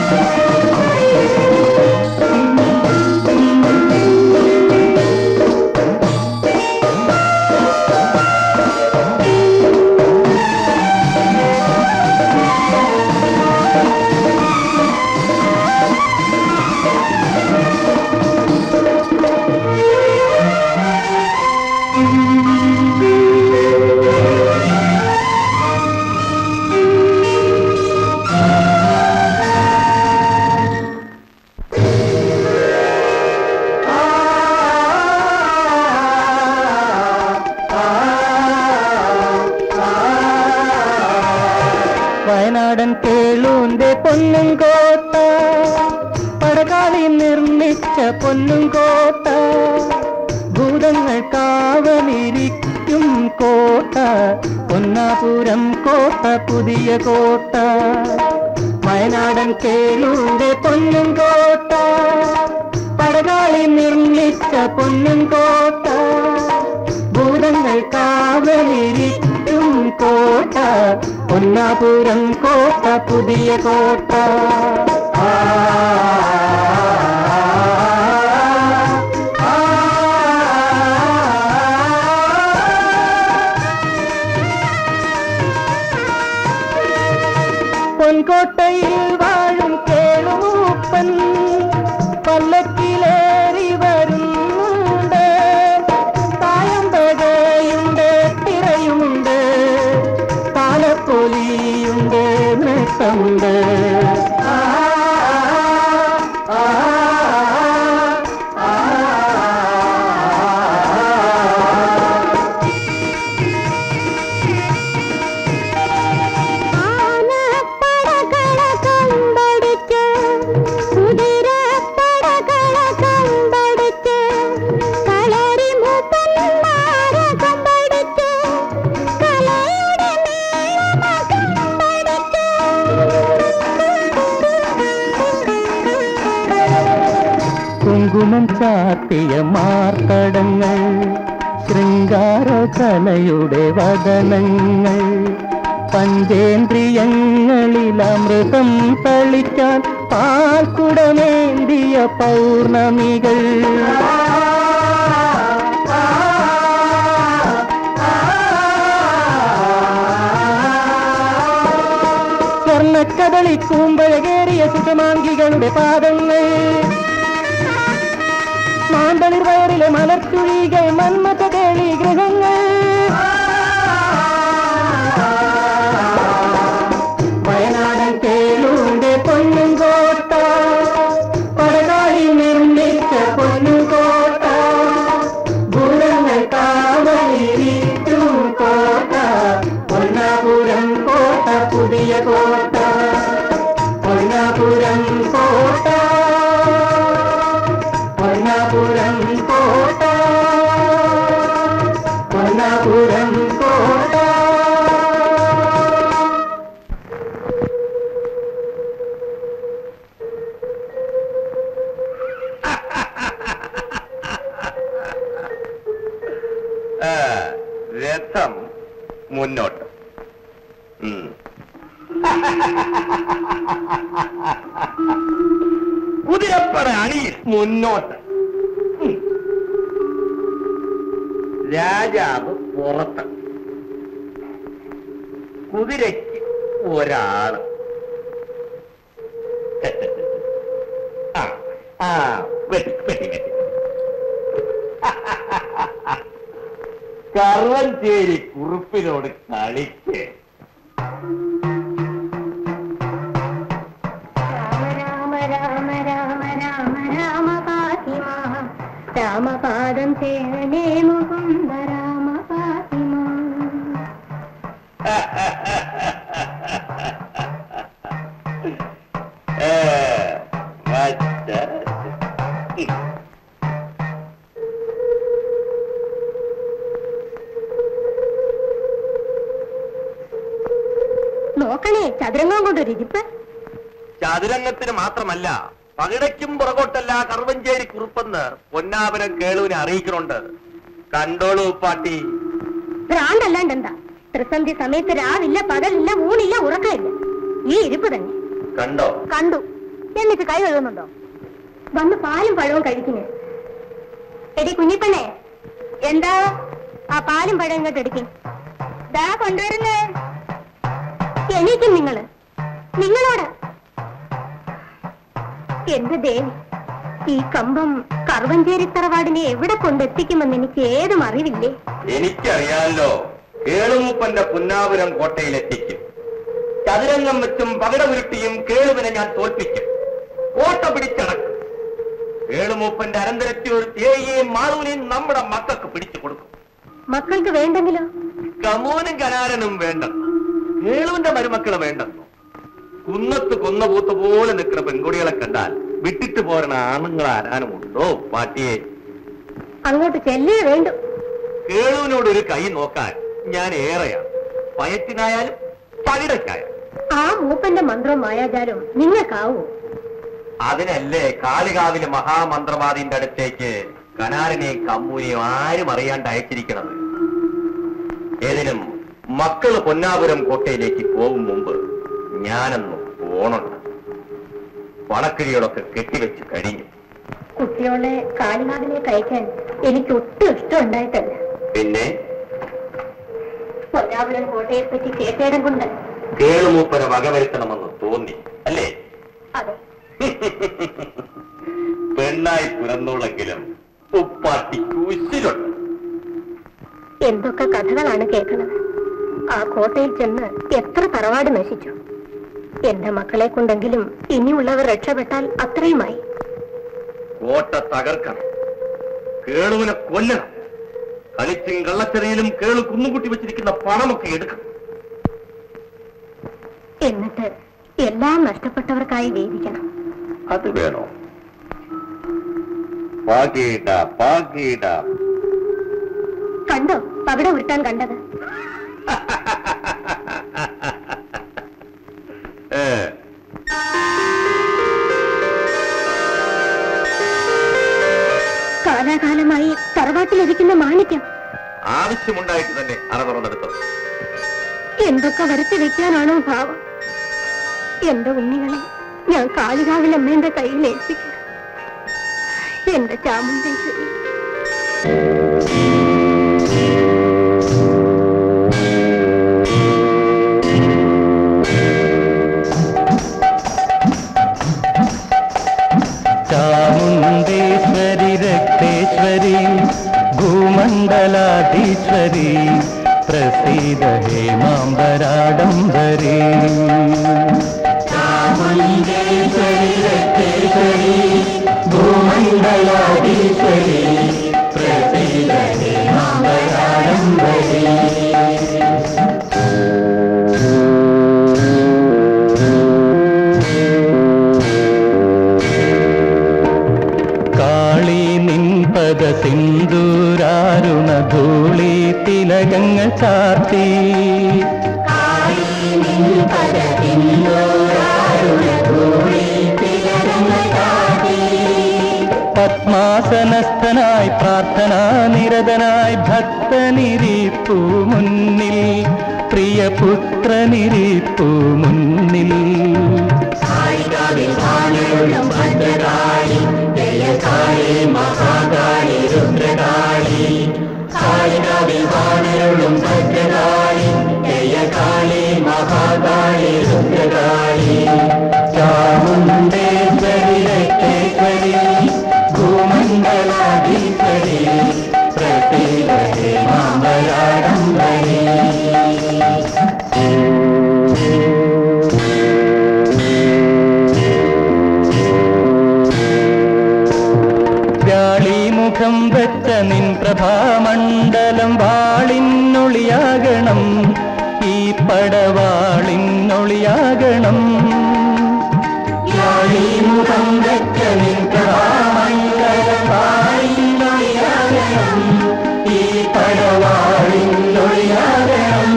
വയനാടൻ കേളൂന്റെ പൊന്നും കോട്ട പടകാളി നിർമ്മിച്ച പൊന്നും കോട്ട ഭൂതങ്ങൾ കാവലിരിക്കും കോട്ട പൊന്നാപുരം കോട്ട പുതിയ കോട്ട വയനാടൻ കേളൂന്റെ പൊന്നും കോട്ട പടകാളി നിർമ്മിച്ച പൊന്നും കോട്ട ഭൂതങ്ങൾ കാവലിരിക്കും കോട്ട പൊന്നാപുരം കോട്ട പുതിയ കോട്ട ആ, ആ, പൊൻകോട്ടയിൽ വാഴും കേളൂപ്പൻ പല്ലക്കിലേറി വരുന്നുണ്ട് തായമ്പകയുണ്ട് തിറയുമുണ്ട് താലപ്പൊലിയുണ്ട് നൃത്തമുണ്ട് ആ, ആ, ആ, ആ. ആനപ്പടകള കമ്പടിച്ച് കുതിരപ്പടകള കമ്പടിച്ച് കളരി മൂപ്പന്മാരെ കമ്പടിച്ച് കലയുടെ മേളമ കമ്പടിച്ച് കുങ്കുമം ചാത്തിയ മാർത്തടങ്ങൾ ശൃംഗാരകലയുടെ വദനങ്ങൾ പഞ്ചേന്ദ്രിയങ്ങളിൽ അമൃതം തളിക്കാൻ പാൽക്കുടമേന്തിയ പൗർണമികൾ സ്വർണ്ണക്കദളി കൂമ്പഴകേറിയ സുഷമാംഗികളുടെ പാദങ്ങൾ മാന്തളിർ വയറിലെ മലർത്തുഴികൾ മന്മത കേളി ഗൃഹങ്ങൾ വയനാടൻ കേളൂന്റെ പൊന്നും കോട്ട പടകാളി നിർമ്മിച്ച പൊന്നും കോട്ട ഭൂരങ്ങൾ കാവലിരിക്കും കോട്ട പൊന്നാപുരം കോട്ട പുതിയ കോട്ട പൊന്നാപുരം കോട്ട പൊന്നാപുരം കോട്ട പൊന്നാപുരം കോട്ട ആ, രഥം മുന്നോട്ട് ഉം. കുതിരപ്പട അണിയിൽ മുന്നോട്ട് ഉം. രാജാവ് പുറത്ത് കുതിരയ്ക്ക് ഒരാള് ആ ആ വെട്ടി വെട്ടി വെട്ടി കറുവഞ്ചേരി കുറുപ്പിനോട് കളിക്ക് രാമ രാമ രാമ രാമ രാമ പാതിമ രാമപാദം ചേരനേ മുകുന്ദ രാമ പാതിമ ഏ, വച്ച. നോക്കണേ ചതുരംഗം കൊണ്ടൊരു ഇരിപ്പ് ചതുരംഗത്തിന് മാത്രമല്ല പകിടയ്ക്കും പുറകോട്ടല്ല കറുവഞ്ചേരി കുറുപ്പെന്ന് പൊന്നാപുരം കേളുവിനെ അറിയിക്കുന്നുണ്ട് കണ്ടോളൂ പാട്ടി ഭ്രാന്തല്ലാണ്ട് എന്താ ത്രിസന്ധി സമയത്ത് രാവില്ല പകലില്ല ഊണില്ല ഉറക്കമില്ല ഈ ഇരിപ്പ് തന്നെ കണ്ടോ കണ്ടു എന്നിട്ട് കൈ കഴുകുന്നുണ്ടോ വന്ന് പാലും പഴവും കഴിക്കുന്നു എടി കുഞ്ഞിപ്പെണ്ണേ എന്താ ആ പാലും പഴം ഇങ്ങോട്ട് എടുക്കും ദാ കൊണ്ടുവരുന്നേ എണീക്കും നിങ്ങള് നിങ്ങളോട് എന്റെ ദേവി ഈ കമ്പം കറുവഞ്ചേരി തറവാടിനെ എവിടെ കൊണ്ടെത്തിക്കുമെന്ന് എനിക്ക് ഏതും അറിവില്ലേ എനിക്കറിയാലോ കേളുമൂപ്പന്റെ പുന്നാപുരം കോട്ടയിലെത്തിക്കും ചതുരംഗം വെച്ചും പകട ഉരുട്ടിയും കേളുവിനെ ഞാൻ തോൽപ്പിക്കും കോട്ട പിടിച്ചടക്കും കേളുമൂപ്പന്റെ അനന്തരത്തിൽ തേയെയും മാളൂനെയും നമ്മുടെ മക്കൾക്ക് പിടിച്ചു കൊടുക്കും മക്കൾക്ക് വേണ്ടെങ്കിലോ കമോനും കനാരനും വേണ്ടെന്ന് കേളുവിന്റെ മരുമക്കള് വേണ്ടെന്നോ കുന്നത്ത് കൊന്ന പൂത്ത പോലെ നിൽക്കുന്ന പെൺകുടികളെ കണ്ടാൽ വിട്ടിട്ട് പോരണ ആണുങ്ങൾ ആരാനും ഉണ്ടോ പാട്ടിയെ അങ്ങോട്ട് ചെല്ലേ വേണ്ടു കേളുവിനോട് ഒരു കൈ നോക്കാൻ ഞാൻ ഏറെയാണ് പയറ്റിനായാലും പകിടക്കായാലും ആ മൂപ്പന്റെ മന്ത്രവും മായാജാലവും നിങ്ങൾക്കാവൂ അതിനല്ലേ കാളികാവിലെ മഹാമന്ത്രവാദിന്റെ അടുത്തേക്ക് കനാലിനെയും കമ്മൂനെയും ആരും അറിയാണ്ട് അയച്ചിരിക്കണത് ഏതിനും മക്കള് പൊന്നാപുരം കോട്ടയിലേക്ക് പോകും മുമ്പ് ഞാനൊന്ന് പോണുണ്ട് പണക്കിഴികളൊക്കെ കെട്ടിവെച്ച് കഴിഞ്ഞു കുട്ടിയോളെ കാളിനാടിലേക്ക് അയക്കാൻ എനിക്ക് ഒട്ടും ഇഷ്ടമുണ്ടായിട്ടല്ല പിന്നെ പൊന്നാപുരം കോട്ടയെ പറ്റി കേട്ടേടം കൊണ്ട് കേളുമൂപ്പര വകവരുത്തണമെന്ന് തോന്നി അല്ലേ അതെ പെണ്ണായി പുലർന്നുള്ളെങ്കിലും ഉപ്പാട്ടി കുശിലുണ്ട് എന്തൊക്കെ കഥകളാണ് കേൾക്കുന്നത് ആ കോട്ടയിൽ ചെന്ന് എത്ര തറവാട് നശിച്ചു എന്റെ മക്കളെ കൊണ്ടെങ്കിലും ഇനിയുള്ളവർ രക്ഷപ്പെട്ടാൽ അത്രയുമായി കോട്ട തകർക്കണം കേളുവിനെ കൊല്ലണം കളിച്ചും കള്ളച്ചെറിയിലും കേളു കുന്നുകുട്ടി വെച്ചിരിക്കുന്ന പണമൊക്കെ എടുക്കണം എന്നിട്ട് എല്ലാം നഷ്ടപ്പെട്ടവർക്കായി വേദിക്കണം അത് വേണോ പാകീട പാകീട കണ്ടോ പവിട ഉരുട്ടാൻ കണ്ടത് ഏ കാലാകാലമായി തറവാട്ടിലിരിക്കുന്ന മാണിക്യം ആവശ്യമുണ്ടായിട്ട് തന്നെ അറ തുറന്നെടുത്തത് എന്തൊക്കെ വരുത്തി വെക്കാനാണോ ഭാവം എന്റെ ഉണ്ണികളെ ഞാൻ കാളികാവിൽ അമ്മേന്റെ കയ്യിൽ ഏൽപ്പിക്കണം എന്റെ ചാമുണ്ടേശ്വരി चामुण्डेश्वरि रक्तेश्वरी भूमण्डलाधीश्वरी प्रसीद हेमाम्बराडम्बरी चामुण्डेश्वरि रक्तेश्वरी भूमण्डलाधीश्वरी प्रसीद हेमाम्बराडम्बरी കാളി നിൻപദ സിന്ദൂരാരുണ ധൂളി തിലകങ്ങൾ ചാർത്തി പത്മാസനസ്ഥനായി പ്രാർത്ഥനാ നിരതനായി ഭക്തനിരിപ്പു മുന്നിൽ പ്രിയപുത്രനിരിപ്പു മുന്നിൽ ചാമുണ്ടേശ്വരി രക്തേശ്വരി ഭൂമണ്ഡലാധീശ്വരി പ്രസീദേ മാമരാഡംബരി വ്യാളിമുഖം വെച്ച നിൻ പ്രഭാമണ്ഡലം വാളിനൊളിയാകണം ഈ പടവാളിനൊളിയാകണം വ്യാളിമുഖം വെച്ച നിൻ പ്രഭാമണ്ഡലം വാളിനൊളിയാകണം ഈ പടവാളിനൊളിയാകണം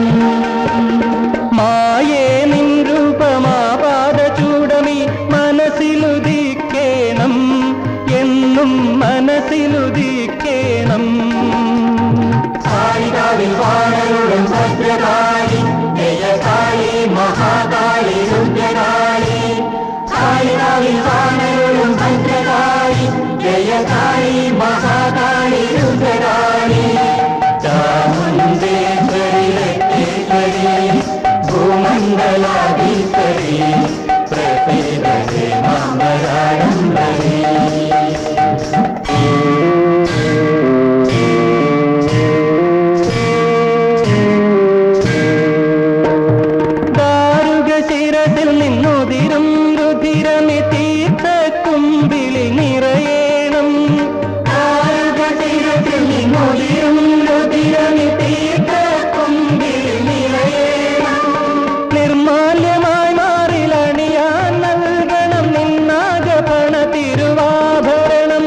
മായേ നിൻ രൂപമാപാദ ചൂടമി മനസ്സിലുദിക്കേണം എന്നും മനസ്സിലുദിക്കേണം കാളികാവിൽ വാണരുളും ഭദ്രകാളി ജയകാളി മഹാകാളി രുദ്രകാളി കാളികാവിൽ ജയകാളി മഹാകാളി രുദ്രകാളി ചാമുണ്ടേശ്വരി രക്ഷേശ്വരി ഭൂമണ്ഡലാധീശ്വരി പ്രസീദേ മാമരാടംബരി ദാരുക ശിരസിൽ നിന്നുതിരും രുധിരമി തീർത്ഥ കുമ്പിളി നിറയേണം ദാരുക ശിരസിൽ നിന്നുതിരും രുധിരമി തീർത്ഥ കുമ്പിളി നിറയേണം നിർമാല്യമായി മാറിലണിയാൻ നൽകണം നിന്നാകപണ തിരുവാഭരണം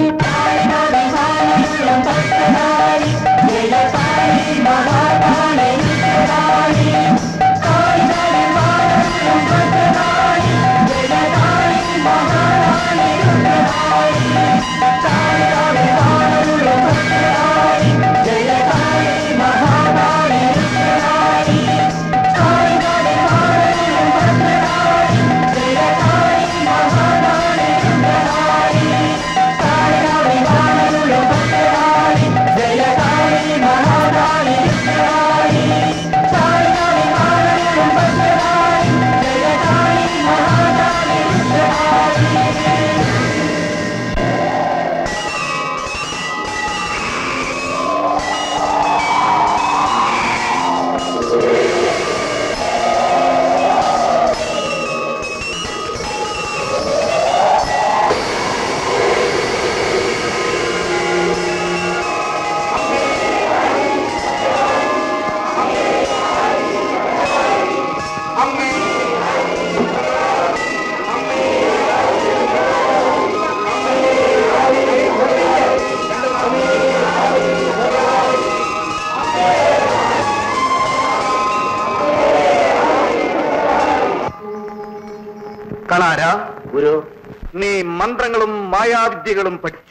കളാര ഗുരു നീ മന്ത്രങ്ങളും മായാവിദ്യകളും പഠിച്ചു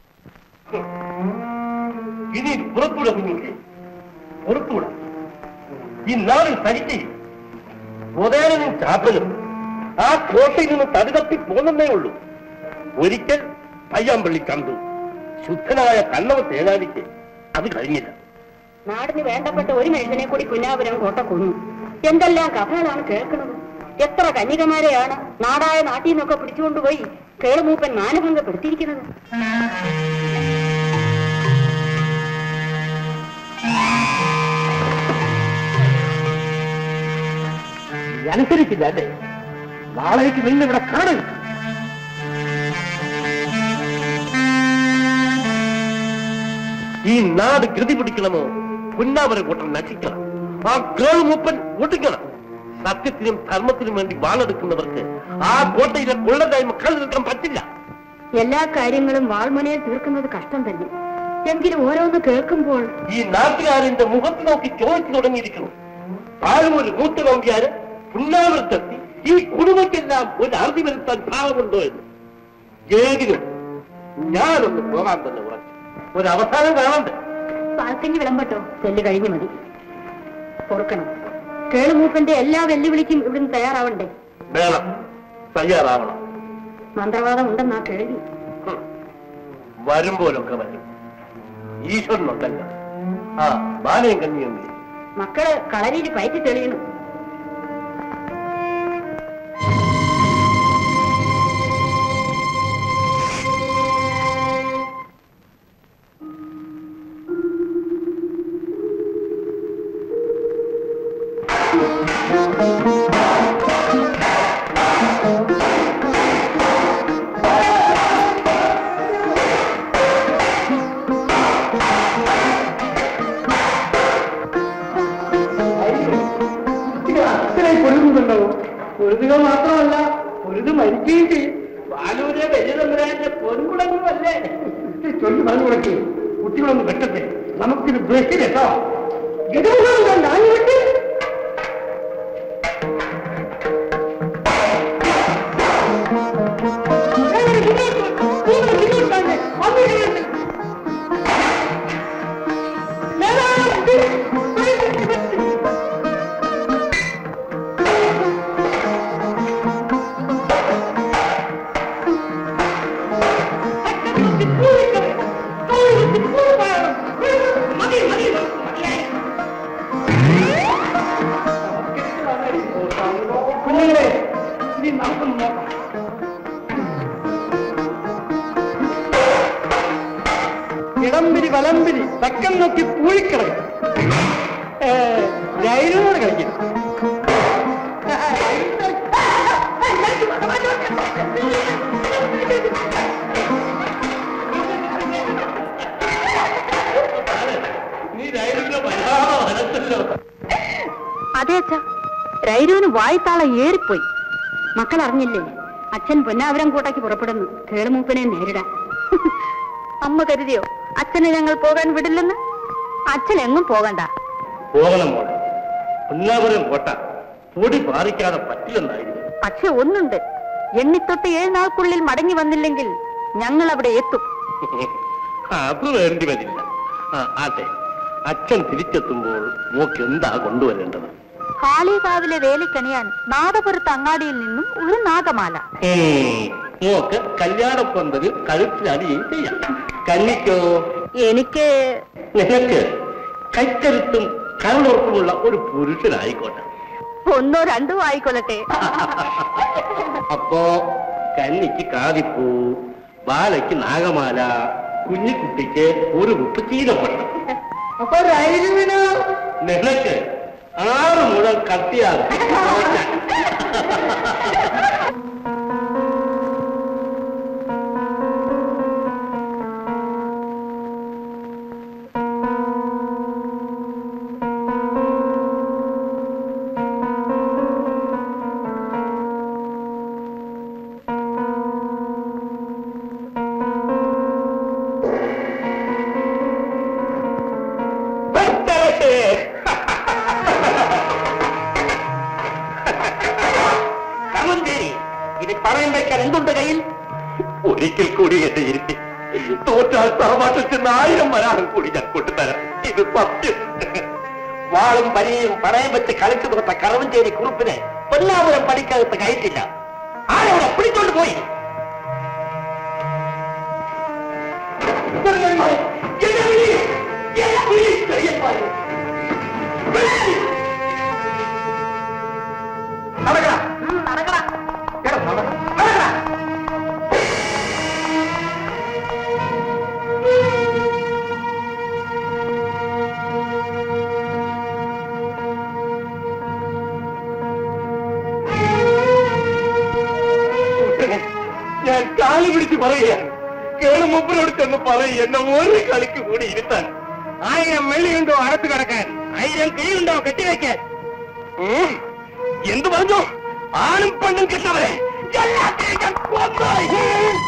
ഇനി പുറത്തൂടെ കുഞ്ഞുങ്ങളെ പുറത്തൂടെ ഈ നാട് തനിക്ക് ഉദയനും ചാപ്പനും ആ കോട്ടയിൽ നിന്ന് തടിതപ്പി പോന്നേ ഉള്ളൂ ഒരിക്കൽ പയ്യാമ്പള്ളി കണ്ടു ശുദ്ധനായ കണ്ണവ തേനാലിക്ക് അത് കഴിഞ്ഞില്ല നാടിന് വേണ്ടപ്പെട്ട ഒരു മനുഷ്യനെ കൂടി പുന്നാപുരം കോട്ട കൊന്നു എന്തെല്ലാം കഥകളാണ് കേൾക്കുന്നത് എത്ര കന്യകമാരെയാണ് നാടായ നാട്ടിൽ നിന്നൊക്കെ പിടിച്ചുകൊണ്ടുപോയി കേളുമൂപ്പൻ മാനഭംഗപ്പെടുത്തിയിരിക്കുന്നത് അനുസരിച്ചില്ല അല്ലേ നാളേക്ക് നിന്ന് ഇവിടെ കാണുക ഈ നാട് ഗതി പിടിക്കണമോ പുന്നാവര കൂട്ടം നശിക്കണം ആ കേളുമൂപ്പൻ ഒടുക്കണം സത്യത്തിനും ധർമ്മത്തിനും വേണ്ടി വാളെടുക്കുന്നവർക്ക് ആ കോട്ടയിലെ കൊള്ളതായ്മ കണ്ടു നിൽക്കാൻ പറ്റില്ല എല്ലാ കാര്യങ്ങളും വാൾമുനയിൽ തീർക്കുന്നത് കഷ്ടം തന്നെ എങ്കിലും ഓരോന്ന് കേൾക്കുമ്പോൾ ഈ നാട്ടുകാരന്റെ മുഖത്ത് നോക്കി ചോദിച്ചു തുടങ്ങിയിരിക്കുന്നു പാഴൂര് മൂത്ത നമ്പ്യാര് പുന്നാവൃത്തെത്തി ഈ കുടുംബക്കെല്ലാം ഒരു അറുതി വരുത്താൻ ഭാവമുണ്ടോ എന്ന് ഏതിനും ഞാനൊന്ന് പോകാൻ തന്നെ ഉറച്ചു ഒരു അവസാനം കാണണ്ടേ പാൽക്കഞ്ഞി വിളമ്പട്ടോ ചെല്ല് കഴിഞ്ഞു മതി ഓർക്കണം കേളുമൂപ്പന്റെ എല്ലാ വെല്ലുവിളിക്കും ഇവിടുന്ന് തയ്യാറാവണ്ടേ വേണം തയ്യാറാവണം മന്ത്രവാദം ഉണ്ടെന്നാ കേൾവി ഹും. വരുമ്പോലൊക്കെ വരും ഈശ്വരനുണ്ടല്ലോ ആ ബാലയും കഞ്ഞിയും നീ. മക്കള് കളരിയിൽ പയറ്റി തെളിയണം അത്രയും പൊരുതുന്നുണ്ടാവും പൊരുതുക മാത്രമല്ല പൊരുത് മരിക്കുകയും ചെയ്യും ബാലൂരെ വലിയ തമ്പുരാന്റെ പൊൻകുടങ്ങളുമല്ലേ ചൊല്ലി പറഞ്ഞു കൊടുക്കി കുട്ടികളൊന്ന് വെട്ടട്ടെ നമുക്കിത് ബ്രഷിലെട്ടോ ഞാൻ വിട്ട് ¡Ay, ഇടംപിരി വലംപിരി തക്കം നോക്കി പൂഴിക്കിടക്കും രൈലിനോട് കളിക്കും നീ രൈലിന്റെ വല്ലാതെ വനത്തല്ലോ അതെ അച്ഛ രൈരുവിന് വായ്ത്താളം ഏറിപ്പോയി മക്കൾ അറിഞ്ഞില്ലേ അച്ഛൻ പൊന്നാവരം കൂട്ടാക്കി പുറപ്പെടുന്നു കേളുമൂപ്പനെ നേരിടാൻ അമ്മ കരുതിയോ അച്ഛനെ ഞങ്ങൾ പോകാൻ വിടില്ലെന്ന് അച്ഛൻ എങ്ങും പോകണ്ട പോകണം മോളെ എല്ലാവരും പോട്ട പൊടി പാറിക്കാതെ പറ്റില്ലെന്നായിരിക്കും പക്ഷെ ഒന്നുണ്ട് എണ്ണിത്തൊട്ട് ഏഴ് നാൾക്കുള്ളിൽ മടങ്ങി വന്നില്ലെങ്കിൽ ഞങ്ങൾ അവിടെ എത്തും അത് വേണ്ടി വരില്ല ആ, ആട്ടെ അച്ഛൻ തിരിച്ചെത്തുമ്പോൾ മോക്ക് എന്താ കൊണ്ടുവരേണ്ടത് കാളികാവിലെ വേലിക്കണിയാൻ നാദപുരത്ത് അങ്ങാടിയിൽ നിന്നും ഒരു നാഗമാല ഉം, മോക്ക് കല്യാണപ്പന്തല് കഴുത്തിലടിയും ചെയ്യാം കന്നിക്കോ എനിക്ക് നിനക്ക് കൈക്കരുത്തും കരളുറപ്പുമുള്ള ഒരു പുരുഷനായിക്കോട്ടെ ഒന്നോ രണ്ടോ ആയിക്കൊള്ളട്ടെ അപ്പോ കന്നിക്ക് കാതിപ്പൂ ബാലയ്ക്ക് നാഗമാല കുഞ്ഞിക്കുട്ടിക്ക് ഒരു കുപ്പ് ചീനപ്പട്ടം അപ്പൊ രൈലുവിനോ നിനക്ക് ആറ് മുഴം കത്തിയാൽ ഇത് പറയാൻ വെക്കാൻ എന്തുണ്ട് കയ്യിൽ ഒരിക്കൽ കൂടി എന്റെ ഇരുത്തി തോറ്റാൽ തറവാട്ടിൽ ചെന്ന് ആയിരം വരാറും കൂടി ഞാൻ കൊണ്ടുതരാം ഇത് സത്യം വാളും പരിയും പണയം വെച്ച് കളിച്ചു തോറ്റ കറവഞ്ചേരി കുറുപ്പിനെ പൊന്നാപുരം പടിക്കകത്ത് കയറ്റില്ല ആരവിടെ പിടിച്ചോണ്ട് പോയി ചെറിയന്മാരെ, എന്നെ വിളി, എന്നെ വിളി, ചെറിയന്മാരെ. വിളി. നടക്കടാ. എടാ, നടക്ക. നടക്കടാ. ഞാൻ കാല് പിടിച്ച് പറയുകയാണ് കേളുമൂപ്പനോട് ചെന്ന് പറയും എന്നെ ഒരു കളിക്ക് കൂടി ഇരുത്താൻ ആയിരം വെള്ളിയുണ്ടോ അകത്ത് കിടക്കാൻ ആയിരം കൈയുണ്ടോ കെട്ടിവെക്കാൻ ഉം. എന്ത് പറഞ്ഞു ആണും പെണ്ണും കെട്ടവരെ എല്ലാത്തിനെയും ഞാൻ കൊന്നു.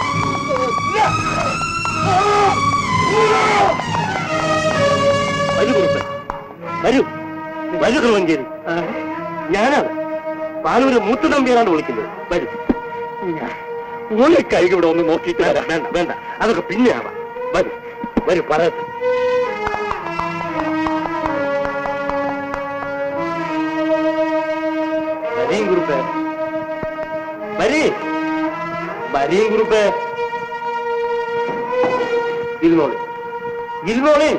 വരൂ കുറുപ്പൻ വരൂ വരൂ കുറുവഞ്ചേരി ഞാനാണ് പാലൂര് മൂത്തു തമ്പിയാണ് വിളിക്കുന്നത് വരൂ ഒരു കൈ ഇവിടെ ഒന്ന് നോക്കിയിട്ട് വരാം വേണ്ട വേണ്ട അതൊക്കെ പിന്നെ ആവാം വരൂ വരൂ പറയട്ടെ വരീം കുറുപ്പേ വരീ വരീം കുറുപ്പേ ഇരുന്നോളി ഇരുന്നോളി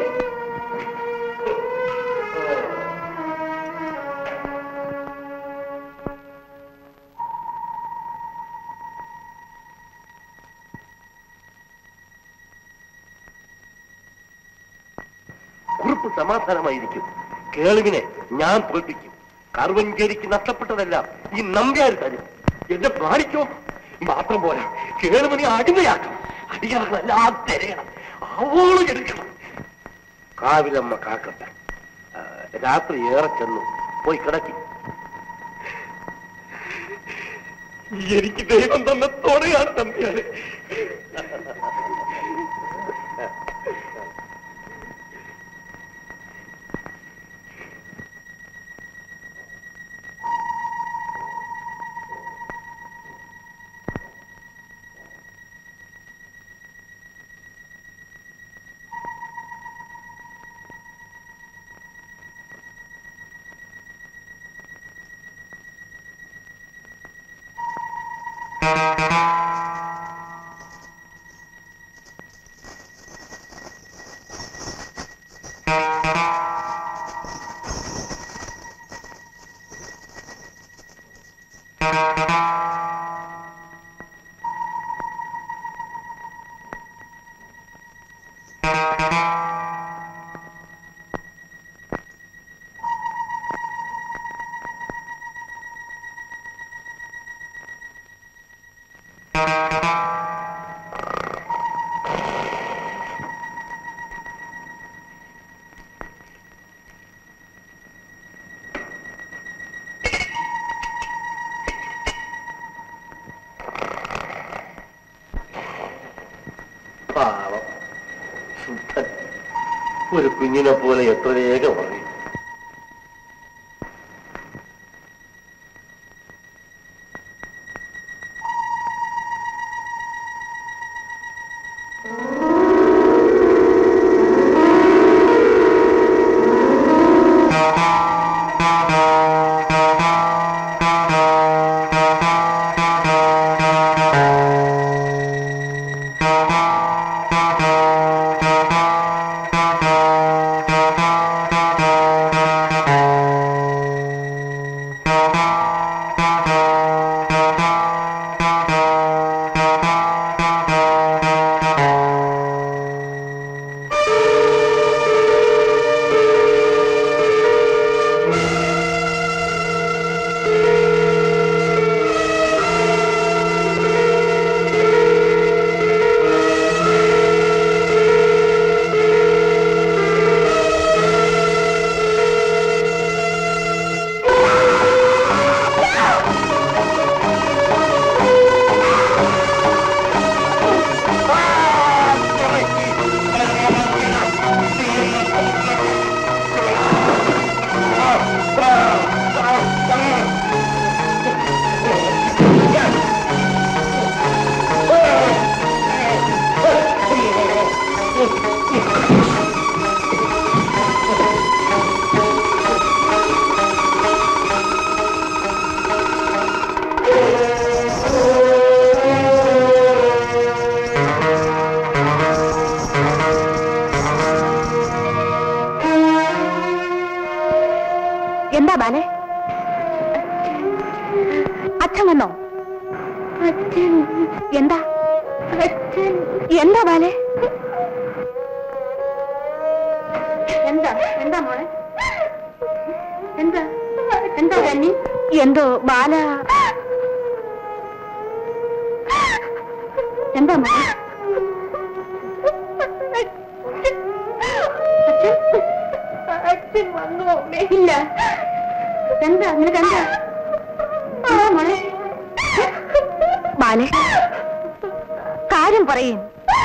കുറിപ്പ് സമാധാനമായിരിക്കും കേളുവിനെ ഞാൻ തോൽപ്പിക്കും കറുവഞ്ചേരിക്ക് നഷ്ടപ്പെട്ടതെല്ലാം ഈ നമ്പ്യാർ തരും എന്നെ ഭാരിക്കോ മാത്രം പോരാ കേളുവിനെ അടിമയാക്കണം അടിയാളെല്ലാം തിരയണം അവോളം എടുക്കണം കാവിലമ്മ കാക്കട്ടെ ആ, രാത്രി ഏറെ ചെന്നു പോയി കിടക്കി എനിക്ക് ദൈവം തന്ന തോടെയാണ് തമ്പിയാണ് Thank you. പാവം ശുദ്ധൻ ഒരു കുഞ്ഞിനെ പോലെ എത്ര വേഗം അറിയും എന്താ ബാലെ അച്ഛൻ വന്നോ അച്ഛൻ എന്താ അച്ഛൻ എന്താ ബാലെ എന്താ എന്താ മോളെ എന്താ എന്താ കന്നി എന്തോ ബാല എന്താ മോളെ അച്ഛൻ വന്നു ഇല്ല എന്താ നിനക്ക് എന്താ എന്താ മോളെ ബാലെ കാര്യം പറയും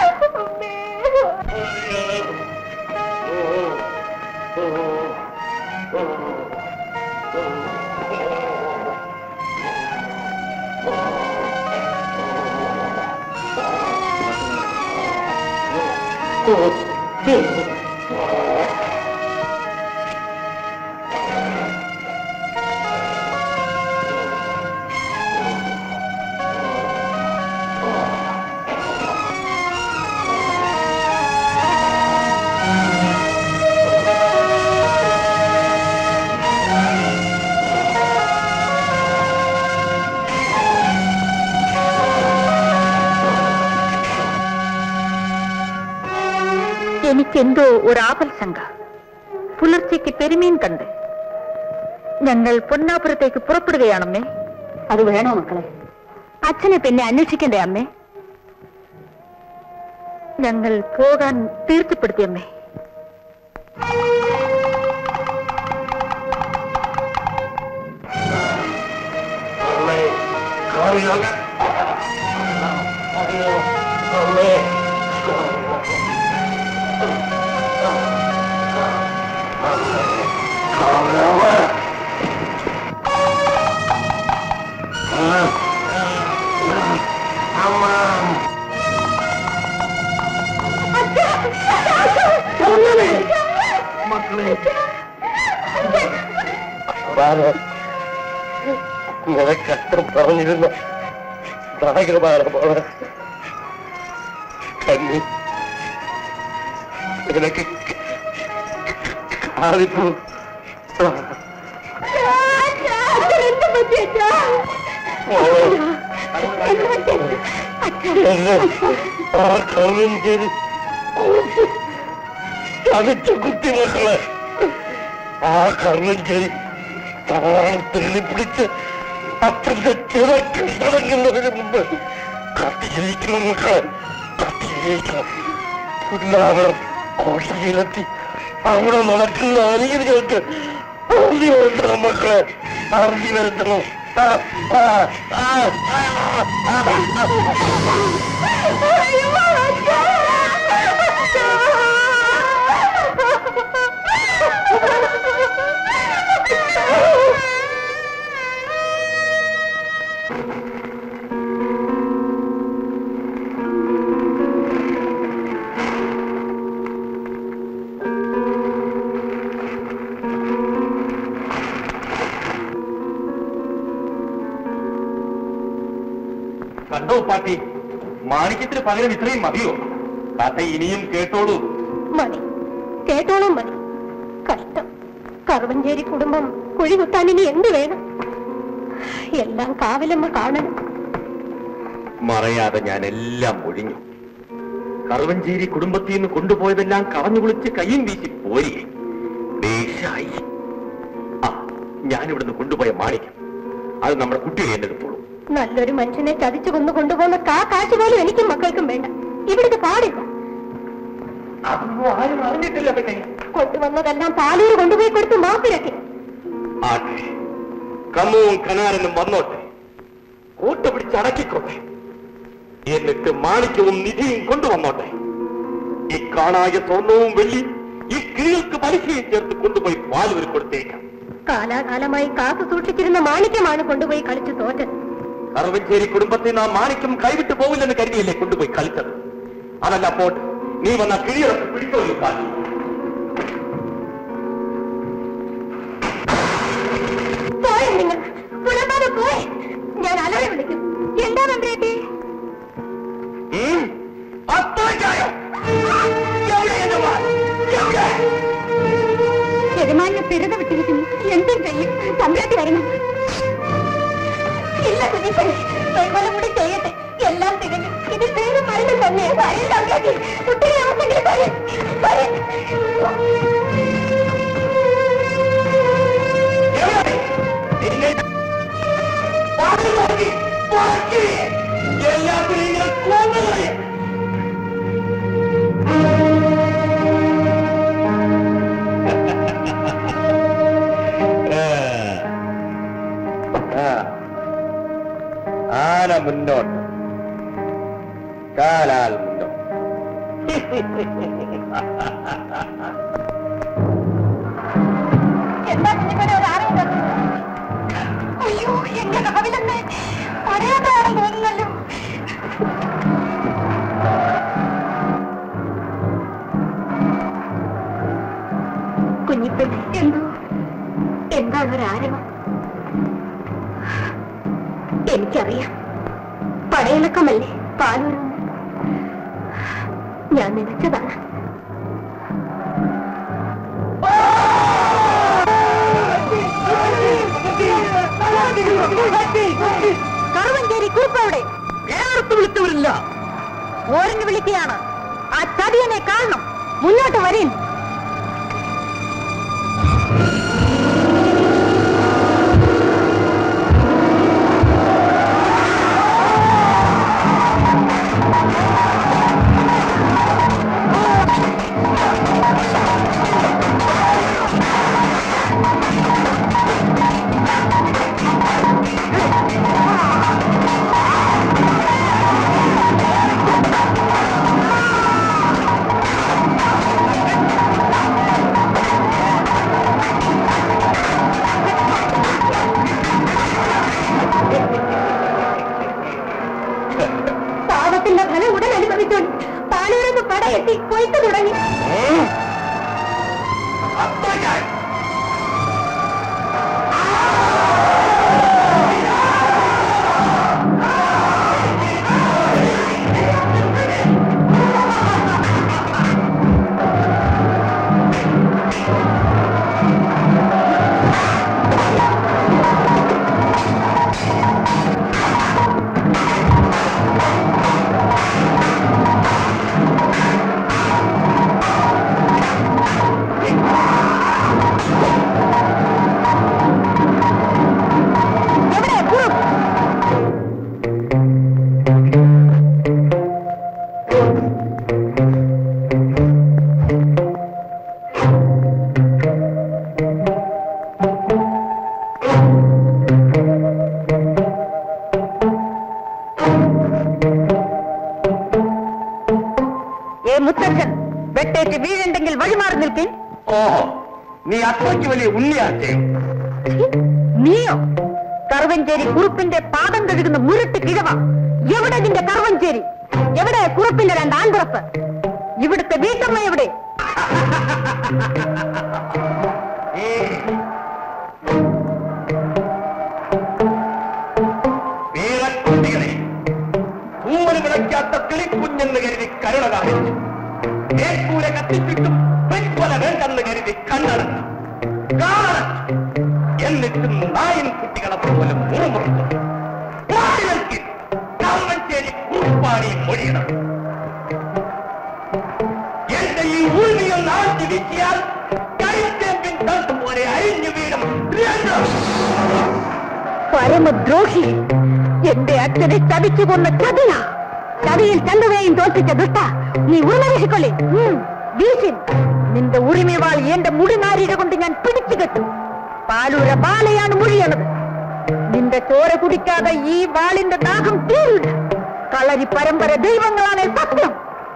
എനിക്കെന്തോ ഒരാപൽ ശങ്ക പുലർച്ചയ്ക്ക് പെരുമീൻ കണ്ട് ഞങ്ങൾ പൊന്നാപുരത്തേക്ക് പുറപ്പെടുകയാണമ്മേ അത് വേണോ മക്കളെ അച്ഛനെ പിന്നെ അന്വേഷിക്കണ്ടേ അമ്മേ ഞങ്ങൾ പോകാൻ തീർച്ചപ്പെടുത്തിയമ്മേ അമ്മേ കാവിയാക അയ്യോ അമ്മേ മക്കളെ നിനക്കഷ്ടം പറഞ്ഞിരുന്ന നായകമാന പോലെ കന്നി നിനക്ക് കാതിപ്പൂ ആ കവിഞ്ചേരി ചതിച്ച കുത്തിമക്കളെ ആ കർമ്മഞ്ചേരി താളം തള്ളിപ്പിടിച്ച് അപ്പന്റെ ചിറക്ക് തുടങ്ങുന്നതിന് മുമ്പ് കത്തിയിരിക്കണം മക്കളെ കത്തിയിരിക്കണം എല്ലാവരും കോട്ടയിലെത്തി അവിടെ നടക്കുന്ന അനീതികൾക്ക് അറുതി വരുത്തണം മക്കളെ അറുതി വരുത്തണം ആ, ആ, ആ, ആ, ആ, ആ. കണ്ടോ പാട്ടി മാണിക്യത്തിന് പകരം ഇത്രയും മതിയോ കഥ ഇനിയും കേട്ടോളൂ മതി കേട്ടോളം മതി കഷ്ടം കറുവഞ്ചേരി കുടുംബം കുഴി കുത്താൻ ഇനി എന്ത് വേണം എല്ലാം കാവലമ്മ കാണണം മറയാതെ ഞാൻ എല്ലാം ഒഴിഞ്ഞു കറുവഞ്ചേരി കുടുംബത്തിൽ നിന്ന് കൊണ്ടുപോയതെല്ലാം കളഞ്ഞു കുളിച്ച് കയ്യും വീശി പോരി ദേശായി ആ ഞാനിവിടുന്ന് കൊണ്ടുപോയ മാണിക്യം അത് നമ്മുടെ കുട്ടിയെ എന്നെ എടുത്തോളൂ നല്ലൊരു മനുഷ്യനെ ചതിച്ചു കൊന്നു കൊണ്ടുപോകുന്ന കാ കാശ് പോലും എനിക്കും മക്കൾക്കും വേണ്ട ഇവിടുത്തെ പാടില്ല അതൊന്നും ആരും അറിഞ്ഞിട്ടില്ല പിന്നെ കൊണ്ടുവന്നതെല്ലാം പാലൂർ കൊണ്ടുപോയി കൊടുത്ത് മാപ്പിരക്കി ആട്ടെ കമ്മുവും കനാരനും വന്നോട്ടെ കൂട്ട പിടിച്ച് അടക്കിക്കോട്ടെ എന്നിട്ട് മാണിക്യവും നിധിയും കൊണ്ടുവന്നോട്ടെ ഈ കാണായ സ്വർണവും വെള്ളി ഈ കിഴികൾക്ക് പലിശയും ചേർത്ത് കൊണ്ടുപോയി പാലൂർ കൊടുത്തേക്കാം കാലാകാലമായി കാത്തു സൂക്ഷിച്ചിരുന്ന മാണിക്യമാണ് കൊണ്ടുപോയി കളിച്ചു തോറ്റത് കറുവഞ്ചേരി കുടുംബത്തിൽ നാം മാണിക്യം കൈവിട്ട് പോവില്ലെന്ന് കരുതിയല്ലേ കൊണ്ടുപോയി കളിച്ചത് അതല്ല പോട്ട് നീ വന്ന കിഴികളൊക്കെ പിടിച്ചോളൂ കാലി പോയി നിങ്ങൾ പുലമ്പാതെ പോയി ഞാൻ അലറി വിളിക്കും എന്താ നമ്പ്രേട്ടി ഉം? അത്രയ്ക്കായോ? എവിടെ എന്റെ വാൾ? എവിടെ? യജമാനെ പിറക വിട്ടിരിക്കുന്നു എന്തും ചെയ്യും തമ്പ്രാട്ടി വരണം ഇല്ല കുഞ്ഞിപ്പണി തൊഴിൽക്കൊല്ലം കൂടി ചെയ്യട്ടെ എല്ലാം തികഞ്ഞു ഇത് പേരും മരണം തന്നെ വരും തമ്പ്രാട്ടി കുട്ടിയെ അവസെങ്കിലും വരും വരും എവിടെ? നിന്നെ വാതിൽ നോക്കി, വാക്കി. എല്ലാത്തിനെയും ഞാൻ കൊന്നുകളയും. ആ. ആന മുന്നോട്ട് കാലാൽ മുന്നോട്ട് എന്താ കുഞ്ഞിപ്പണി ഒരു ആരോഗ്യം അയ്യോ എന്റെ കവിലെന്ന് അറിയാത്തതാണെന്ന് തോന്നുന്നല്ലോ കുഞ്ഞിപ്പണി എന്തോ എന്താണ് ഒരു ആരവം എനിക്കറിയാം പടയിളക്കമല്ലേ പാലൂരുന്ന് ഞാൻ നനച്ചതാണ് കറുവഞ്ചേരി കുറിപ്പവിടെ ഏർത്ത് വിളിച്ചവരില്ല ഓരന് വിളിക്കുകയാണ് ആ ചതിയനെ കാണണം മുന്നോട്ട് വരീൻ പാപത്തിന്റെ ഫലം ഉടൻ അനുഭവിച്ചോണ്ട് പാലൂരത്ത് പടയെത്തി കൊയ്ത്തു തുടങ്ങി അത്രയ്ക്കായി ആ മുത്തച്ഛൻ വെട്ടേറ്റ് വീഴുണ്ടെങ്കിൽ വഴിമാറി നിൽക്കേ ഓഹോ നീ അത്രയ്ക്ക് വലിയ ഉണ്ണിയാച്ചയോ നീയോ കറുവഞ്ചേരി കുറുപ്പിന്റെ പാദം കഴുകുന്ന മുരട്ട് കിഴവ എവിടെ നിന്റെ കറുവഞ്ചേരി എവിടെ കുറുപ്പിന്റെ രണ്ട് ആൺപിറപ്പ് ഇവിടുത്തെ വീട്ടമ്മ എവിടെ വീരക്കുട്ടികളെ കൂമന് വിളയ്ക്കാത്ത കിളിക്കുഞ്ഞെന്ന് കരുതി കരുണ കാണിച്ചു മേൽക്കൂര കത്തിച്ചിട്ടും പെൺകൊല വേണ്ടെന്ന് കരുതി കണ്ണടച്ചു കാണടച്ചു എന്നിട്ടും നായൻ കുട്ടികളെ പോലെ മുറുമുറുത്തു വാടികൾക്ക് കാമഞ്ചേരി കുറുപ്പാടി മൊഴിയണം എന്റെ ഈ ഊർമിയം നാട്ടി വീശിയാൽ കൈത്തേമ്പിൻ തണ്ട് പോലെ അഴിഞ്ഞു വീടും രണ്ടും പരമദ്രോഹി എന്റെ അച്ഛനെ ചതിച്ചു കൊന്ന ചതിയ ചതിയിൽ ചന്തുവേയും തോൽപ്പിച്ച ദുഷ്ട നീ ഉറുമ വീശിക്കൊള്ളി വീശിൻ നിന്റെ ഉറിമിവാൾ എന്റെ മുടിനാരിക കൊണ്ട് ഞാൻ പിടിച്ചു കെട്ടും പാലൂര ബാലയാണ് മുഴിയണത് നിന്റെ ചോര കുടിക്കാതെ ഈ വാളിന്റെ ദാഹം തീരില്ല കളരി പരമ്പര ദൈവങ്ങളാണ് സത്യം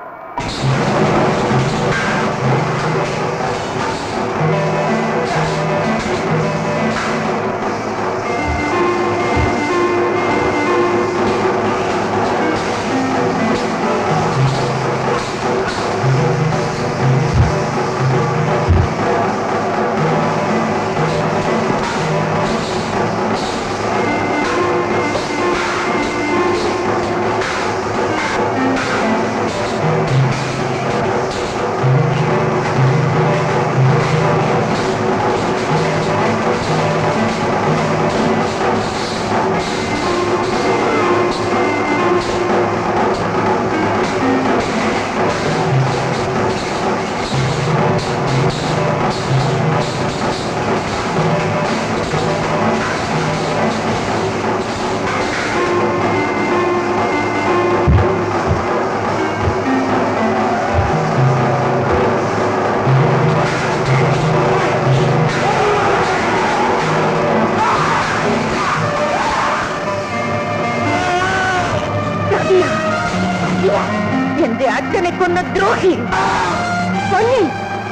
എന്റെ അച്ഛനെ കൊന്ന ദ്രോഹി പൊന്നി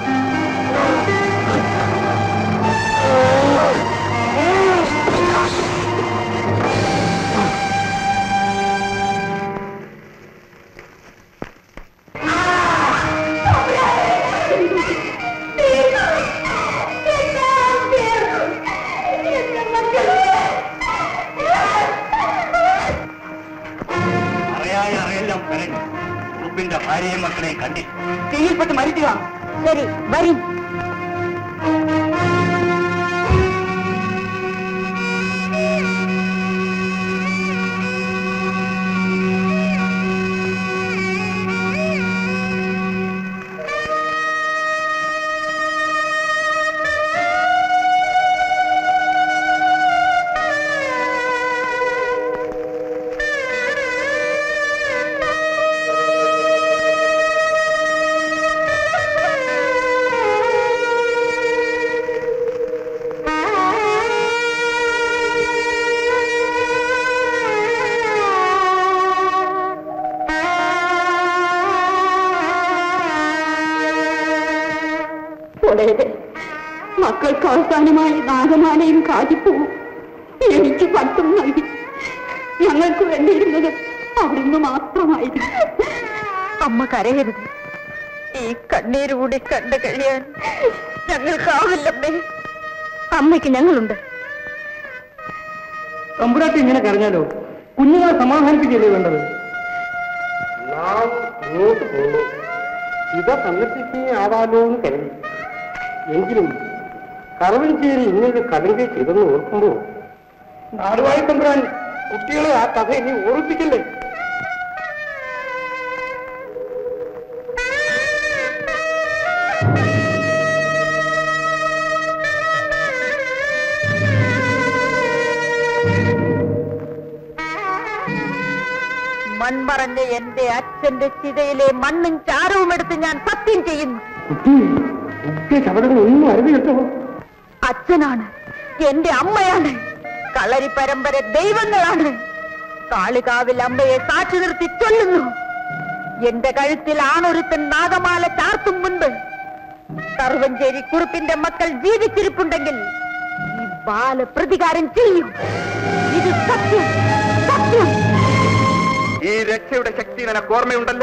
അറിയായ അറിയെല്ലാം കരഞ്ഞു ഉറുപ്പിന്റെ ഭാര്യയും മക്കളെയും കണ്ടില്ല തീയിൽപ്പെട്ട് മരിക്കുക ശരി വരും കൊടേരെ മക്കൾക്ക് അവസാനമായി നാഗമാലയും കാതിപ്പോവും എനിക്ക് പട്ടും നൽകി ഞങ്ങൾക്ക് വേണ്ടിയിരുന്നത് അവിടുന്ന് മാത്രമായിരുന്നു അമ്മ കരയരുത് ഈ കണ്ണീരൂടെ കണ്ടു കഴിയാൻ ഞങ്ങൾക്കാവില്ലമ്മേ അമ്മയ്ക്ക് ഞങ്ങളുണ്ട് തമ്പുരാട്ടി ഇങ്ങനെ കരഞ്ഞാലോ കുഞ്ഞുങ്ങളെ സമാധാനിപ്പിക്കുകയല്ലേ വേണ്ടത് നാം മുന്നോട്ട് പോകുന്നു ഇത സന്ദർശിക്കുകയാവാലോ എന്ന് കരുതി എങ്കിലും കറവഞ്ചേരി ഇങ്ങനെ കലങ്കെ ചെയ്തെന്ന് ഓർക്കുമ്പോ നാടുവാഴി തമ്പുരാൻ കുട്ടികളെ ആ കഥ ഇനി ഓർമ്മിപ്പിക്കല്ലേ മൺമറഞ്ഞ എന്റെ അച്ഛന്റെ ചിതയിലെ മണ്ണും ചാരവും എടുത്ത് ഞാൻ സത്യം ചെയ്യുന്നു കുട്ടി ഒക്കെ ശബദങ്ങൾ ഒന്നും അരുത് കേട്ടോ അച്ഛനാണ് എന്റെ അമ്മയാണ് കളരി പരമ്പര ദൈവങ്ങളാണ് കാളികാവിൽ അമ്മയെ സാക്ഷി നിർത്തി ചൊല്ലുന്നു എന്റെ കഴുത്തിൽ ആണൊരുത്തൻ നാഗമാല ചാർത്തും മുൻപ് സർവഞ്ചേരി കുറുപ്പിന്റെ മക്കൾ ജീവിച്ചിരിപ്പുണ്ടെങ്കിൽ ഈ ബാല പ്രതികാരം ചെയ്യും ഇത് സത്യം സത്യം ഈ രക്ഷയുടെ ശക്തി നിനക്ക് ഓർമ്മയുണ്ടല്ലോ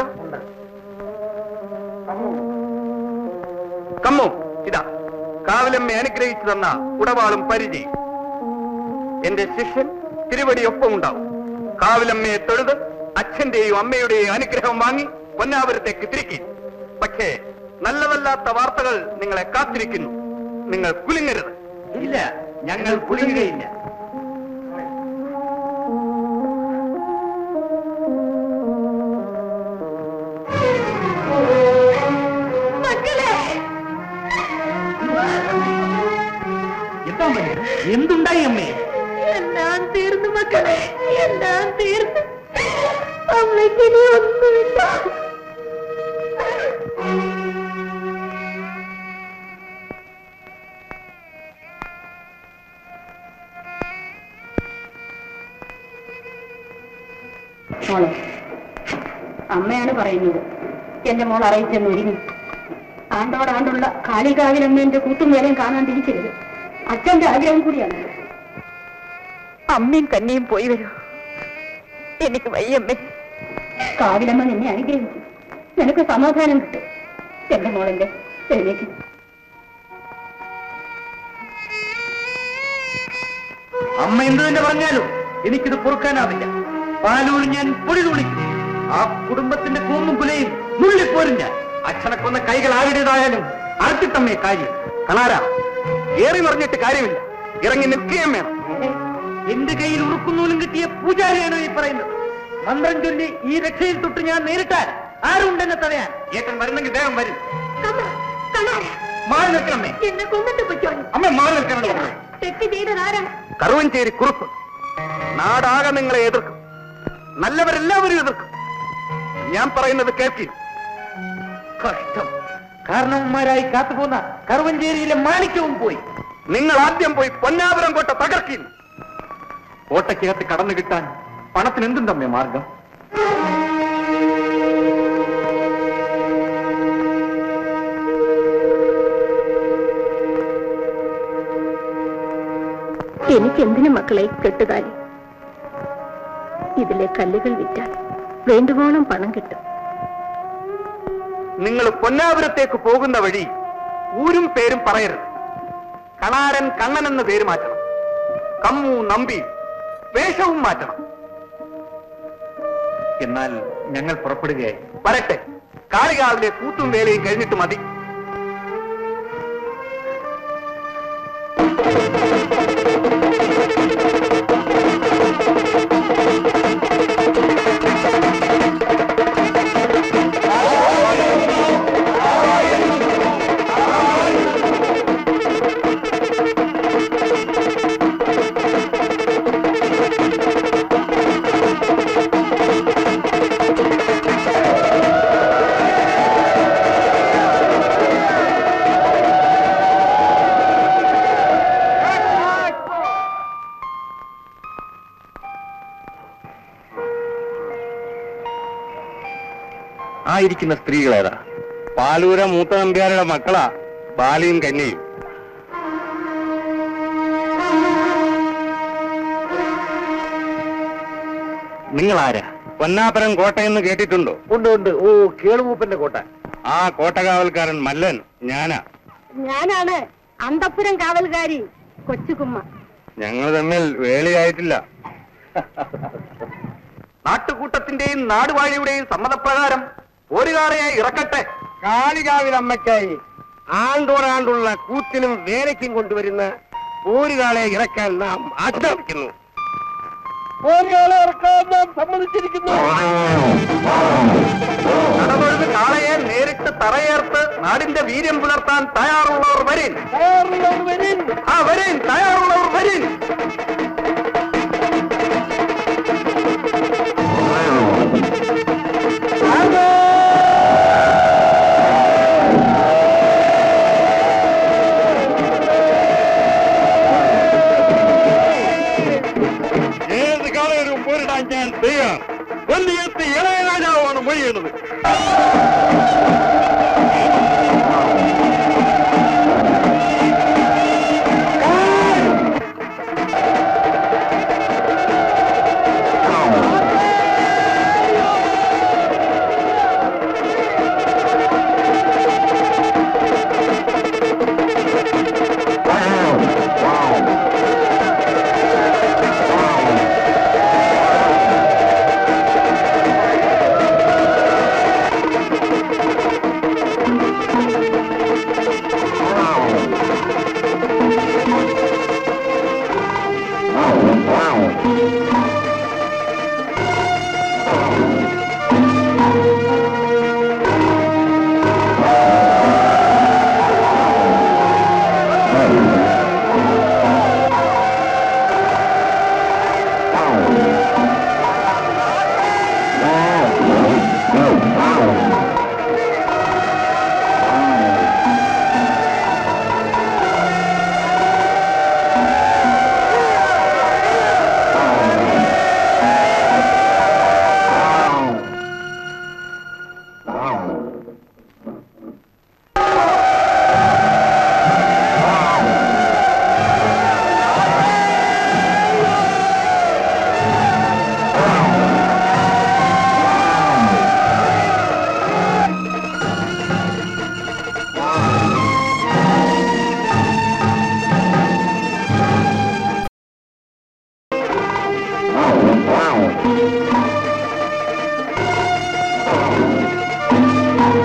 കമ്മു ഇതാ കാവലമ്മെ അനുഗ്രഹിച്ചു തന്ന ഉടവാളും പരിചയം എന്റെ ശിഷ്യൻ തിരുവടി ഒപ്പമുണ്ടാവും കാവിലമ്മയെ തൊഴുത് അച്ഛന്റെയും അമ്മയുടെയും അനുഗ്രഹം വാങ്ങി പൊന്നാപുരത്തേക്ക് തിരിക്കി പക്ഷേ നല്ലതല്ലാത്ത വാർത്തകൾ നിങ്ങളെ കാത്തിരിക്കുന്നു നിങ്ങൾ കുലുങ്ങരുത് ഇല്ല ഞങ്ങൾ കുലുങ്ങുകയില്ല എന്താ എന്തുണ്ടായി അമ്മേ എല്ലാം തീർന്നു മക്കളെ എല്ലാം തീർന്നു അമ്മയ്ക്കിനി ഒന്നുമില്ല മോളെ അമ്മയാണ് പറയുന്നത് എന്റെ മോൾ അറിയിച്ചെന്ന് ഒരുങ്ങി ആണ്ടോടാണ്ടുള്ള കാളികാവിലമ്മേന്റെ കൂട്ടും വേലയും കാണാൻ തിരിച്ചരുത് അച്ഛന്റെ ആഗ്രഹം കൂടിയാണ് അമ്മയും കന്നിയും പോയി വരൂ എനിക്ക് വയ്യമ്മേ കാവിലമ്മ നിന്നെ അനുഗ്രഹിച്ചു നിനക്ക് സമാധാനം കിട്ടും എന്റെ മോളെന്റെ എഴുന്നേക്ക് അമ്മ എന്ത് തന്നെ പറഞ്ഞാലും എനിക്കിത് പൊറുക്കാനാവില്ല പാലൂർ ഞാൻ പൊടി തുളിക്കും ആ കുടുംബത്തിന്റെ കൂമ്പും കുലയും നുള്ളിപ്പോരും ഞാൻ അച്ഛനെ കൊന്ന കൈകൾ ആരുടേതായാലും അറുത്തിട്ടമ്മേ കാര്യം കണാരാ ഏറി പറഞ്ഞിട്ട് കാര്യമില്ല ഇറങ്ങി നിൽക്കുകയും വേണം എന്റെ കയ്യിൽ ഉറുക്കുന്നൂലും കിട്ടിയ പൂജാരിയാണ് ഈ പറയുന്നത് മന്ത്രം ചൊല്ലി ഈ രക്ഷയിൽ തൊട്ട് ഞാൻ നേരിട്ടാൽ ആരുണ്ടെന്നെ തടയാൻ ഏട്ടൻ വരുന്നെങ്കിൽ ദേഹം വരും മാറി നിൽക്കണമേ എന്നെ കൊന്നിട്ട് പൊയ്ക്കോ അമ്മ മാറി നിൽക്കാനുള്ള തെറ്റ് ചെയ്തതാരാ കറുവഞ്ചേരി കുറുപ്പ് നാടാകെ നിങ്ങളെ എതിർക്കും നല്ലവരെല്ലാവരും എതിർക്കും ഞാൻ പറയുന്നത് കേൾക്കി കഷ്ടം കാരണവന്മാരായി കാത്തുപോന്ന കറുവഞ്ചേരിയിലെ മാണിക്യവും പോയി നിങ്ങൾ ആദ്യം പോയി പൊന്നാപുരം കോട്ട തകർക്കി കോട്ടയ്ക്കകത്ത് കടന്നു കിട്ടാൻ പണത്തിന് എന്തുണ്ടമ്മേ മാർഗം എനിക്ക് എന്തിനു മക്കളെ കെട്ടുതാലി ഇതിലെ കല്ലുകൾ വിറ്റാൽ വേണ്ടുവോളം പണം കിട്ടും നിങ്ങൾ പൊന്നാപുരത്തേക്ക് പോകുന്ന വഴി ഊരും പേരും പറയരുത് കണാരൻ കണ്ണൻ എന്ന പേര് മാറ്റണം കമ്മു നമ്പി വേഷവും മാറ്റണം എന്നാൽ ഞങ്ങൾ പുറപ്പെടുകയായി വരട്ടെ കാളികാവിലെ കൂത്തും വേലയും കഴിഞ്ഞിട്ട് മതി ആയിരിക്കുന്ന സ്ത്രീകളേതാ പാലൂര മൂത്ത നമ്പ്യാരുടെ മക്കളാ ബാലിയും കന്യയും നിങ്ങളാരാ പൊന്നാപുരം കോട്ടയെന്ന് കേട്ടിട്ടുണ്ടോ ഉണ്ട് ഉണ്ട് ഓ കേളുമൂപ്പന്റെ കോട്ട ആ കോട്ടകാവൽക്കാരൻ മല്ലൻ ഞാനാ ഞാനാണ് അന്തപ്പുരം കാവൽകാരി കൊച്ചുകുമ്മ ഞങ്ങൾ തമ്മിൽ വേളിയായിട്ടില്ല നാട്ടുകൂട്ടത്തിന്റെയും നാടുവാഴിയുടെയും സമ്മതപ്രകാരം പോരുകാറയെ ഇറക്കട്ടെ കാളികാവിലമ്മയ്ക്കായി ആണ്ടോടാണ്ടുള്ള കൂത്തിനും വേലയ്ക്കും കൊണ്ടുവരുന്ന പോരുകാളെ ഇറക്കാൻ നാം ആജ്ഞാപിക്കുന്നു പോരുകാളെ ഇറക്കാൻ നാം സമ്മതിച്ചിരിക്കുന്നു നടതൊഴുത് കാളയെ നേരിട്ട് തറയേർത്ത് നാടിന്റെ വീര്യം പുലർത്താൻ തയ്യാറുള്ളവർ വരിൻ തയ്യാറുള്ളവർ വരിൻ ആ വരിൻ തയ്യാറുള്ളവർ വരിൻ ഏത് കാലവും പോരിടാൻ ഞാൻ തയ്യാർ കൊല്ലിയത്ത് ഇളയ രാജാവാണ് മൊഴി ചെയ്യണത് Wow.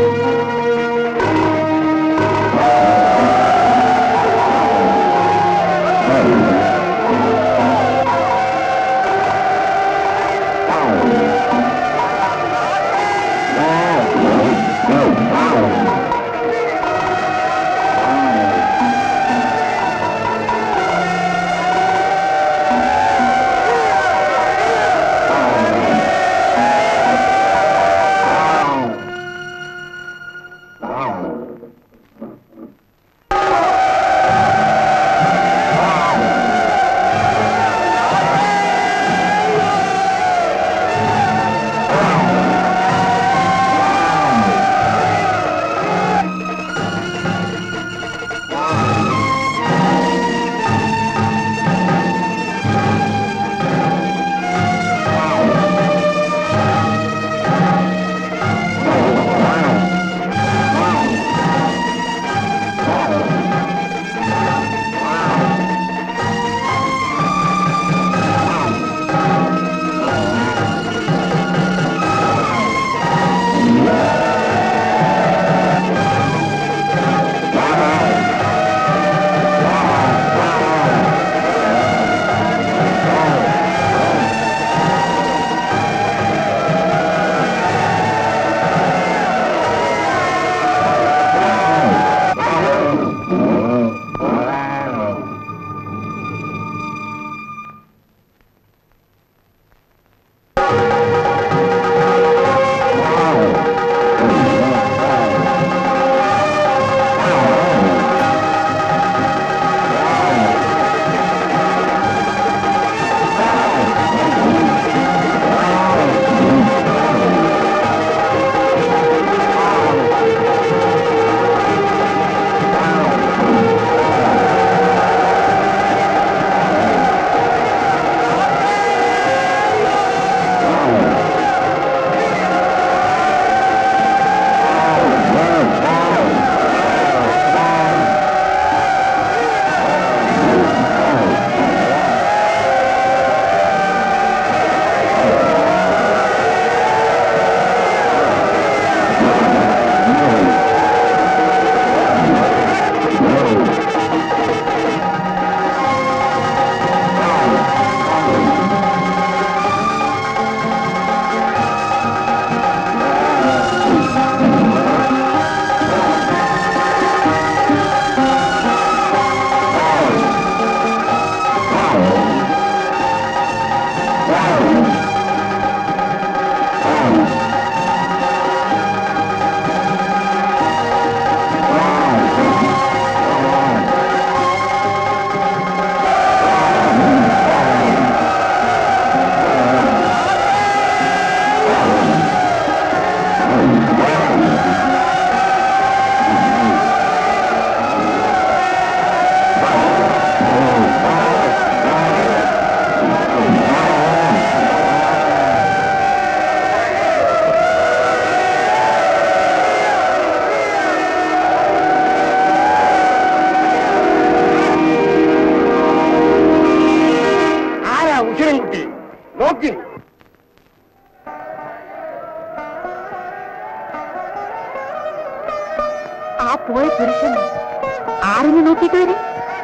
ആ പോയ പുരുഷൻ ആരെന്ന് നോക്കിയിട്ട് വരെ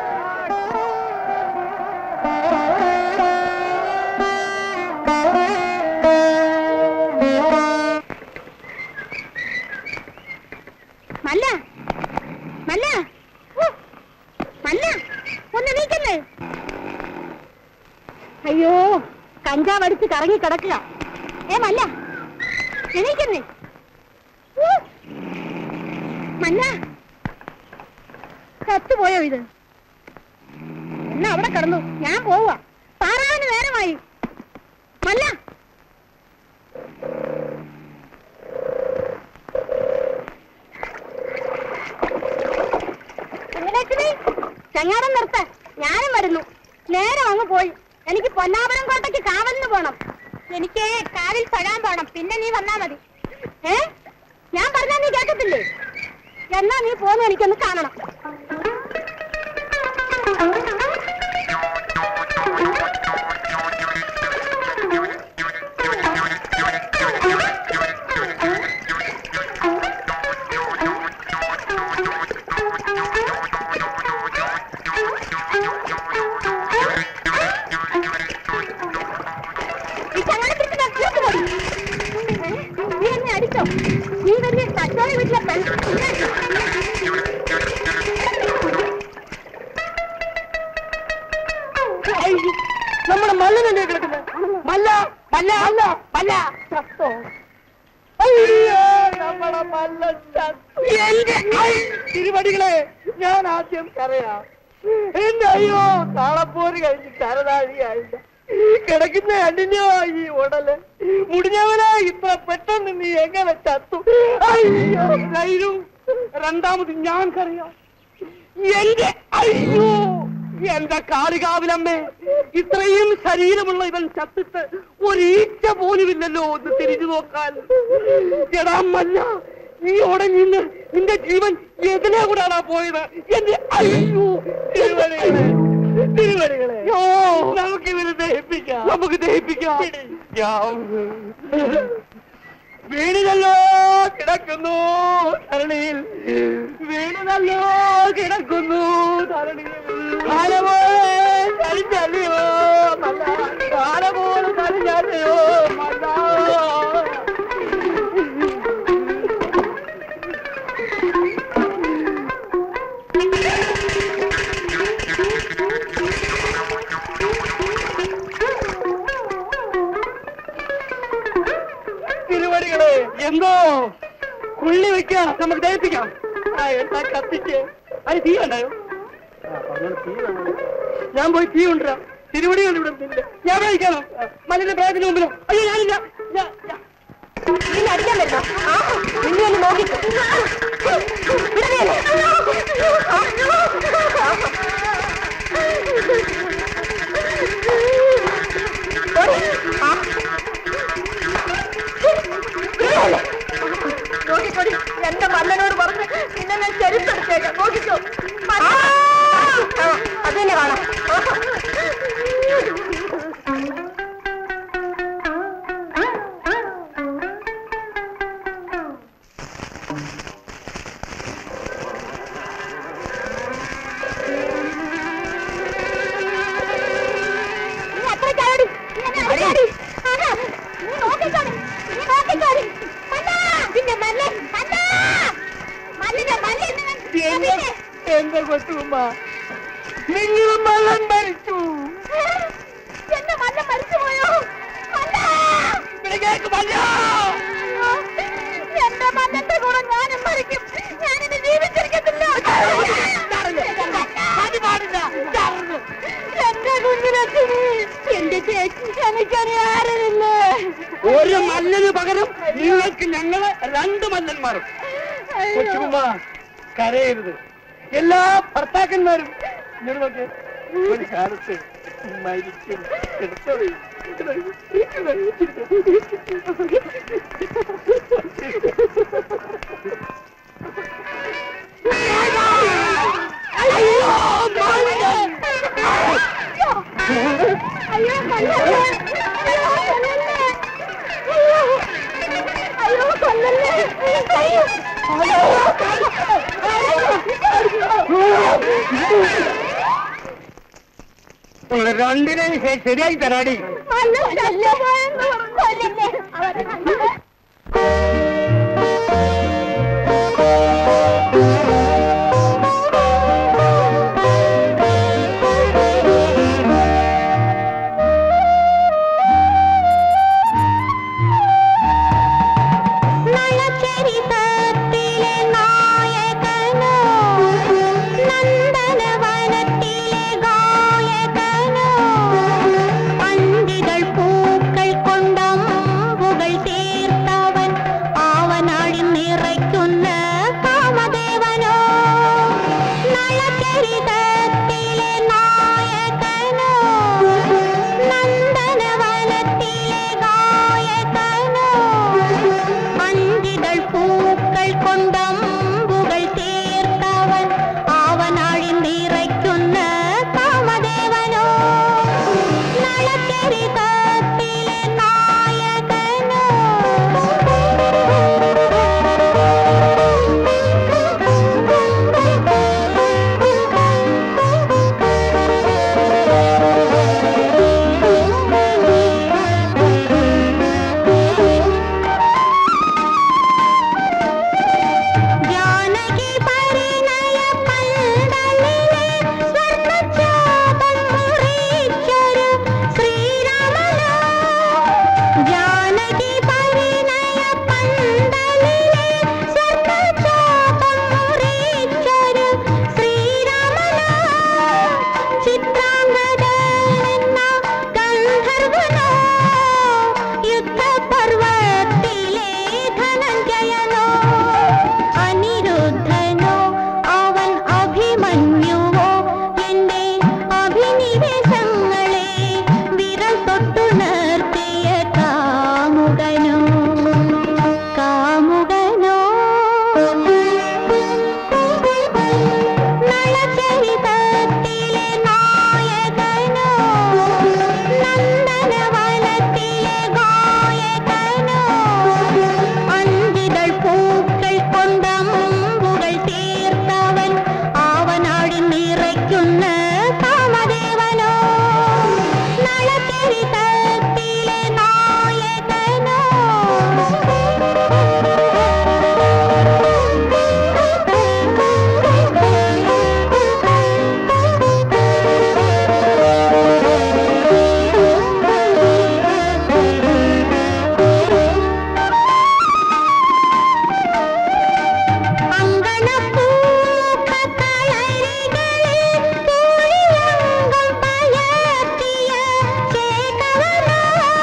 മല്ല മല്ല ഓ, മല്ല ഒന്ന് നീക്കല്ലേ അയ്യോ കഞ്ചാവ് അടിച്ച് കറങ്ങി കിടക്കുക ഏ മല്ല എണീക്കുന്നേ ഊ. മല്ല ചത്തുപോയോ ഇത് എന്നാ അവിടെ കിടന്നു ഞാൻ പോവാ പാറാവിന് നേരമായി മല്ല കുഞ്ഞിലക്ഷ്മി ചങ്ങാടം നിർത്ത ഞാനും വരുന്നു നേരെ അങ്ങ് പോയി എനിക്ക് പൊന്നാപുരം കോട്ടയ്ക്ക് കാവലിന് പോണം എനിക്ക് കാവിൽ തൊഴാൻ പോണം പിന്നെ നീ വന്നാ മതി ഏ ഞാൻ പറഞ്ഞാ നീ കേൾക്കത്തില്ലേ എന്നാ നീ പോന്നു എനിക്കൊന്ന് കാണണം ഈ ചങ്ങല പിടിച്ച് നിർത്തിയിട്ട് മതി. ഏ? നീ എന്നെ അടിച്ചോ നീ വലിയ തച്ചോളി വീട്ടിലെ പെൺ നമ്മുടെ മല്ലനല്ലേ കിടക്കുന്നത് മല്ല മല്ല അല്ല മല്ല ചത്തോ അയ്യോ നമ്മുടെ മല്ല ചത്തു എന്റെ തിരുവടികളെ ഞാൻ ആദ്യം കരയാം എന്റെ അയ്യോ താളപ്പോര് കഴിഞ്ഞ് കരതാഴിയായില്ല കിടക്കുന്ന കണ്ടിന്യോ ഈ ഉടല് മുടിഞ്ഞവനാ ഇത്ര പെട്ടെന്ന് നീ എങ്ങനെ ചത്തു അയ്യോ ധൈര്യം രണ്ടാമത് ഞാൻ കരയാം എന്റെ അയ്യോ എന്റെ കാളികാവിലമ്മേ ഇത്രയും ശരീരമുള്ള ഇവൻ ചത്തിട്ട് ഒരീച്ച പോലുമില്ലല്ലോ ഒന്ന് തിരിഞ്ഞു നോക്കാൻ എടാമല്ല നീ ഉടനെ നിന്ന് നിന്റെ ജീവൻ എതിനെ കൂടാണ് പോയത് എന്റെ അയ്യോ തിരുവടികളെ തിരുവടികളെ ഓ നമുക്ക് ഇവരെ ദഹിപ്പിക്കാം നമുക്ക് ദഹിപ്പിക്കാം വീണിനല്ലോ കിടക്കുന്നു ധരണിയിൽ വീണിനല്ലോ കിടക്കുന്നു ധരണിയിൽ കാലപോലെ കരിഞ്ഞല്ലയോ മല്ല കാലപോലെ കരിഞ്ഞല്ലയോ മല്ല തിരുവടികളെ എന്തോ കുള്ളി വെക്കാം നമുക്ക് ദഹിപ്പിക്കാം ആ എന്താ കത്തിച്ച് അത് തീ ഉണ്ടായോ ഞാൻ പോയി തീ കൊണ്ടുവരാം തിരുവടികൾ ഇവിടെ ഉണ്ട്. ഞാൻ കഴിക്കാനോ മലിന്റെ പ്രായത്തിന് മുമ്പിലോ അയ്യോ ഞാനില്ല ഞാൻ- ഞാൻ- നിന്നെ അടിക്കാൻ വരുന്നോ ആ നിന്നെ ഒന്ന് നോക്കിക്കോ നോക്കിക്കോടി എന്റെ മല്ലനോട് പറഞ്ഞ് നിന്നെ ഞാൻ ചെരുപ്പെടുത്തേക്കാം നോക്കിക്കോ അത് തന്നെ കാണാം നീ അത്ര ചാടി നീ എന്നെ അടിച്ചാടി ആഹാ. നീ നോക്കിക്കോടി നീ നോക്കിക്കോടി മല്ല പിന്നെ മല്ല മല്ല മല്ലിന്റെ മല്ല എന്റെ എന്റെ കൊച്ചുമ്മ നിങ്ങൾ മലൻ മരിച്ചു എന്റെ മല്ല മരിച്ചുപോയോ മല്ല ഇവിടെ കേക്ക് മല്ല എന്റെ മല്ലന്റെ കൂടെ ഞാനും മരിക്കും ഞാനിത് ജീവിച്ചിരിക്കത്തില്ല അത് പാടില്ല ചാർന്ന്. എന്റെ കുഞ്ഞിലച്ഛന് എന്റെ ചേച്ചി എനിക്കറിയാറില്ലേ ഒരു മല്ലന് പകരം നിങ്ങൾക്ക് ഞങ്ങള് രണ്ട് മല്ലന്മാരും കൊച്ചുമ്മ കരയരുത് എല്ലാ ഭർത്താക്കന്മാരും ഇങ്ങോട്ട് നോക്ക് ഒരു കാലത്ത് മരിക്കും എടുത്തോ. അയ്യോ മല്ലൻ! അയ്യോ കൊല്ലല്ലേ അയ്യോ കൊല്ലല്ലേ അയ്യോ അയ്യോ കൊല്ലല്ലേ അയ്യോ രണ്ടിനെയും ശരിയായി തരാടി നളചരിതത്തിലെ നായകനോ നന്ദനവനത്തിലെ ഗായകനോ പണ്ടികൾ പൂക്കൾ കൊണ്ടമ്പുകൾ തീർത്തവൻ ആവനാഴി നിറയ്ക്കുന്ന കാമദേവനോ നളചരിതത്തിലെ നായകനോ നന്ദനവനത്തിലെ ഗായകനോ അഞ്ചിതൾ പൂക്കൾ കൊണ്ടമ്പുകൾ തീർത്തവൻ അവനാഴി നിറയ്ക്കുന്ന കാമദേവനോ നളചരിതത്തിലെ നായകനോ ജാനകി പരിണയ പന്തലിലെ സ്വർണ്ണചാപം മുറിച്ചൊരു ശ്രീരാമനോ ജാനകി പരിണയ പന്തലിലെ സ്വർണ്ണചാപം മുറിച്ചൊരു ശ്രീരാമനോ ചിത്രാംഗദനെന്ന ഗന്ധർവനോ യുദ്ധപർവത്തിലെ ധനഞ്ജയനോ അനിരുദ്ധനോ അവൻ അഭിമന്യുവോ എന്റെ അഭിനിവേശങ്ങളെ വിരൽ തൊട്ടുണർത്തിയ കാമുകനോ കാമുകനോ നളചരിതത്തിലെ നായകനോ നന്ദനവനത്തിലെ ഗായകനോ അഞ്ചിതൾ പൂക്കൾ കൊണ്ടമ്പുകൾ തീർത്തവൻ ആവനാഴി നിറയ്ക്കുന്ന കാമദേവനോ നളചരിതത്തിലെ നായകനോ അങ്കണപ്പൂക്കളരികളിൽ പൂഴിയങ്കം പയറ്റിയ ചേകവനോ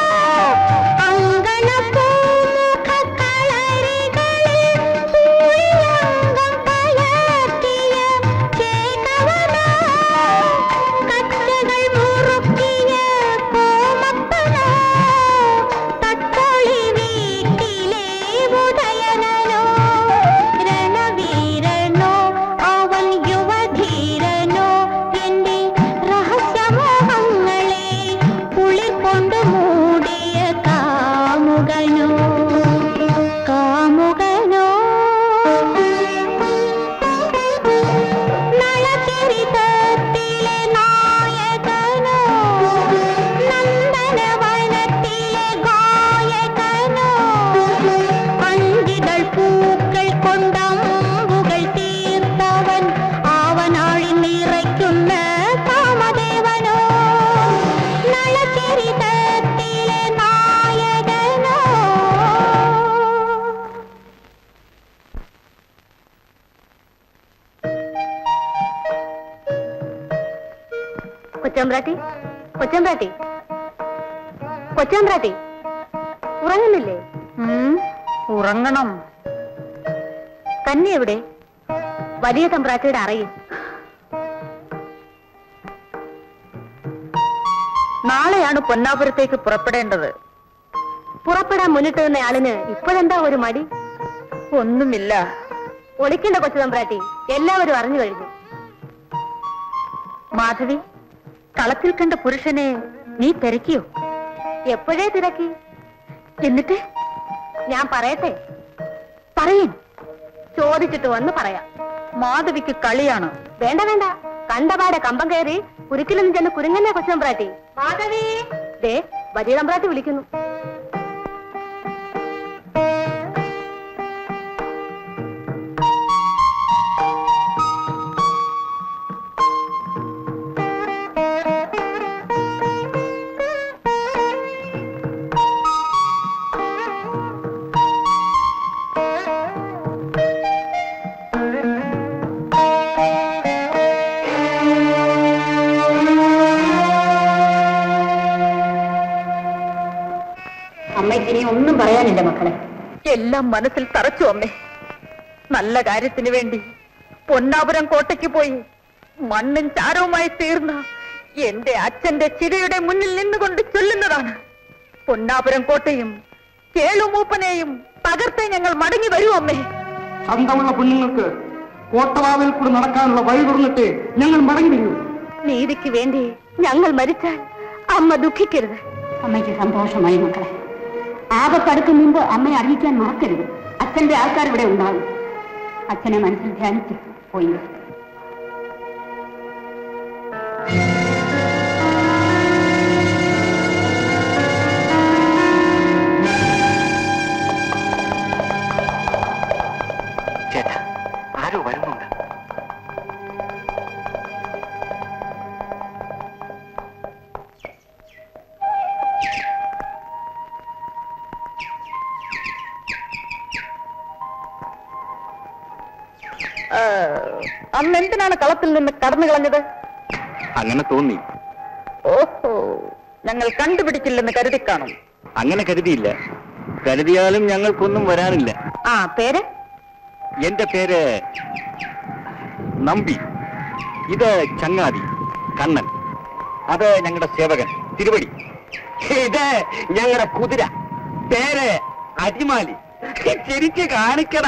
അങ്കണപ്പൂമുഖക്കളരികളിൽ പൂഴിയങ്കം പയറ്റിയ ചേകവനോ കച്ചകൾ മുറുക്കിയ കോമപ്പനോ തട്ടൊളി വീട്ടിലെ ഉദയനോ രണവീരനോ അവൻ യുവധീരനോ എന്റെ രഹസ്യമോഹങ്ങളെ കുളിർ കൊണ്ട് മൂടിയ കാമുകനോ കാമുകനോ നളചരിതത്തിലെ നായകനോ നന്ദനവനത്തിലെ ഗായകനോ അഞ്ചിതൾ പൂക്കൾ കൊണ്ടമ്പുകൾ തീർത്തവൻ ആവനാഴി നിറയ്ക്കുന്ന കാമദേവനോ നളചരിതത്തിലെ നായകനോ കൊച്ചമ്പ്രാട്ടി കൊച്ചമ്പ്രാട്ടി കൊച്ചമ്പ്രാട്ടി ഉറങ്ങുന്നില്ലേ ഉറങ്ങണം തന്നെ എവിടെ വലിയ തമ്പ്രാട്ടിയുടെ അറയിൽ നാളെയാണ് പൊന്നാപുരത്തേക്ക് പുറപ്പെടേണ്ടത് പുറപ്പെടാൻ മുന്നിട്ട് നിന്ന ആളിന് ഇപ്പോഴെന്താ ഒരു മടി ഒന്നുമില്ല ഒളിക്കണ്ട കൊച്ചു തമ്പ്രാട്ടി എല്ലാവരും അറിഞ്ഞു കഴിഞ്ഞു മാധവി കളത്തിൽ കണ്ട പുരുഷനെ നീ തിരക്കിയോ എപ്പോഴേ തിരക്കി എന്നിട്ട് ഞാൻ പറയട്ടെ പറയും ചോദിച്ചിട്ട് വന്ന് പറയാം മാധവിക്ക് കളിയാണ് വേണ്ട വേണ്ട കണ്ടപാടെ കമ്പം കയറി കുരുക്കിലൊന്നും ചെന്ന് കുരുങ്ങന്നെ കൊച്ചമ്പ്രാട്ടി മാധവി ദേ വലിയ തമ്പ്രാട്ടി വിളിക്കുന്നു അമ്മയ്ക്ക് ഇനി ഒന്നും പറയാനില്ല മക്കളെ എല്ലാം മനസ്സിൽ തറച്ചു അമ്മേ നല്ല കാര്യത്തിന് വേണ്ടി പൊന്നാപുരം കോട്ടയ്ക്ക് പോയി മണ്ണും ചാരവുമായി തീർന്ന എന്റെ അച്ഛന്റെ ചിരയുടെ മുന്നിൽ നിന്നുകൊണ്ട് ചൊല്ലുന്നതാണ് പൊന്നാപുരം കോട്ടയും കേളുമൂപ്പനെയും തകർത്തേ ഞങ്ങൾ മടങ്ങി വരൂ അമ്മേ അന്തമുള്ള പെണ്ണുങ്ങൾക്ക് കോട്ടവാവിൽ കൂടി നടക്കാനുള്ള വഴി തുറന്നിട്ട് ഞങ്ങൾ മടങ്ങി വരൂ നീതിക്ക് വേണ്ടി ഞങ്ങൾ മരിച്ചാൽ അമ്മ ദുഃഖിക്കരുത് അമ്മയ്ക്ക് സന്തോഷമായി മക്കളെ ആപത്തടുക്കും മുമ്പ് അമ്മയെ അറിയിക്കാൻ മറക്കരുത് അച്ഛന്റെ ആൾക്കാർ ഇവിടെ ഉണ്ടാകും അച്ഛനെ മനസ്സിൽ ധ്യാനിച്ച് പോയി വരൂ. ചേട്ടാ ആരോ വരുന്നുണ്ട് ആ, അന്ന് എന്തിനാണ് കളത്തിൽ നിന്ന് കടന്നു കളഞ്ഞത് അങ്ങനെ തോന്നി ഓഹോ ഞങ്ങൾ കണ്ടുപിടിക്കില്ലെന്ന് കരുതി കാണും അങ്ങനെ കരുതിയില്ല കരുതിയാലും ഞങ്ങൾക്കൊന്നും വരാനില്ല ആ പേര് എന്റെ പേര് നമ്പി ഇത് ചങ്ങാതി കണ്ണൻ അത് ഞങ്ങളുടെ സേവകൻ തിരുവടി ഇത് ഞങ്ങളുടെ കുതിര പേര് അടിമാലി ശരിക്ക് കാണിക്കടാ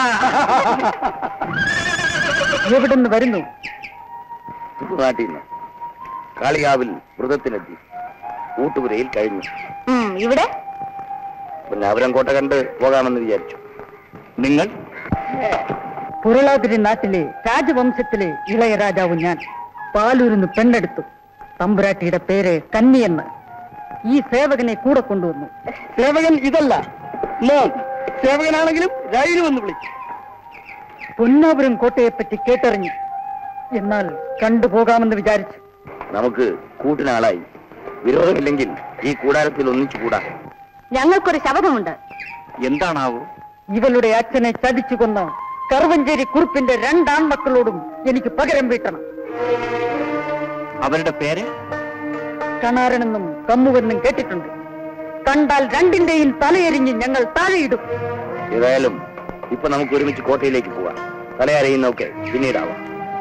എവിടുന്ന് വരുന്നു നാട്ടിൽ നിന്ന് കാളികാവിൽ വ്രതത്തിനെത്തി ഊട്ടുപുരയിൽ കഴിഞ്ഞു ഉം, ഇവിടെ പിന്നെ അവരം കോട്ട കണ്ട് പോകാമെന്ന് വിചാരിച്ചു നിങ്ങൾ പുരളാതിരി നാട്ടിലെ രാജവംശത്തിലെ ഇളയ രാജാവ് ഞാൻ പാലൂരിന്ന് പെണ്ണെടുത്തു തമ്പുരാട്ടിയുടെ പേര് കന്നിയെന്ന് ഈ സേവകനെ കൂടെ കൊണ്ടുവന്നു സേവകൻ ഇതല്ല മോൻ സേവകനാണെങ്കിലും രായിന് വന്ന് വിളിച്ചു പൊന്നാപുരം കോട്ടയെപ്പറ്റി കേട്ടറിഞ്ഞു എന്നാൽ കണ്ടുപോകാമെന്ന് വിചാരിച്ചു നമുക്ക് കൂട്ടിനാളായി വിരോധമില്ലെങ്കിൽ ഈ കൂടാരത്തിൽ ഒന്നിച്ചു കൂടാ ഞങ്ങൾക്കൊരു ശബ്ദമുണ്ട് എന്താണാവോ ഇവളുടെ അച്ഛനെ ചതിച്ചു കൊന്ന കറുവഞ്ചേരി കുറുപ്പിന്റെ രണ്ടാൺമക്കളോടും എനിക്ക് പകരം വീട്ടണം അവരുടെ പേര് കണാരനെന്നും കമ്മുവെന്നും കേട്ടിട്ടുണ്ട് കണ്ടാൽ രണ്ടിന്റെയും തലയെരിഞ്ഞ് ഞങ്ങൾ താഴെയിടും ഏതായാലും ഇപ്പൊ നമുക്ക് ഒരുമിച്ച് കോട്ടയിലേക്ക് പോവാം തലയറിയുന്നൊക്കെ പിന്നീടാവാം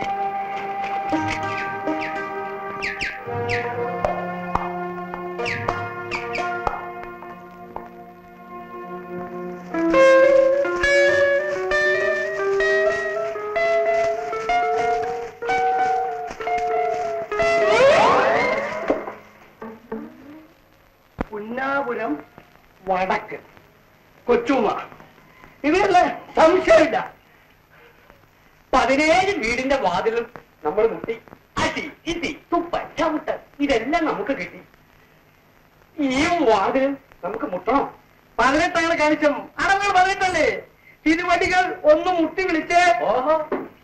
പുന്നാപുരം വടക്ക് കൊച്ചുമ ഇതിനുള്ള സംശയമില്ല പതിനേഴ് വീടിന്റെ വാതിലും നമ്മൾ മുട്ടി അടി ഇടി തുപ്പ ചവിട്ട് ഇതെല്ലാം നമുക്ക് കിട്ടി ഈ വാതിലും നമുക്ക് മുട്ടണം പതിനെട്ടാണ് കാണിച്ചും അടവുകൾ പതിനെട്ടല്ലേ തിരുവടികൾ ഒന്ന് മുട്ടി വിളിച്ച് ഓഹോ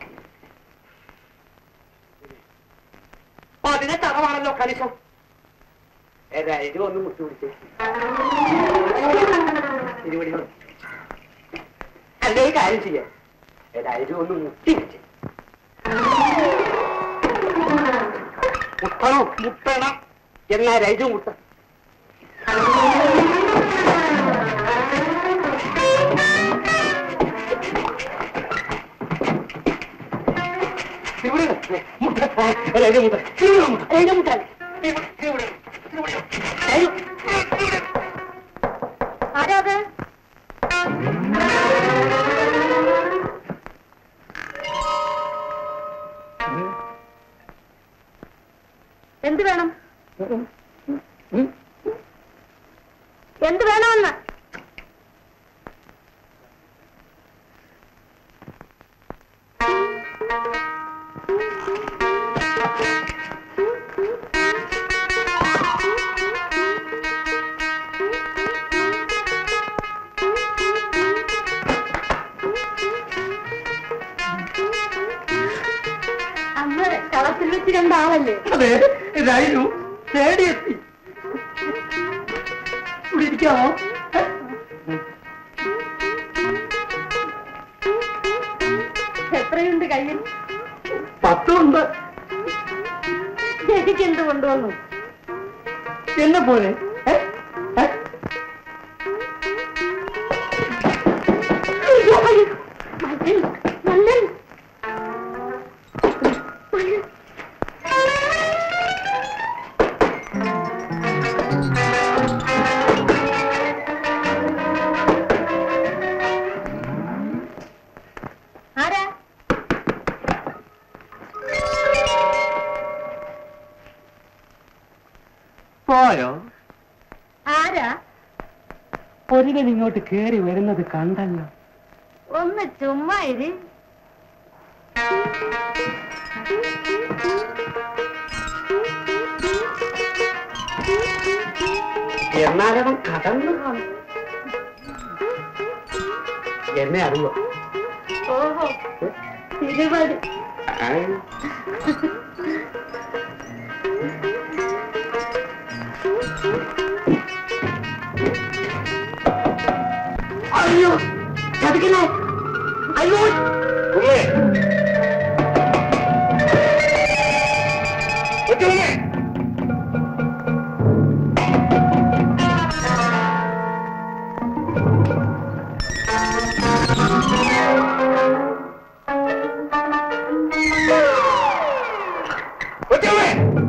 പതിനെട്ട് അടവാണല്ലോ കണിശം ഏതായാലും ഒന്ന് മുട്ടി വിളിച്ചേ തിരുവടി അല്ലേ കാര്യം ചെയ്യാം ഏതായാലും ഒന്ന് മുട്ടി വെച്ച് മുട്ടണോ മുട്ടണം എന്നാ രജു മുട്ട തിരുവടി മുട്ട രജു മുട്ട തിരുവടി മുട്ട രജു മുട്ട തിരുവടി തിരുവടി രജു ആരാത് എന്ത് വേണം എന്ത് വേണമെന്ന് വെച്ച് രണ്ടാളല്ലേ അതെ രൈനു തേടിയെത്തി ഇവിടെ ഇരിക്കാമോ എത്രയുണ്ട് കയ്യിൽ പത്തുണ്ട് ചേച്ചിക്ക് എന്ത് കൊണ്ടുവന്നു എന്നെ പോലെ ഏ? ഏ? മല്ലൻ മല്ലൻ ആരാ പോയോ ആരാ ഒരുവൻ ഇങ്ങോട്ട് കേറി വരുന്നത് കണ്ടല്ലോ ഒന്ന് ചുമ്മാ ഇരി എന്നാലവൻ കടന്നു കാണും എന്നെ അറിയോ ഓഹോ തിരുവടി അയ്യോ ചതിക്കണേ അയ്യോ ഉമ്മേ കൊച്ചുമ്മേ കൊച്ചുമ്മേ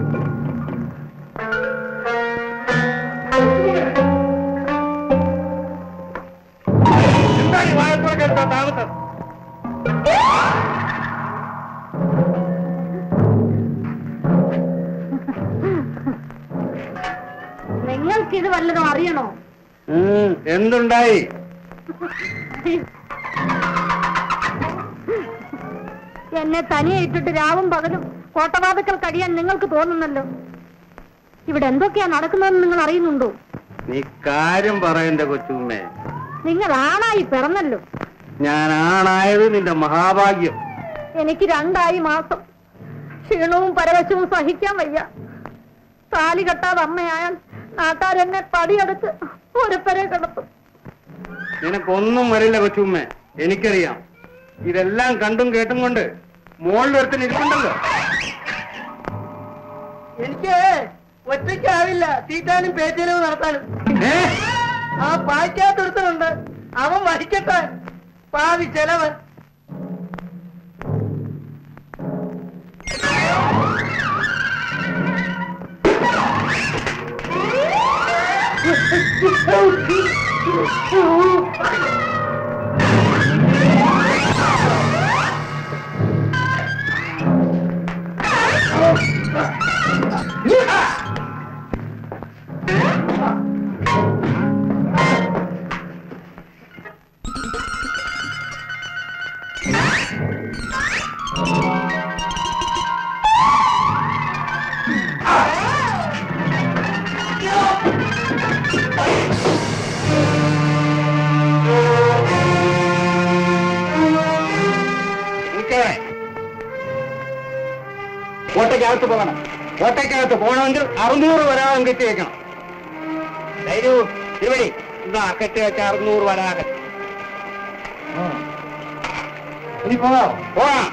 എന്താണ് ഈ വാഴപ്പുറം എന്താ താമസം നിങ്ങൾക്കിത് വല്ലതും അറിയണോ എന്തുണ്ടായി എന്നെ തനിയെ ഇട്ടിട്ട് രാവും പകലും കോട്ടവാതുക്കൾ കഴിയാൻ നിങ്ങൾക്ക് തോന്നുന്നല്ലോ ഇവിടെ എന്തൊക്കെയാ നടക്കുന്നതെന്ന് നിങ്ങൾ അറിയുന്നുണ്ടോ നീ കാര്യം പറയണ്ട കൊച്ചുമ്മേ നിങ്ങൾ ആണായി പിറന്നല്ലോ ഞാൻ ആണായത് നിന്റെ മഹാഭാഗ്യം എനിക്ക് രണ്ടായി മാസം ക്ഷീണവും പരവശവും സഹിക്കാൻ വയ്യ താലി കെട്ടാതെ അമ്മയായാൽ നാട്ടാരെന്നെ പടിയെടുത്ത് ഒരുപ്പരെ കിടത്തും നിനക്കൊന്നും വരില്ല കൊച്ചുമ്മേ എനിക്കറിയാം ഇതെല്ലാം കണ്ടും കേട്ടും കൊണ്ട് മോളിൽ ഒരുത്തിന് ഇരിപ്പുണ്ടല്ലോ എനിക്ക് ഒറ്റയ്ക്കാവില്ല തീറ്റാനും പേറ്റലും നടത്താനും ഏ? ആ പായ്ക്കാത്തൊരുത്തനുണ്ട് അവൻ വഹിക്കട്ടെ പാവി ചെലവ് നിൽക്കണേ. കോട്ടയ്ക്കകത്ത് പോകണം കോട്ടയ്ക്കകത്ത് പോകണമെങ്കിൽ അറുന്നൂറ് വരാകം കെട്ടി വെക്കണം തരൂ തിരുവടി ഇതാ കെട്ടി വെച്ച അറുന്നൂറ് വരാകം ഇനി പോകാം പോകാം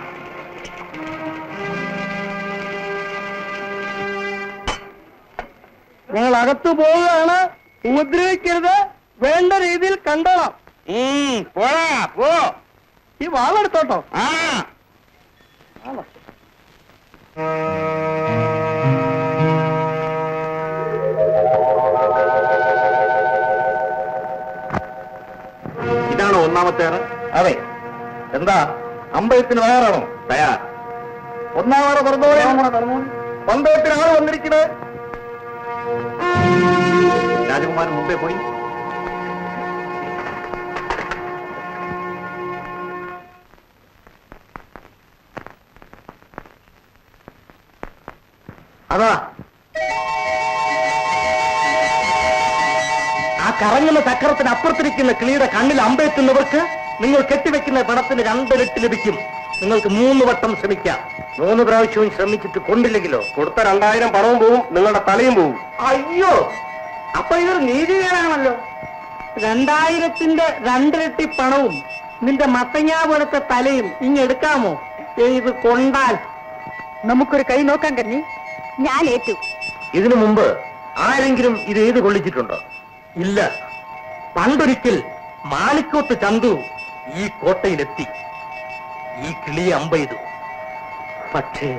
ഞങ്ങൾ അകത്ത് പോവുകയാണ് ഉപദ്രവിക്കരുത് വേണ്ട രീതിയിൽ കണ്ടോളാം ഉം, പോടാ പോ ഈ വാളെടുത്തോട്ടോ ആ ഇതാണോ ഒന്നാമത്തെ ആറ് അതെ എന്താ അമ്പലത്തിന് തയ്യാറാണോ തയ്യാർ ഒന്നാമത് തുറന്നോളെ പന്തയത്തിന് ആള് വന്നിരിക്കണേ രാജകുമാരൻ മുമ്പേ പോയി അതാ ആ കറങ്ങുന്ന ചക്രത്തിന് അപ്പുറത്തിരിക്കുന്ന കിളിയുടെ കണ്ണിൽ അമ്പെത്തുന്നവർക്ക് നിങ്ങൾ കെട്ടിവെക്കുന്ന പണത്തിന് രണ്ട് ലിട്ട് ലഭിക്കും നിങ്ങൾക്ക് മൂന്ന് വട്ടം ശ്രമിക്കാം മൂന്ന് പ്രാവശ്യവും ശ്രമിച്ചിട്ട് കൊണ്ടില്ലെങ്കിലോ കൊടുത്ത രണ്ടായിരം പണവും പോവും നിങ്ങളുടെ തലയും പോവും അയ്യോ അപ്പൊ ഇതൊരു നീതികേടാണല്ലോ രണ്ടായിരത്തിന്റെ രണ്ടിരട്ടി പണവും നിന്റെ മത്തങ്ങാ പോലത്തെ തലയും ഇങ്ങെടുക്കാമോ ഇത് കൊണ്ടാൽ നമുക്കൊരു കൈ നോക്കാൻ കന്നി ഞാൻ ഏറ്റു ഇതിനു മുമ്പ് ആരെങ്കിലും ഇത് എഴുതി കൊള്ളിച്ചിട്ടുണ്ടോ ഇല്ല പണ്ടൊരിക്കൽ മാണിക്കോത്ത് ചന്തു ഈ കോട്ടയിലെത്തി ഈ കിളിയെ അമ്പെയ്തു പക്ഷേ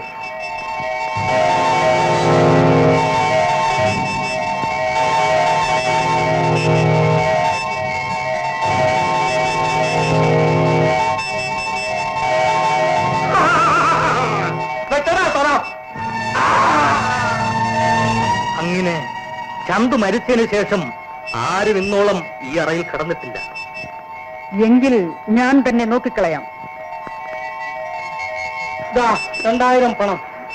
അങ്ങനെ ചന്തു മരിച്ചതിന് ശേഷം ആരും ഇന്നോളം ഈ അറയിൽ കടന്നിട്ടില്ല എങ്കിൽ ഞാൻ തന്നെ നോക്കിക്കളയാം ദാ രണ്ടായിരം പണം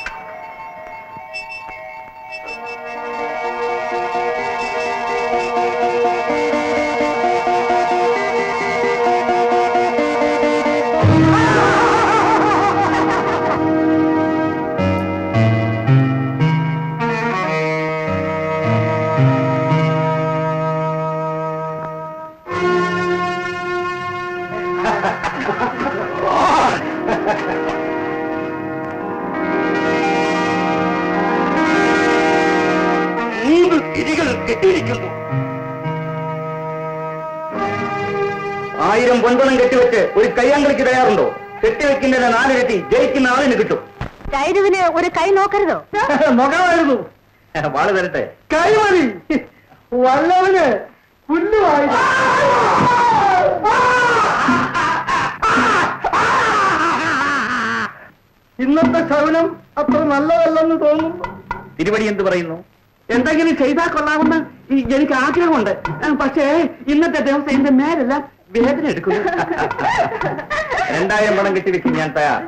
മൂന്ന് തിരികൾ കെട്ടിയിരിക്കുന്നു ആയിരം പൊൻപണം കെട്ടിവെച്ച് ഒരു കയ്യാങ്കളിക്ക് തയ്യാറുണ്ടോ കെട്ടിവെക്കുന്നതിന് നാലിരട്ടി ജയിക്കുന്ന ആളിന് കിട്ടും കൈരുവിന് ഒരു കൈ നോക്കരുതോ നോക്കാമായിരുന്നു വാള് തരട്ടെ കൈ മതി വല്ലവന് പുല്ലുമായി ഇന്നത്തെ ശകുനം അത്ര നല്ലതല്ലെന്ന് തോന്നുന്നു തിരുവടി എന്ത് പറയുന്നു എന്തെങ്കിലും ചെയ്താൽ കൊള്ളാമെന്ന് ഈ എനിക്ക് ആഗ്രഹമുണ്ട് ആ, പക്ഷേ ഇന്നത്തെ ദിവസം എന്റെ മേലെല്ലാം വേദന എടുക്കുന്നു രണ്ടായിരം പണം കെട്ടിവെക്കും ഞാൻ തയ്യാർ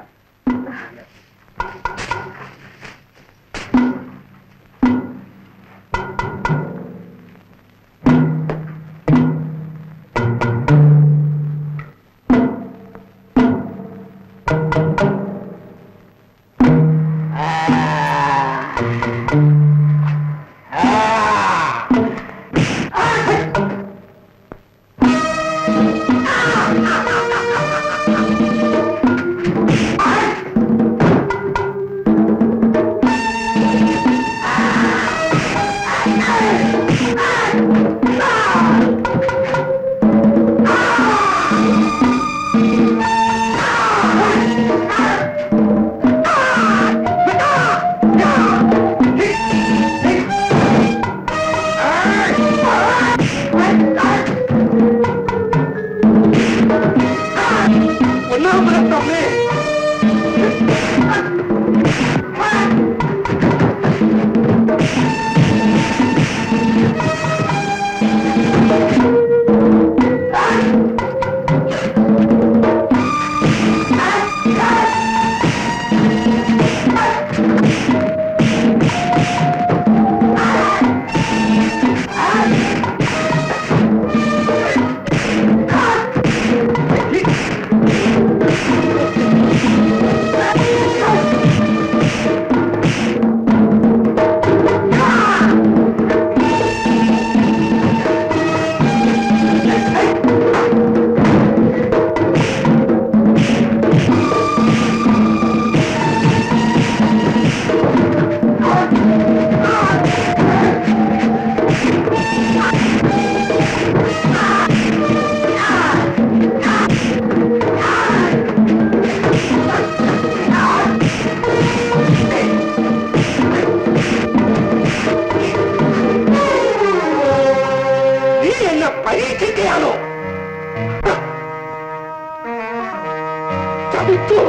നീ എന്നെ പരീക്ഷിക്കുകയാണോ ചതിച്ചു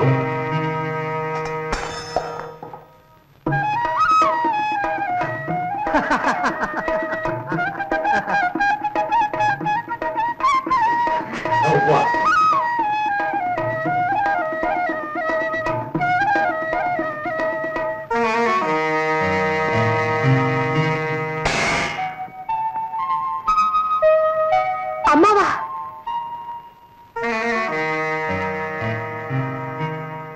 അമ്മാവാ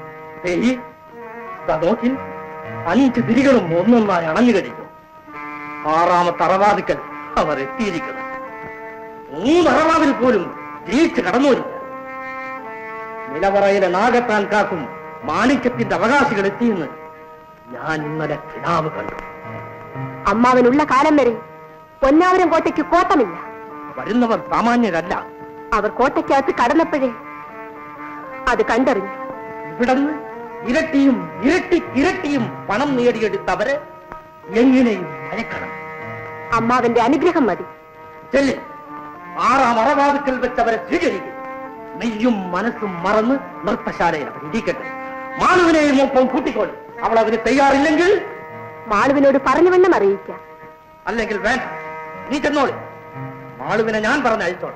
ഏയ്, ദാ നോക്കി അഞ്ച് തിരികളും ഒന്നൊന്നായി അണഞ്ഞു കഴിഞ്ഞു ആറാമത്തെ അറവാദിക്കൽ അവർ എത്തിയിരിക്കുന്നു മൂന്ന് അറവാതിൽ പോലും ജയിച്ച് കടന്നുവരില്ല നിലവറയിലെ നാഗത്താൻ കാക്കും മാണിക്യത്തിന്റെ അവകാശികൾ എത്തിയെന്ന് ഞാൻ ഇന്നലെ കിനാവ് കണ്ടു അമ്മാവനുള്ള കാലം വരെ പൊന്നാവരം കോട്ടയ്ക്ക് കോട്ടമില്ല വരുന്നവർ സാമാന്യരല്ല അവർ കോട്ടയ്ക്കകത്ത് കടന്നപ്പോഴേ അത് കണ്ടറിഞ്ഞു ഇവിടുന്ന് ഇരട്ടിയും ഇരട്ടി ഇരട്ടിയും പണം നേടിയെടുത്തവരെ എങ്ങനെയും മയക്കണം അമ്മാവന്റെ അനുഗ്രഹം മതി ചെല്ലി ആറാം അറവാതുക്കൾ വെച്ചവരെ സ്വീകരിക്കും നെയ്യും മനസ്സും മറന്ന് നൃത്തശാലയിൽ അവർ ഇരിക്കട്ടെ മാനവനെയും ഒപ്പം കൂട്ടിക്കോളും അവൾ അതിന് തയ്യാറില്ലെങ്കിൽ മാളുവിനോട് പറഞ്ഞുവണ്ണം അറിയിക്കാം അല്ലെങ്കിൽ വേണ്ട നീ ചെന്നോളി മാളുവിനെ ഞാൻ പറഞ്ഞ് അയച്ചോളാം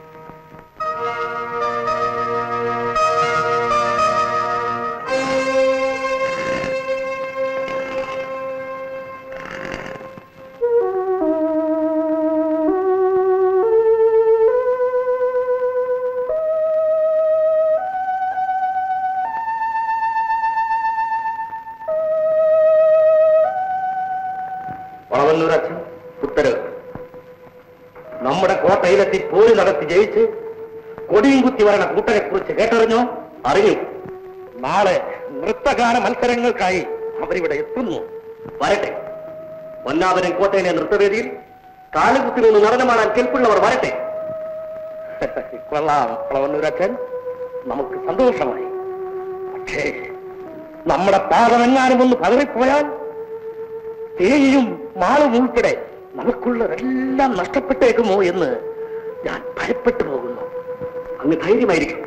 വളവന്നൂർ അച്ഛൻ ഉത്തരവ് നമ്മുടെ കോട്ടയിലെത്തി പോര് നടത്തി ജയിച്ച് കൊടിയും കുത്തി വരണ കൂട്ടരെ കുറിച്ച് കേട്ടറിഞ്ഞോ അറിഞ്ഞു നാളെ നൃത്തഗാന മത്സരങ്ങൾക്കായി അവരിവിടെ എത്തുന്നു വരട്ടെ പൊന്നാപുരം കോട്ടയിലെ നൃത്തവേദിയിൽ കാലുകുത്തി നിന്ന് നടനമാടാൻ കെൽപ്പുള്ളവർ വരട്ടെ കൊള്ളാം വളവന്നൂരച്ഛൻ നമുക്ക് സന്തോഷമായി പക്ഷേ നമ്മുടെ പാദമെങ്ങാനും ഒന്ന് പതറിപ്പോയാൽ തേയും മാളും ഉൾപ്പെടെ നമുക്കുള്ളതെല്ലാം നഷ്ടപ്പെട്ടേക്കുമോ എന്ന് ഞാൻ ഭയപ്പെട്ടു പോകുന്നു അങ്ങ് ധൈര്യമായിരിക്കും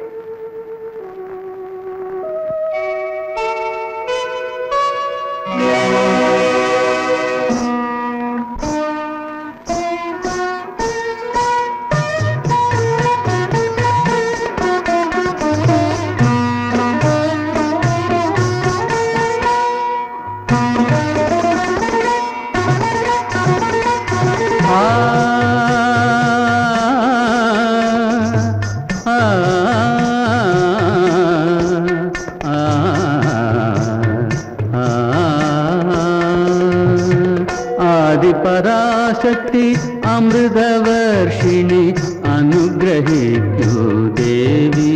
ആദിപരാശക്തി അമൃതവർഷിണി അനുഗ്രഹിക്കൂ ദേവി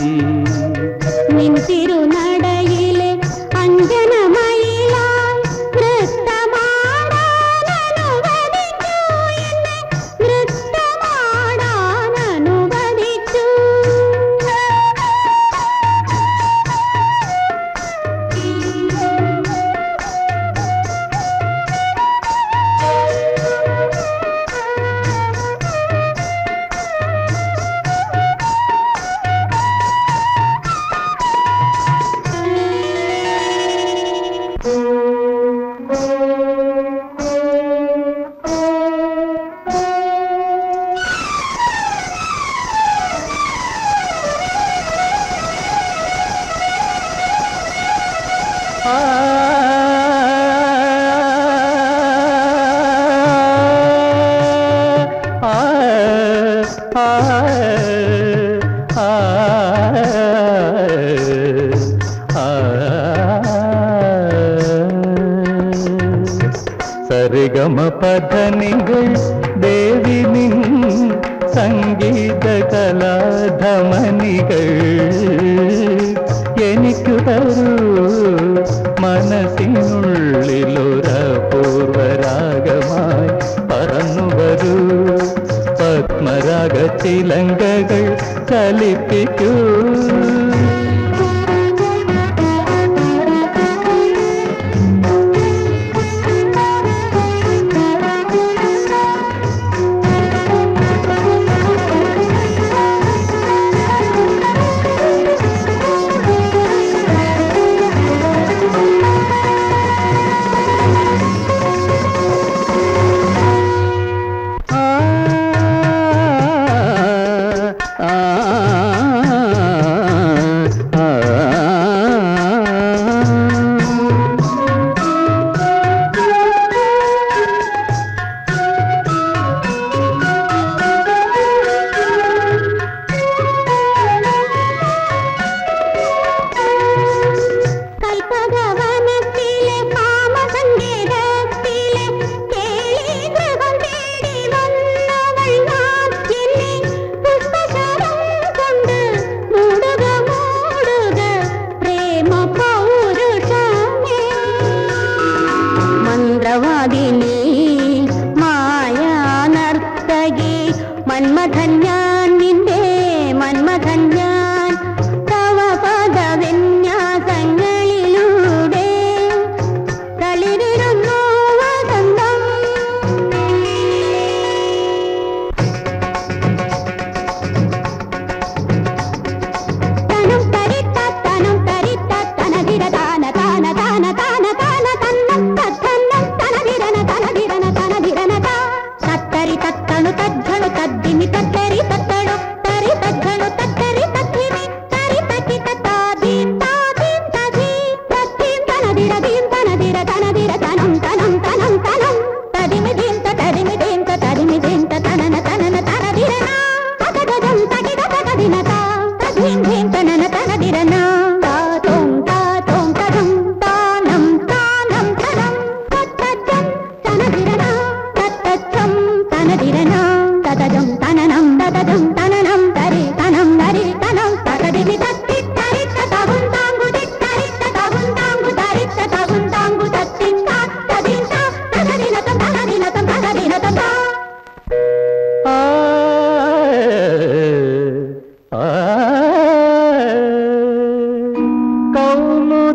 നിൻതിരുനടയിലെ അഞ്ജനമയിലായി നൃത്തമാടാൻ അനുവദിക്കൂ എന്നെ നൃത്തമാടാൻ അനുവദിക്കൂ സരിഗമ പധനികൾ ദേവി നിൻ സംഗീത കലാധമനികൾ എനിക്കു തരൂ മനസ്സിനുള്ളിലൊരപൂർവരാഗമായി പറന്നു വരൂ പത്മരാഗ ചിലങ്കകൾ ചലിപ്പിക്കൂ ആ, ആ,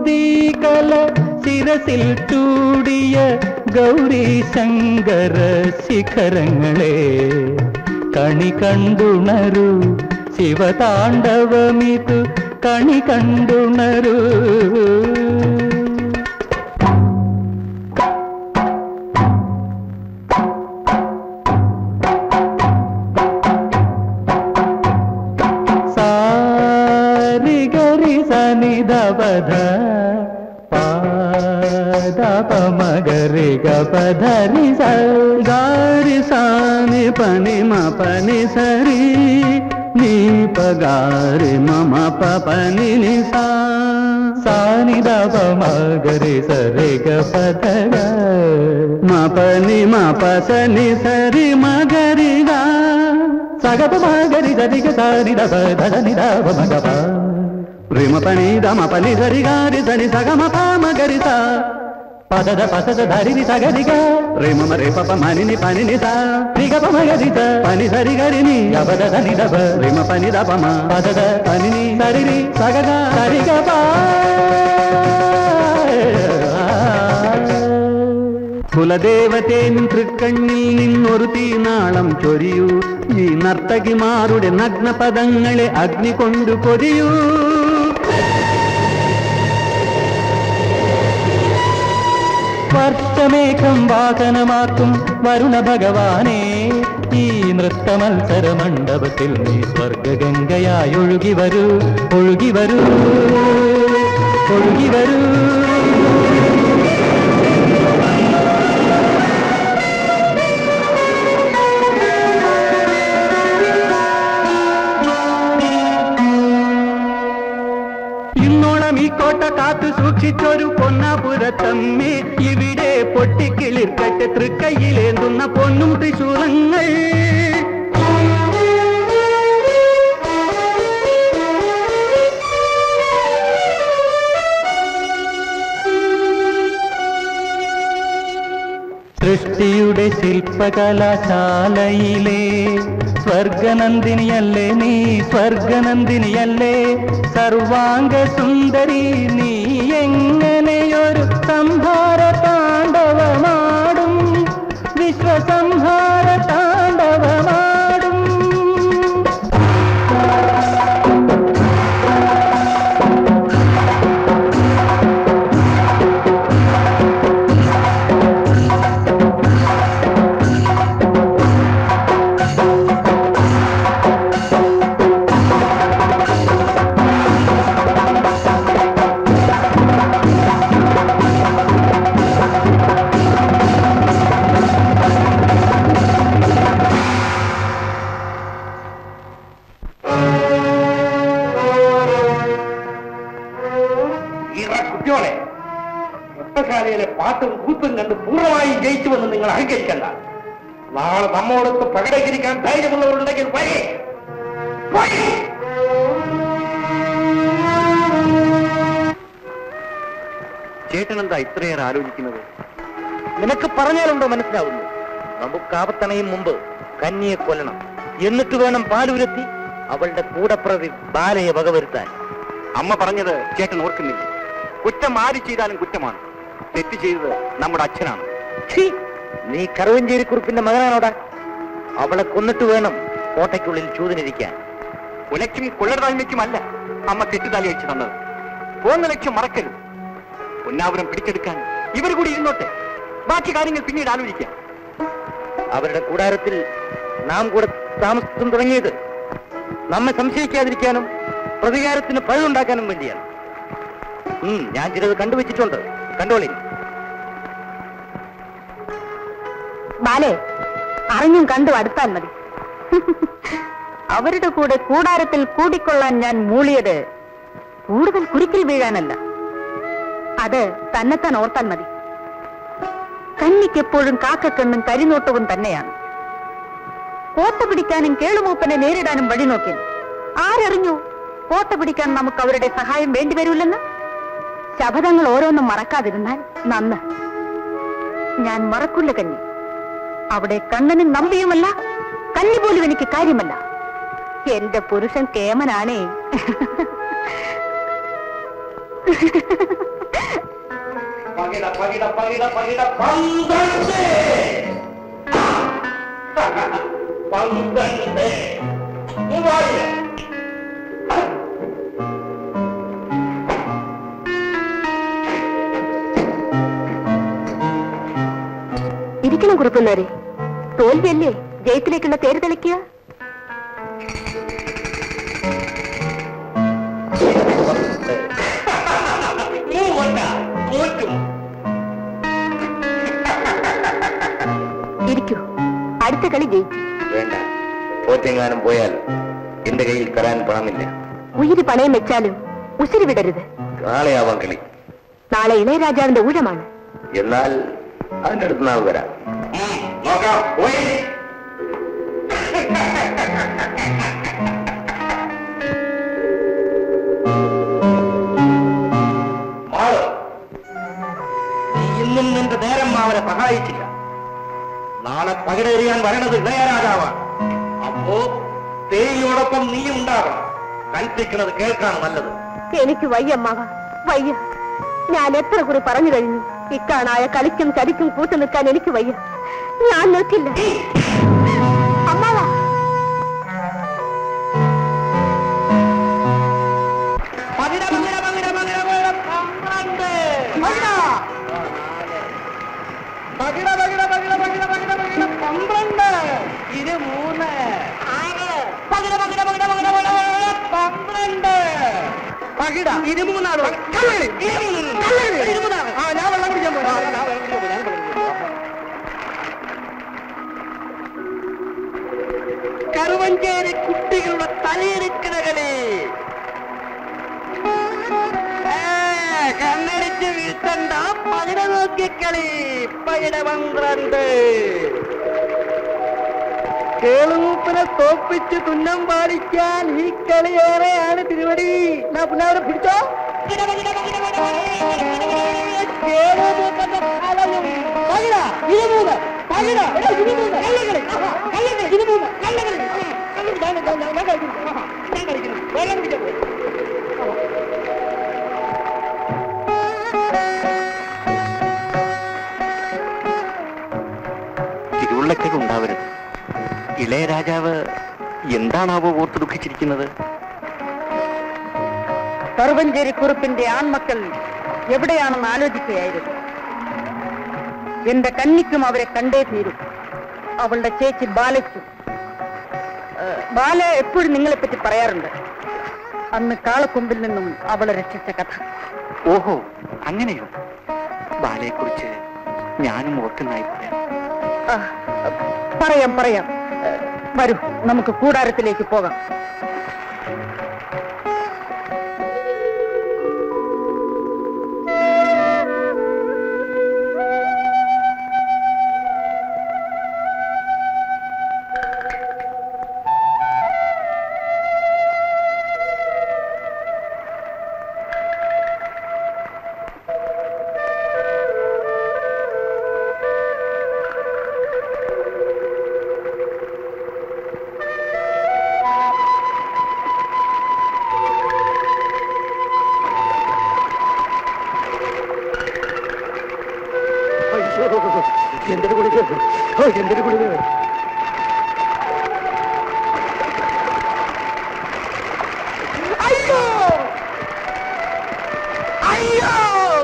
മുദീകല ശിരസിൽ ചൂടിയ ഗൗരി ശങ്കര ശിഖരങ്ങളെ കണി കണ്ടുണരു ശിവതാണ്ഡവമിതു കണി കണ്ടുണരു സാരി ഗരി സനി ദപധ പാദപ മഗരി ഗപധരി സാരി സാനി പനി మ పని సరి నీ పగారి మమ పని ని సా సాని దప మగరి సరి గపధగ మ పని మ పసని సరి మగరిగా సగప మగరి సరిగ సారి దప ధని దప మగప ప్రేమ పని దమ పని సరి గారి సని సగమ పామ గరిస పదద పసద ధరిని సగరిగా ప్రేమ మరే పప మనిని పనిని సా రిగ పమ గరిస పని సరి గరిని అబద ధని దప ప్రేమ పని దపమ పదద పనిని సరిని సగగా సరిగ పా കുലദേവതേൻ തൃക്കണ്ണിൽ നിന്നൊരു തീനാളം ചൊരിയൂ ഈ നർത്തകിമാരുടെ നഗ്നപദങ്ങളെ അഗ്നി കൊണ്ടു പൊരിയൂ വർഷമേഘം വാഹനമാക്കും വരുണ ഭഗവാനെ ഈ നൃത്തമത്സര മണ്ഡപത്തിൽ നീ സ്വർഗഗംഗയായി ഒഴുകി വരൂ ഒഴുകി വരൂ ഒഴുകി വരൂ ഇന്നോളം ഈ കോട്ട കാത്തു സൂക്ഷിച്ചൊരു പൊന്നാപുരത്തമ്മേ ഇവിടെ പൊട്ടിക്കിളിർക്കട്ടെ തൃക്കൈയിലേന്തുന്ന പൊന്നും തൃശൂലങ്ങൾ സൃഷ്ടിയുടെ ശില്പകലാശാലയിലെ സ്വർഗനന്ദിനിയല്ലേ നീ സ്വർഗനന്ദിനിയല്ലേ സർവാംഗ സുന്ദരി നീ എങ്ങനെയൊരു സംഹാര താണ്ഡവമാടും വിശ്വസംഹാര താണ്ഡവമാടും ഈറ കുട്ടിയോളെ നൃത്തശാലയിലെ പാട്ടും കൂത്തും കണ്ട് പൂർണ്ണമായും ജയിച്ചുവെന്ന് നിങ്ങൾ അഹങ്കരിക്കണ്ട നാളെ നമ്മോടൊത്ത് പ്രകടീകരിക്കാൻ ധൈര്യമുള്ളവരുണ്ടെങ്കിൽ വരേ വരേ. ചേട്ടനെന്താ ഇത്രയേറെ ആലോചിക്കുന്നത് നിനക്ക് പറഞ്ഞാലുണ്ടോ മനസ്സിലാവുന്നു നമുക്ക് ആപത്തണയും മുമ്പ് കന്യയെ കൊല്ലണം എന്നിട്ട് വേണം പാലുരത്തി അവളുടെ കൂടപ്രതി ബാലയെ വകവരുത്താൻ അമ്മ പറഞ്ഞത് ചേട്ടൻ ഓർക്കുന്നില്ല കുറ്റം ആര് ചെയ്താലും കുറ്റമാണ് തെറ്റ് ചെയ്തത് നമ്മുടെ അച്ഛനാണ് ഛീ, നീ കറുവഞ്ചേരി കുറിപ്പിന്റെ മകനാണോടാ അവളെ കൊന്നിട്ട് വേണം കോട്ടയ്ക്കുള്ളിൽ ചൂതിനിരിക്കാൻ കൊലയ്ക്കും കൊള്ളതായ്മയ്ക്കുമല്ല അമ്മ തെറ്റുതാലി അയച്ചു തന്നത് പോകുന്ന ലക്ഷ്യം മറക്കരുത് പൊന്നാപുരം പിടിച്ചെടുക്കാൻ ഇവർ കൂടി ഇരുന്നോട്ടെ ബാക്കി കാര്യങ്ങൾ പിന്നീട് ആലോചിക്കാം അവരുടെ കൂടാരത്തിൽ നാം കൂടെ താമസം തുടങ്ങിയത് നമ്മെ സംശയിക്കാതിരിക്കാനും പ്രതികാരത്തിന് പഴുതുണ്ടാക്കാനും വേണ്ടിയാണ് ഉം, ഞാൻ ചിലത് കണ്ടുവച്ചിട്ടുണ്ട് കണ്ടോളി ബാലേ അറിഞ്ഞും കണ്ടും അടുത്താൽ മതി അവരുടെ കൂടെ കൂടാരത്തിൽ കൂടിക്കൊള്ളാൻ ഞാൻ മൂളിയത് കൂടുതൽ കുരുക്കിൽ വീഴാനല്ല അത് തന്നെത്താൻ ഓർത്താൽ മതി കന്നിക്കെപ്പോഴും കാക്കക്കണ്ണും കരിനോട്ടവും തന്നെയാണ് കോട്ട പിടിക്കാനും കേളുമൂപ്പനെ നേരിടാനും വഴി നോക്കി ആരറിഞ്ഞു കോട്ട പിടിക്കാൻ നമുക്ക് അവരുടെ സഹായം വേണ്ടിവരൂല്ലെന്ന് ശപഥങ്ങൾ ഓരോന്നും മറക്കാതിരുന്നാൽ നന്ന് ഞാൻ മറക്കില്ല കന്നി അവിടെ കണ്ണനും നമ്പിയുമല്ല കന്നി പോലും എനിക്ക് കാര്യമല്ല എന്റെ പുരുഷൻ കേമനാണേ പകിട പകിട പകിട പകിട പന്ത്രണ്ട് പന്ത്രണ്ട് മൂവായിരം ഇരിക്കണം കുറുപ്പുന്നേരെ തോൽവിയല്ലേ ജയത്തിലേക്കുള്ള തേര് തെളിക്കുക മൂവണ്ട തോറ്റും ഇരിക്കൂ അടുത്ത കളി ജയിച്ചു വേണ്ട തോറ്റെങ്ങാനും പോയാൽ എന്റെ കയ്യിൽ തരാൻ പണമില്ല ഉയിര് പണയം വെച്ചാലും ഉസിരി വിടരുത് നാളെയാവാം കളി നാളെ ഇളയരാജാവിന്റെ ഊഴമാണ് എന്നാൽ അതിന്റെ അടുത്ത് നാൾ വരാം ഉം, നോക്കാം പോയി മാള് നീ ഇന്നും നിന്റെ നേരം അവരെ സഹായിച്ചില്ല നാളെ പകിടെറിയാൻ വരണത് ഇളയരാജാവാണ് അപ്പോ തേയിയോടൊപ്പം നീ ഉണ്ടാകണം കൽപ്പിക്കുന്നത് കേൾക്കാണ് നല്ലത് എനിക്ക് വയ്യ അമ്മാവ വയ്യ ഞാൻ എത്ര കുറി പറഞ്ഞു കഴിഞ്ഞു ഇക്കാണായ കളിക്കും ചതിക്കും കൂട്ടു നിൽക്കാൻ എനിക്ക് വയ്യ ഞാൻ നിൽക്കില്ല അമ്മാവ പകിട പകിട പകിട പകിട പകിട പന്ത്രണ്ട് പകിട പകിട പകിട പകിട പകിട പകിട പന്ത്രണ്ട് ഇത് മൂന്ന് പകിട പകിട പകിട പകിട പകിട പകിട പന്ത്രണ്ട് പകിട ഇത് മൂന്നാണ് ഇത് മൂന്നാണ് ആ ഞാൻ വെള്ളം കുടിക്കാൻ പോയി ഞാൻ വെള്ളം കുടിക്കാൻ പോയി ഞാൻ വെള്ളം കുടിക്കാൻ പോയി കറുവഞ്ചേരി കുട്ടികളുടെ തലയിരിക്കണ കളി ഏ, കണ്ണടിച്ച് വീഴ്ത്തണ്ട പകിട നോക്കിക്കളി പകിട പന്ത്രണ്ട് കേളുമൂപ്പനെ തോപ്പിച്ച് തുന്നം പാലിക്കാൻ ഈ കളി ഏറെയാണ് തിരുവടി എന്നാ പിന്നെ അവരെ പിടിച്ചോ കേളുമൂപ്പന്റെ ഫലവും പകിട ഇരുമൂന്ന് പകിട ഇരുമൂന്ന് കള്ളകളി ആഹാ, കള്ളകളി ഇരുമൂന്ന് കള്ളകളി ആഹാ, കള്ളകളി ഞാൻ ഞാൻ- ഞാൻ കളിക്കുന്നു ആഹാ, ഞാൻ കളിക്കുന്നു വെള്ളം കുടിക്കാൻ പോയി തിരുവുള്ളക്കേട് ഉണ്ടാവരുത് ഇളയരാജാവ് എന്താണാവോ ഓർത്ത് ദുഃഖിച്ചിരിക്കുന്നത് കറുവഞ്ചേരി കുറുപ്പിന്റെ ആൺമക്കൾ എവിടെയാണെന്ന് ആലോചിക്കുകയായിരുന്നു എന്റെ കന്നിക്കും അവരെ കണ്ടേ തീരും അവളുടെ ചേച്ചി ബാലയ്ക്കും ഏഹ്, ബാല എപ്പോഴും നിങ്ങളെപ്പറ്റി പറയാറുണ്ട് അന്ന് കാളക്കൊമ്പിൽ നിന്നും അവളെ രക്ഷിച്ച കഥ ഓഹോ അങ്ങനെയോ ബാലയെക്കുറിച്ച് ഞാനും ഓർക്കുന്നതായി പറയാം ആ, പറയാം പറയാം ഏഹ്, വരൂ നമുക്ക് കൂടാരത്തിലേക്ക് പോകാം എന്തൊരു കുളിക്ക് ഓ എന്തൊരു കുളിക്ക് അയ്യോ അയ്യോ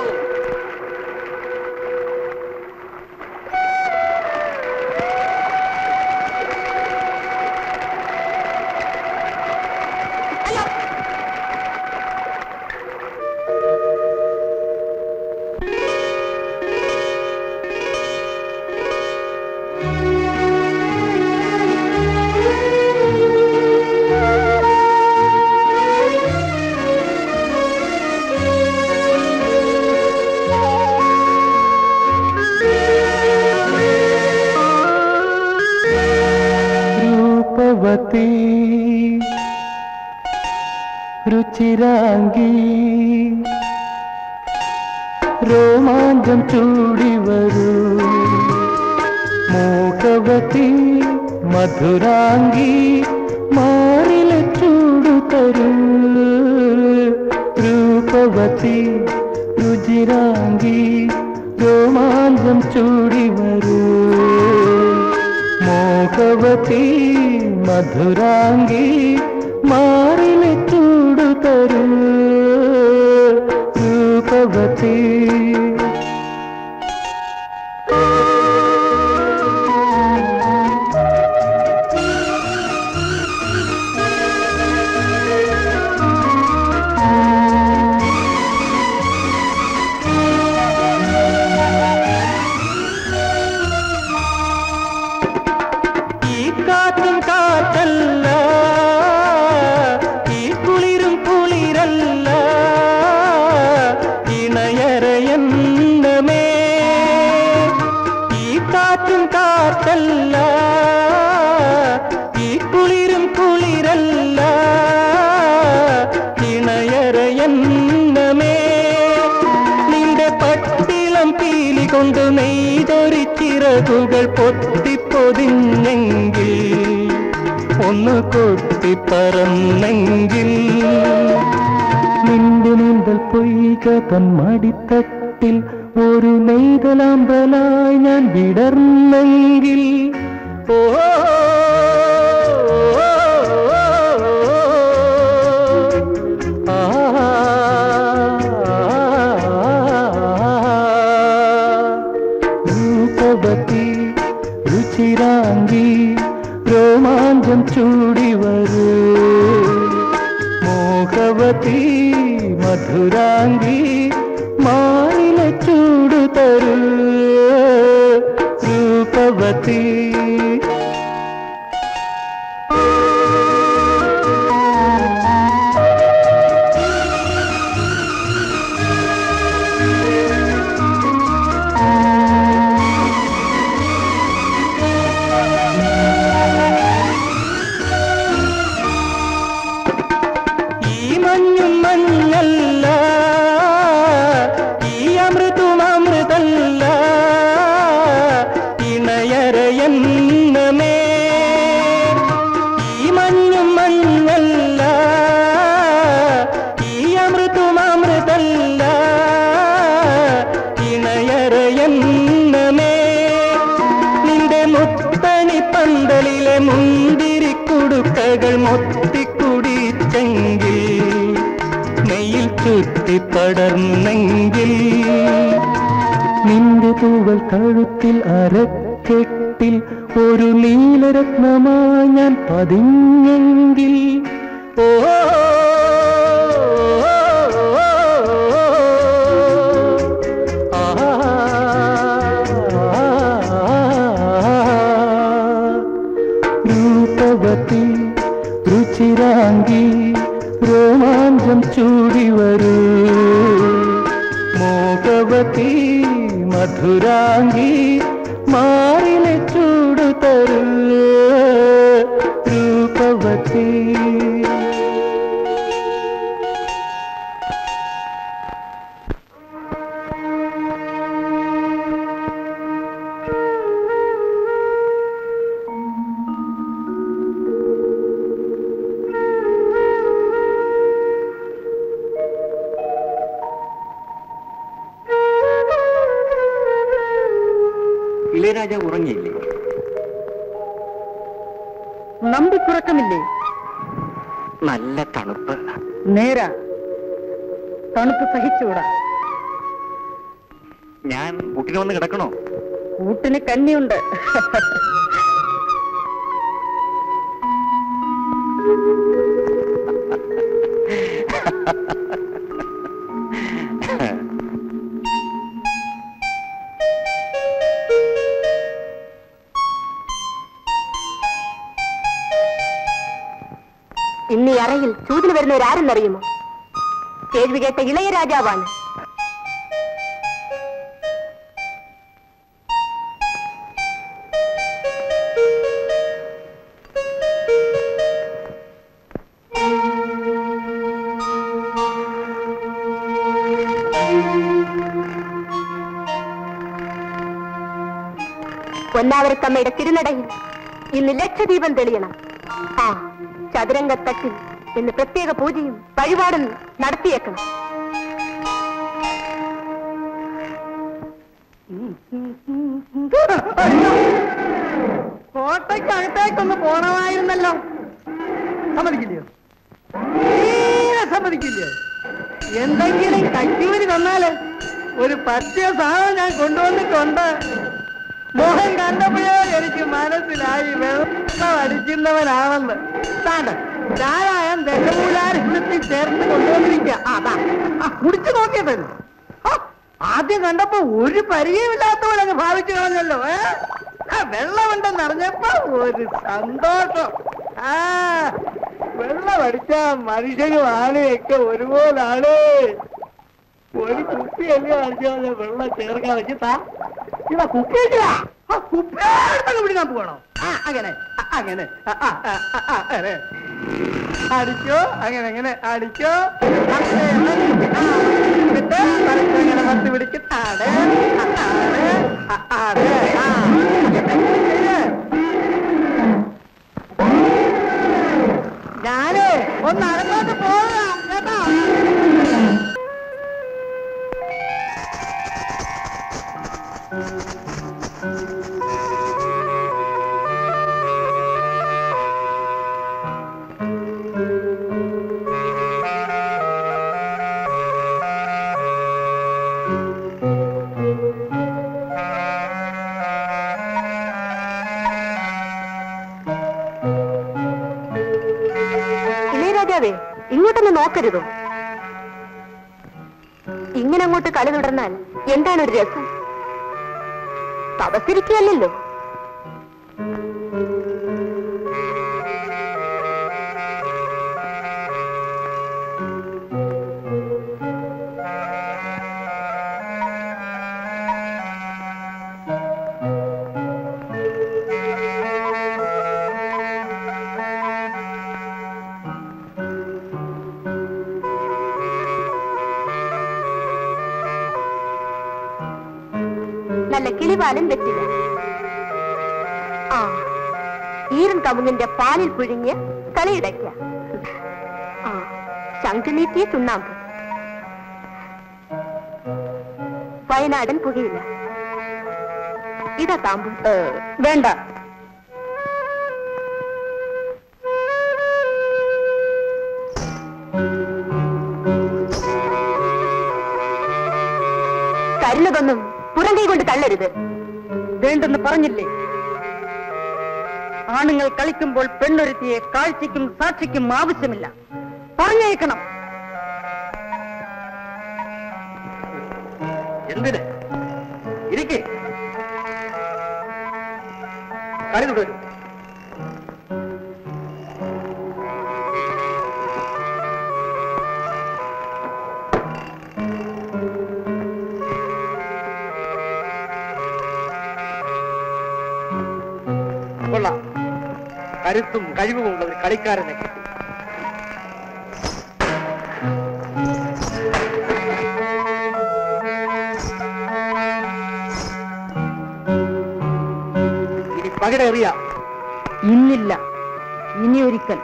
രൂപവതി രുചിരാംഗി രോമാഞ്ചം ചൂടി വരൂ മൂകവതി മധുരാംഗി മാറിലെ ചൂടു തരൂ രൂപവതി രുചിരാംഗി രോമാഞ്ചം ചൂടി വരൂ മോഹവതി മധുരാംഗി മാറിലെ ചൂടു തരൂ രൂപവതി ഈ കാറ്റും കാറ്റല്ല ഈ കുളിരും കുളിരല്ല ഇണയരയന്നമേ ഈ കാറ്റും കാറ്റല്ല ഈ കുളിരും കുളിരല്ല ഇണയരയന്നമേ നിന്റെ പട്ടിളം പീലി കൊണ്ട് നെയ്തൊരു ചിറകുകൾ പൊത്തിപ്പൊതിഞ്ഞെങ്കിൽ ഒന്ന് കൊത്തിപ്പറന്നെങ്കിൽ നിന്റെ നീന്തൽ പൊയ്ക തൻ മടിത്തട്ടിൽ ഒരു നെയ്തലാമ്പലായി ഞാൻ വിടർന്നെങ്കിൽ ഓ രൂപവതി രുചിരാംഗി രോമാഞ്ചം ചൂടി വരൂ മോഹവതി മധുരാംഗി മാറില ചൂടു തരൂ രൂപവതി ഈ മഞ്ഞും മഞ്ഞല്ല ഈ അമൃതും അമൃതല്ല ഇണയരയെന്നമേ ഈ മഞ്ഞും മഞ്ഞല്ല ഈ അമൃതും അമൃതല്ല ഇണയരയെന്നമേ നിന്റെ മുത്തണി പന്തലിലെ മുന്തിരി കുടുക്കകൾ മൊത്തിക്കുടിച്ചെങ്കിൽ നെയ്യിൽ ചുറ്റിപ്പടർന്നെങ്കിൽ നിന്റെ തൂവൽ കഴുത്തിൽ അരക്കെട്ടിൽ ഒരു നീലരത്നമായി ഞാൻ പതിഞ്ഞെങ്കിൽ ഓ രൂപവതി രുചിരാംഗി രോമാഞ്ചം ചൂടി വരൂ മോഹവതി മധുരാംഗി മാറിലെ ചൂടു തരൂ രൂപവതി ഇളയരാജ ഉറങ്ങിയില്ലേ നമ്പിക്കുറക്കമില്ലേ നല്ല തണുപ്പ് നേരാ തണുപ്പ് സഹിച്ചുകൂടാ ഞാൻ കൂട്ടിന് വന്ന് കിടക്കണോ കൂട്ടിന് കന്നിയുണ്ട് ഇന്ന് ഈ അറയിൽ ചൂതിന് വരുന്നവരാരെന്നറിയുമോ കേൾവി കേട്ട ഇളയ രാജാവാണ് പൊന്നാവരത്തമ്മയുടെ തിരുനടയിൽ ഇന്ന് ലക്ഷദീപം തെളിയണം ആ ചതുരംഗത്തട്ടിൽ ഇന്ന് പ്രത്യേക പൂജയും വഴിപാടും നടത്തിയേക്കണം പോണമായിരുന്നല്ലോ സമ്മതിക്കില്ലയോ തീരെ സമ്മതിക്കില്ലയോ എന്തെങ്കിലും കച്ചൂരി തന്നാല് ഒരു പറ്റിയ സാധനം ഞാൻ കൊണ്ടുവന്നിട്ടുണ്ട് മോഹൻ കണ്ടപ്പോഴേ എനിക്ക് മനസ്സിലായി വെള്ളം അടിക്കുന്നവനാണെന്ന് താണ്ട ചാരായം ദശമൂലാരിത്തിൽ ചേർത്ത് കൊണ്ടുവന്നിരിക്കുക അതാ ആ, കുടിച്ചു നോക്കിയതല്ലോ ആ, ആദ്യം കണ്ടപ്പോ ഒരു പരിചയമില്ലാത്തവരങ്ങ് ഭാവിച്ചു കളഞ്ഞല്ലോ ഏ ആ, വെള്ളമുണ്ടെന്ന് അറിഞ്ഞപ്പോ ഒരു സന്തോഷം ആ വെള്ളം അടിച്ച മനുഷ്യനും ആനയൊക്കെ ഒരുപോലാണ് ഒരു കുപ്പിയല്ലേ അടിച്ചാൽ വെള്ളം ചേർക്കാൻ വെച്ചിട്ടാ ഇതാ കുപ്പി വെച്ചതാ. ആ കുപ്പി എടുത്തങ്ങ് പിടിക്കാൻ പോകണോ ആ അങ്ങനെ ആ, അങ്ങനെ ആ, ആ, ആ, ആ, ആ, അങ്ങനെ അടിച്ചോ അങ്ങനെ അങ്ങനെ അടിച്ചോ അങ്ങനെ, ആ, എന്നിട്ട് തലക്കങ്ങനെ പത്ത് പിടിക്കും ആടെ ആ, ആടെ ആ, ആടെ ആ അങ്ങനെ. ഞാനേ ഒന്ന് അകത്തോട്ട് പോകാം കേട്ടോ ഇളയരാജാവേ ഇങ്ങോട്ടൊന്ന് നോക്കരുതോ ഇങ്ങനെ അങ്ങോട്ട് കളി തുടർന്നാൽ എന്താണ് ഒരു രസം തപസ്സിരിക്കുകയല്ലോ നല്ല കിളിപാലം വെച്ചില്ല ആ ഈരൻ കമുങ്ങിന്റെ പാലിൽ പുഴുങ്ങിയ കളിയിടയ്ക്ക ആ ശംഖുനീറ്റിയ ചുണ്ണാമ്പ് വയനാടൻ പുകയില്ല ഇതാ താമ്പു വേണ്ട കരുന്നതൊന്നും പുറങ്കൈ കൊണ്ട് തള്ളരുത് വേണ്ടെന്ന് പറഞ്ഞില്ലേ ആണുങ്ങൾ കളിക്കുമ്പോൾ പെണ്ണൊരുത്തിയെ കാഴ്ചയ്ക്കും സാക്ഷിക്കും ആവശ്യമില്ല പറഞ്ഞേക്കണം എന്തിന് ഇരിക്കേ കളി തുടരും കൊള്ളാം കരുത്തും കഴിവുമുള്ള ഒരു കളിക്കാരനെ കിട്ടി ഇനി പകിടേറിയ ഇന്നില്ല ഇനി ഒരിക്കൽ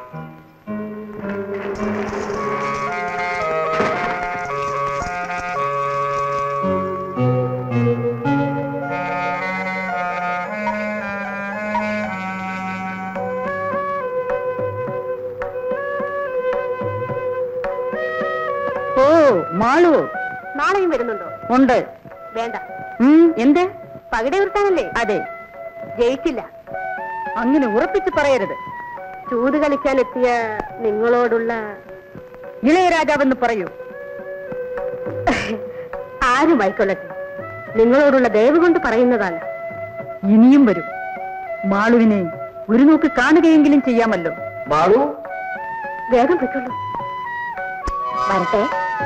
ഓ മാളു നാളെയും വരുന്നുണ്ടോ ഉണ്ട് വേണ്ട ഉം, എന്ത് പകിട ഉയർത്താനല്ലേ അതെ ജയിക്കില്ല അങ്ങനെ ഉറപ്പിച്ച് പറയരുത് ചൂത് കളിക്കാൻ എത്തിയ നിങ്ങളോടുള്ള ഇളയരാജാവെന്ന് പറയൂ ആരുമായിക്കൊള്ളട്ടെ നിങ്ങളോടുള്ള ദയവ് കൊണ്ട് പറയുന്നതാണ് ഇനിയും വരും മാളുവിനെ ഒരു നോക്ക് കാണുകയെങ്കിലും ചെയ്യാമല്ലോ മാളു വേഗം പൊയ്ക്കൊള്ളൂ വരട്ടെ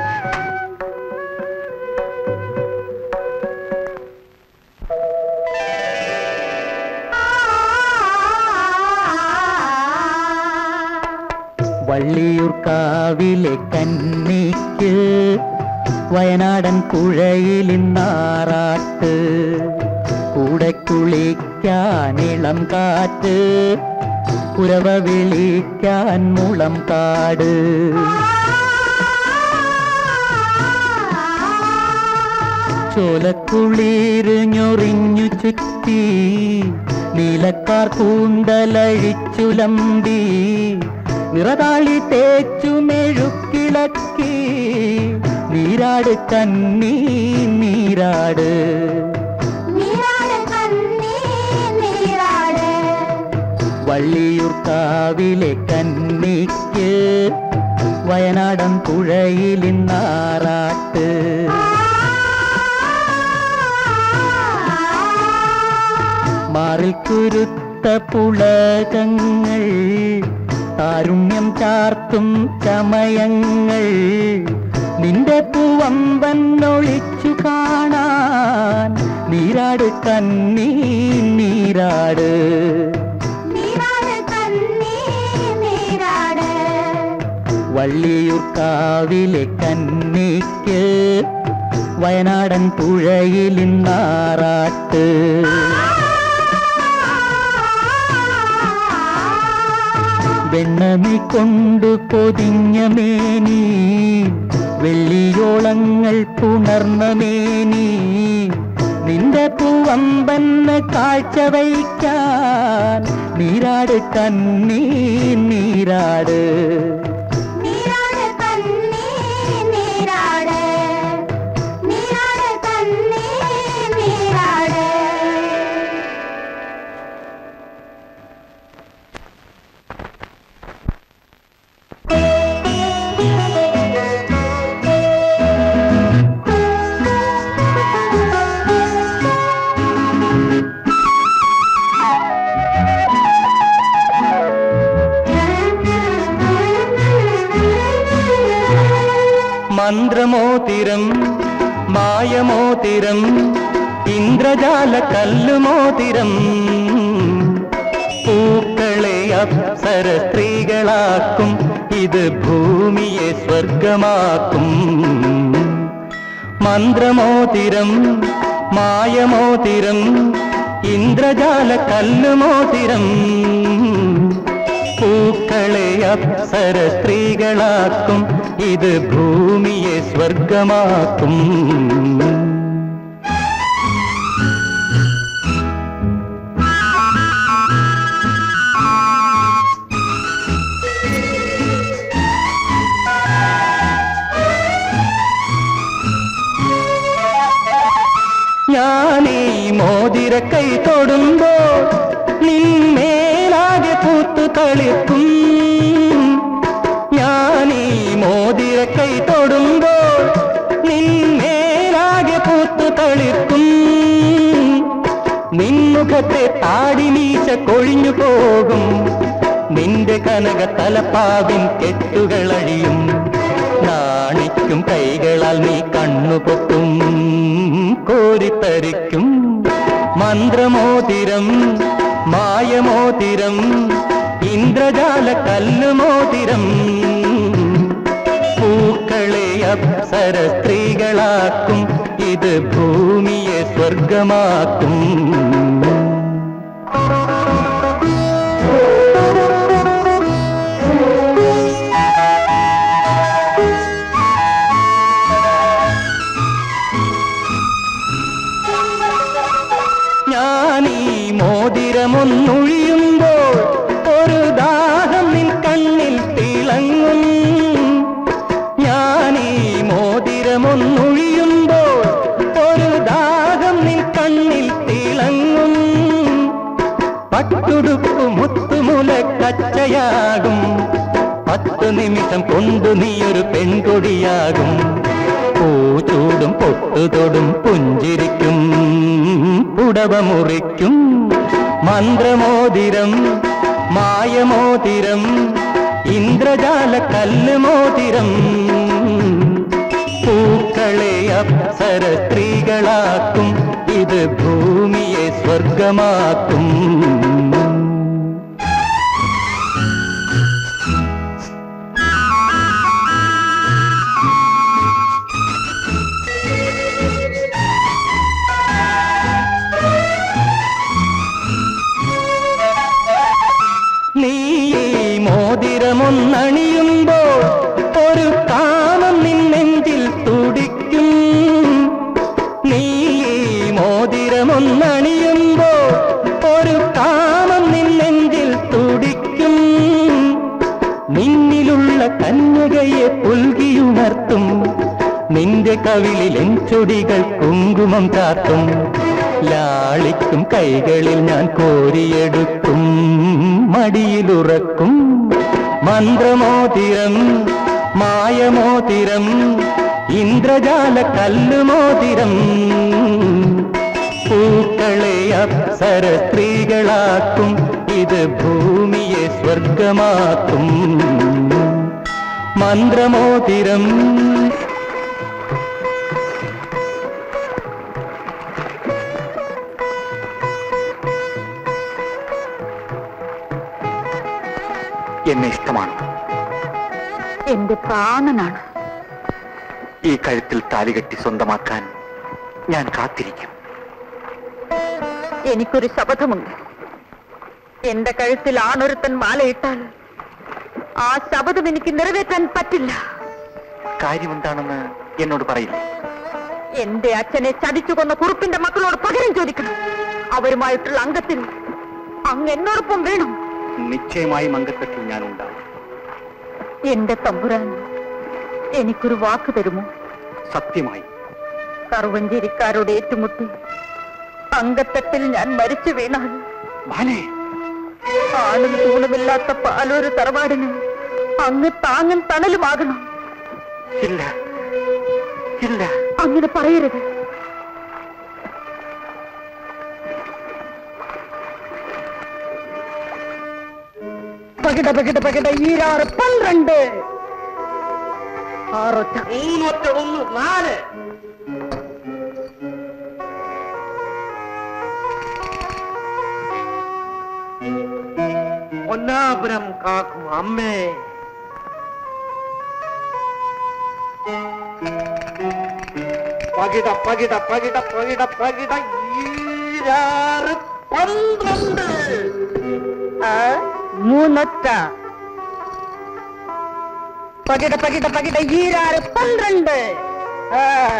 വള്ളിയൂർക്കാവിലെ കന്നിക്ക് വയനാടൻ പുഴയിലിന്നാറാട്ട് കൂടെ കുളിക്കാൻ ഇളം കാറ്റ് ഉരവ വിളിക്കാൻ മുളം കാട് ചോലക്കുളിര് ഞൊറിഞ്ഞു ചുറ്റി നീലക്കാർ കൂന്തലഴിച്ചുലമ്പി നിറതാളി തേച്ചു മെഴുക്കിളക്കി നീരാട് കണ്ണീ നീരാട് വള്ളിയൂർക്കാവിലെ കന്നിക്ക് വയനാടൻ പുഴയിലിന്നാറാട്ട് മാറിൽ കുരുത്ത പുളകങ്ങൾ താരുണ്യം ചാർത്തും ചമയങ്ങൾ നിന്റെ പൂവമ്പൻ ഒളിച്ചു കാണാൻ നീരാട് കണ്ണീ നീരാട് വള്ളിയൂർക്കാവിലെ കന്നിക്ക് വയനാടൻ പുഴയിലിന്നാറാട്ട് വെണ്ണമി കൊണ്ടു പൊതിഞ്ഞ മേനി വെള്ളിയോളങ്ങൾ പുണർന്ന മേനി നിന്റെ പൂവമ്പന്ന് കാഴ്ച വയ്ക്കാൻ നീരാട് കണ്ണീ നീരാട് മന്ത്രമോതിരം മായമോതിരം ഇന്ദ്രജാല കല്ലുമോതിരം പൂക്കളെ അപ്സര സ്ത്രീകളാക്കും ഇത് ഭൂമിയെ സ്വർഗമാക്കും മന്ത്രമോതിരം മായമോതിരം ഇന്ദ്രജാല കല്ലുമോതിരം പൂക്കളെ അപ്സര സ്ത്രീകളാക്കും ഇത് ഭൂമിയെ സ്വർഗമാക്കും ഞാനീ മോതിര കൈ തൊടുമ്പോൾ നിന്മേലാകെ പൂത്തു കളിക്കും ഞാനീ മോതിര കൈ തൊടുമ്പോൾ നിന്മേലാകെ പൂത്തു കളിക്കും നിൻമുഖത്തെ താടിമീശ കൊഴിഞ്ഞു പോകും നിന്റെ കനക തലപ്പാവിൻ കെട്ടുകളഴിയും നാണിക്കും കൈകളാൽ നീ കണ്ണുപൊത്തും കോരിത്തരിക്കും മന്ത്രമോതിരം മായമോതിരം ഇന്ദ്രജാല കല്ലുമോതിരം പൂക്കളെ അപ്സര സ്ത്രീകളാക്കും ഇത് ഭൂമിയെ സ്വർഗമാക്കും ഞാനീ മോതിരമൊന്നൊഴിയുമ്പോൾ ഒരു ദാഹം നിൻ കണ്ണിൽ തിളങ്ങും ഞാനീ മോതിരമൊന്നൊഴിയുമ്പോൾ ഒരു ദാഹം നിൻ കണ്ണിൽ തിളങ്ങും പട്ടുടുപ്പ് മുത്തുമുല കച്ചയാകും പത്തു നിമിഷം കൊണ്ടു നീയൊരു പെൺകൊടിയാകും പൂച്ചൂടും പൊട്ടുതൊടും പുഞ്ചിരിക്കും പുടവ മുറിക്കും മന്ത്രമോതിരം മായമോതിരം ഇന്ദ്രജാല കല്ലുമോതിരം പൂക്കളെ അപ്സര സ്ത്രീകളാക്കും ഇത് ഭൂമിയെ സ്വർഗമാക്കും നീ ഈ മോതിരമൊന്നണിയുമ്പോൾ ഒരു കാമം നിൻ നെഞ്ചിൽ തുടിക്കും നീ ഈ മോതിരമൊന്നണിയുമ്പോൾ ഒരു കാ നിന്റെ കവിളിൽ എൻ ചൊടികൾ കുങ്കുമം ചാർത്തും ലാളിക്കും കൈകളിൽ ഞാൻ കോരിയെടുക്കും മടിയിലുറക്കും മന്ത്രമോതിരം മായമോതിരം ഇന്ദ്രജാല കല്ലുമോതിരം പൂക്കളെ അപ്സര സ്ത്രീകളാക്കും ഇത് ഭൂമിയെ സ്വർഗമാക്കും മന്ത്രമോതിരം എന്നെ ഇഷ്ടമാണ് എന്റെ പ്രാണനാണ് ഈ കഴുത്തിൽ താലികെട്ടി സ്വന്തമാക്കാൻ ഞാൻ കാത്തിരിക്കും എനിക്കൊരു ശപഥമുണ്ട് എന്റെ കഴുത്തിൽ ആണൊരുത്തൻ മാലയിട്ടാൽ ആ ശപഥം എനിക്ക് നിറവേറ്റാൻ പറ്റില്ല കാര്യമെന്താണെന്ന് എന്നോട് പറയില്ലേ എന്റെ അച്ഛനെ ചതിച്ചു കൊന്ന കുറുപ്പിന്റെ മക്കളോട് പകരം ചോദിക്കണം അവരുമായിട്ടുള്ള അംഗത്തിൽ അങ്ങ് എന്നോടൊപ്പം വേണം നിശ്ചയമായും അംഗത്വത്തിൽ ഞാൻ ഉണ്ടാവും എന്റെ തമ്പുരാൻ എനിക്കൊരു വാക്ക് തരുമോ സത്യമായി കറുവഞ്ചേരിക്കാരോട് ഏറ്റുമുട്ടി അങ്കത്തട്ടിൽ ഞാൻ മരിച്ചു വീണാൽ ബാലേ ആണും തൂണുമില്ലാത്ത പാലൂര് തറവാടിന് അങ്ങ് താങ്ങും തണലുമാകണം ഇല്ല ഇല്ല അങ്ങനെ പറയരുത് പകിട പകിട പകിട ഈരാറ് പന്ത്രണ്ട് ആറൊറ്റ മൂന്നൊറ്റ ഒന്ന് നാല് പൊന്നാപുരം കാക്കും അമ്മേ പകിട പകിട പകിട പകിട പകിട ഈരാറ് പന്ത്രണ്ട് മൂന്നൊറ്റ പകിട പകിട പകിട ഈരാറ് പന്ത്രണ്ട് ആ.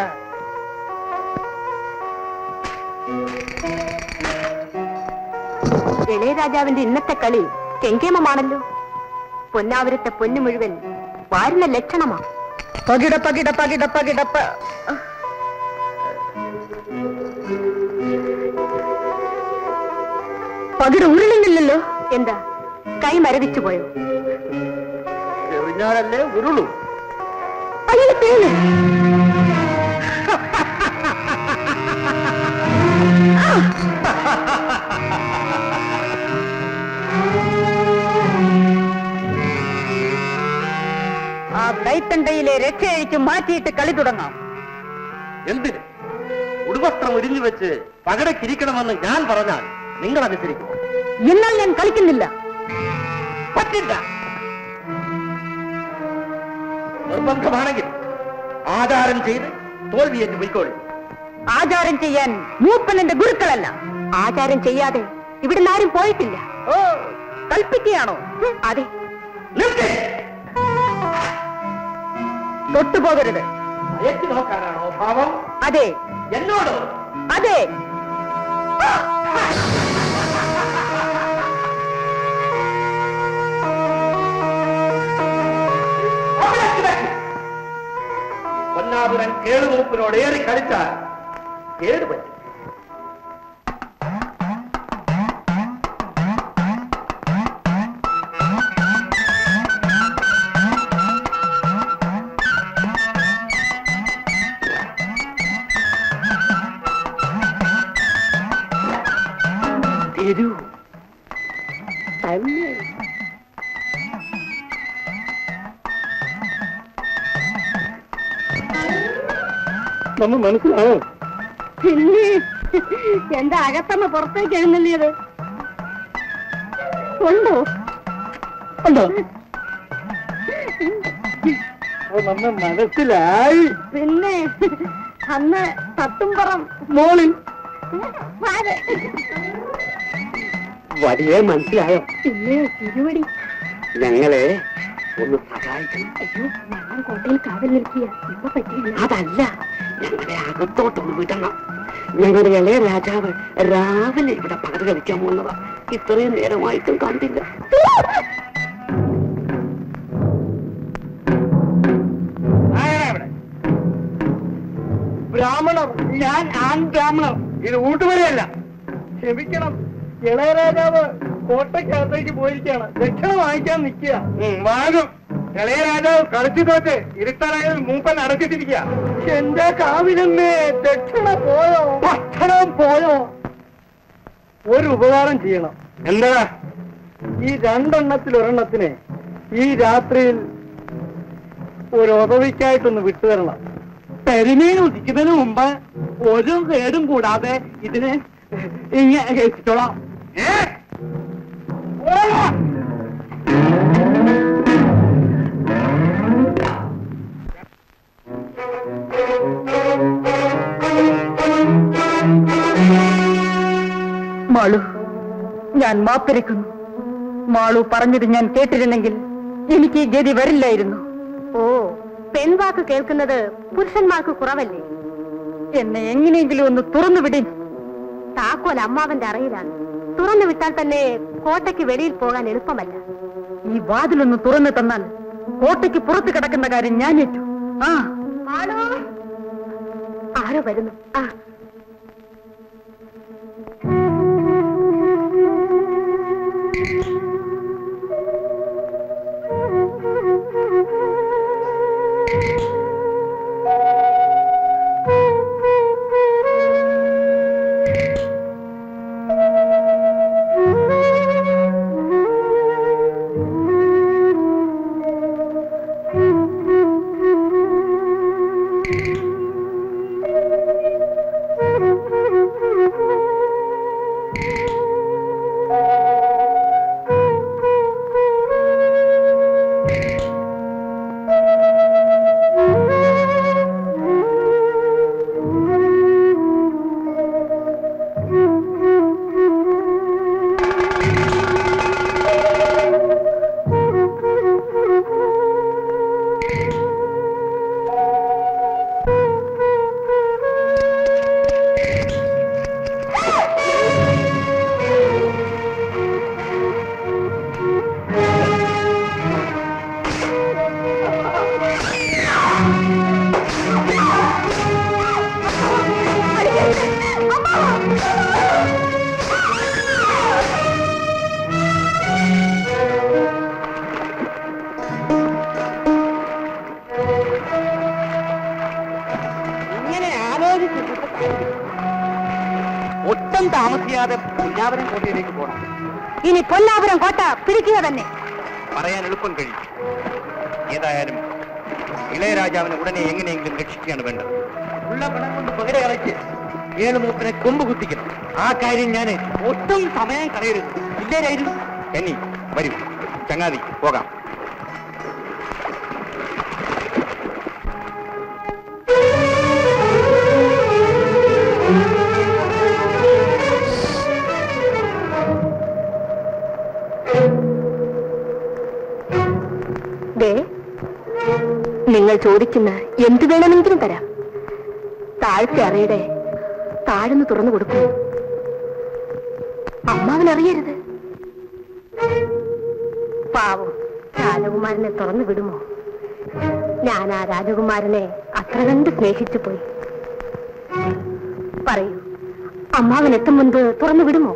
ഇളയരാജാവിന്റെ ഇന്നത്തെ കളി കെങ്കേമമാണല്ലോ പൊന്നാവരത്തെ പൊന്നു മുഴുവൻ വാരുന്ന ലക്ഷണമാ പകിട പകിട പകിട പകിട പ- പകിട ഉരുളുന്നില്ലല്ലോ എന്താ കൈ മരവിച്ചു പോയോ എറിഞ്ഞാലല്ലേ ഉരുളും അയ്യോ തേന് ആ കൈത്തണ്ടയിലെ രക്ഷയഴിച്ച് മാറ്റിയിട്ട് കളി തുടങ്ങാം എന്തിന് ഉടുവസ്ത്രം ഉരിഞ്ഞു വെച്ച് പകടക്കിരിക്കണമെന്ന് ഞാൻ പറഞ്ഞാൽ നിങ്ങൾ അനുസരിക്കും എന്നാൽ ഞാൻ കളിക്കുന്നില്ല പറ്റില്ല നിർബന്ധമാണെങ്കിൽ ആചാരം ചെയ്ത് തോൽവിയേറ്റ് പോയിക്കോളി ആചാരം ചെയ്യാൻ മൂപ്പൻ എന്റെ ഗുരുക്കളല്ല ആചാരം ചെയ്യാതെ ഇവിടുന്ന് ആരും പോയിട്ടില്ല ഓ കൽപ്പിക്കുകയാണോ ഹും, അതെ നിർത്തി തൊട്ടുപോകരുത് അയച്ചു നോക്കാനാണോ ഭാവം അതെ എന്നോട് അതെ പൊന്നാപുരൻ കേളുമൂപ്പിനോട് ഏറി കളിച്ചാൽ കേടുപറ്റും തരൂ നമ്മൾ മനസ്സിലാവും പിന്നെ എന്റെ അകത്തമ്മ പുറത്തേക്ക് എഴുന്നള്ളിയത് ഉണ്ടോ ഉണ്ടോ നമ്മൾ മനസ്സിലായി പിന്നെ അന്ന് തട്ടുംപുറം മോളിൽ ആര്? വലിയ മനസ്സിലായോ പിന്നെ തിരുവടി ഞങ്ങളെ ഒന്ന് സഹായിക്കണം അയ്യോ ഞാൻ കോട്ടയിൽ കാവൽ നിൽക്കുക ഇപ്പൊ പറ്റില്ല അതല്ല ഞങ്ങളെ അകത്തോട്ടൊന്ന് വിടണം ഞങ്ങളുടെ ഇളയ രാജാവ് രാവിലെ ഇവിടെ പകര കളിക്കാൻ പോകുന്നതാ ഇത്രയും നേരമായിട്ടും കണ്ടില്ല ബ്രാഹ്മണർ ഞാൻ ആൺ ബ്രാഹ്മണർ ഇത് ഊട്ടുവരെയല്ല ക്ഷമിക്കണം ഇളയരാജാവ് കോട്ടയ്ക്കകത്തേക്ക് പോയിരിക്കുകയാണ് ദക്ഷിണ വാങ്ങിക്കാൻ നിൽക്കുക വാങ്ങും ഇളയരാജാവ് കളിച്ചു തോറ്റ് ഇരുട്ടനായത് മൂപ്പൻ അടച്ചിട്ടിരിക്കുക എന്റെ കാവിലമ്മേ ദക്ഷിണ പോയോ ഭക്ഷണം പോയോ ഒരു ഉപകാരം ചെയ്യണം എന്താ ഈ രണ്ടെണ്ണത്തിൽ ഒരെണ്ണത്തിന് ഈ രാത്രിയിൽ ഒരു ഉദവിക്കായിട്ടൊന്ന് വിട്ടുതരണം പെരുമീൻ ഉദിക്കുന്നതിന് മുമ്പ് ഒരു കേടും കൂടാതെ ഇതിനെ ഇങ്ങനെ എത്തിച്ചോളാം മാളു ഞാൻ മാപ്പിരക്കുന്നു മാളു പറഞ്ഞത് ഞാൻ കേട്ടിരുന്നെങ്കിൽ എനിക്ക് ഈ ഗതി വരില്ലായിരുന്നു ഓ പെൺവാക്ക് കേൾക്കുന്നത് പുരുഷന്മാർക്ക് കുറവല്ലേ എന്നെ എങ്ങനെയെങ്കിലും ഒന്ന് തുറന്നു വിടി താക്കോൽ അമ്മാവന്റെ അറയിലാണ് തുറന്നു വിട്ടാൽ തന്നെ കോട്ടയ്ക്ക് വെളിയിൽ പോകാൻ എളുപ്പമല്ല ഈ വാതിലൊന്ന് തുറന്നു തന്നാൽ കോട്ടയ്ക്ക് പുറത്ത് കിടക്കുന്ന കാര്യം ഞാൻ ഏറ്റു ആ ആരോ വരുന്നു ആ ഇങ്ങനെ ആലോചിച്ചിട്ട് ഒട്ടും താമസിയാതെ പുല്ലാവരം കോട്ടയിലേക്ക് പോകണം ഇനി പൊന്നാപുരം കോട്ട പിടിക്കുക തന്നെ പറയാൻ എളുപ്പം കഴിയും ഏതായാലും ഇളയരാജാവിനെ ഉടനെ എങ്ങനെയെങ്കിലും രക്ഷിക്കുകയാണ് വേണ്ടത് ഉള്ള പണം കൊണ്ട് പകര കളച്ച് ഏഴ് മൂപ്പനെ കൊമ്പ് കുത്തിക്കണം ആ കാര്യം ഞാൻ ഒട്ടും സമയം കളയരുത് ഇല്ലേരായിരുന്നു കന്നി വരൂ ചങ്ങാതി പോകാം ദേ നിങ്ങൾ ചോദിക്കുന്ന എന്ത് വേണമെങ്കിലും തരാം താഴത്തെ അറയുടെ താഴ്ന്ന് തുറന്നു കൊടുക്കൂ അമ്മാവൻ അറിയരുത് പാവം രാജകുമാരനെ തുറന്നു വിടുമോ ഞാൻ ആ രാജകുമാരനെ അത്ര കണ്ട് സ്നേഹിച്ചു പോയി പറയൂ അമ്മാവൻ എത്തും മുൻപ് തുറന്നു വിടുമോ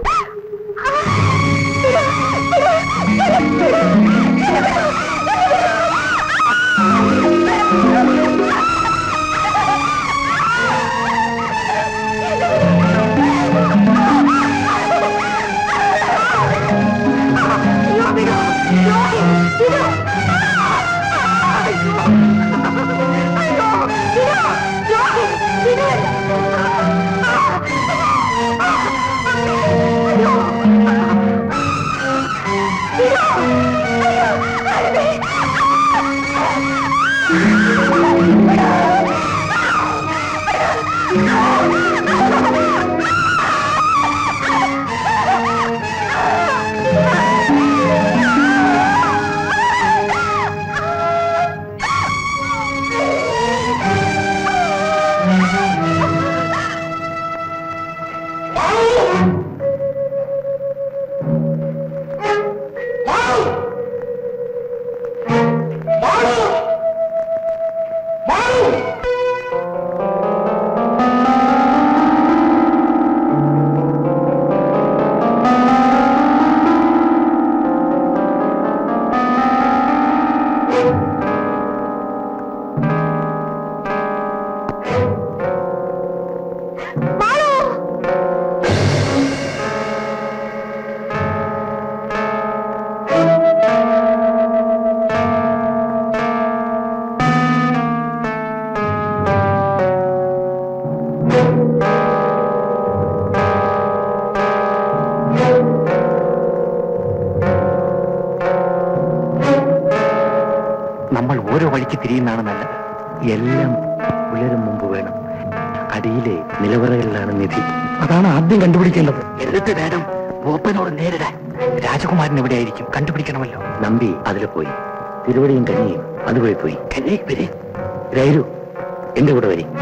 വഴിക്ക് തിരിയുന്നതാണ് നല്ലത് എല്ലാം പുലരും മുമ്പ് വേണം അടിയിലെ നിലവറകളിലാണ് നിധി അതാണ് ആദ്യം കണ്ടുപിടിക്കേണ്ടത് എന്നിട്ട് വേണം മൂപ്പനോട് നേരിടാൻ രാജകുമാരൻ എവിടെയായിരിക്കും കണ്ടുപിടിക്കണമല്ലോ നമ്പി അതിൽ പോയി തിരുവടിയും കഞ്ഞിയും അതുവഴി പോയി കഞ്ഞി വരി രൈരു എന്റെ കൂടെ വരി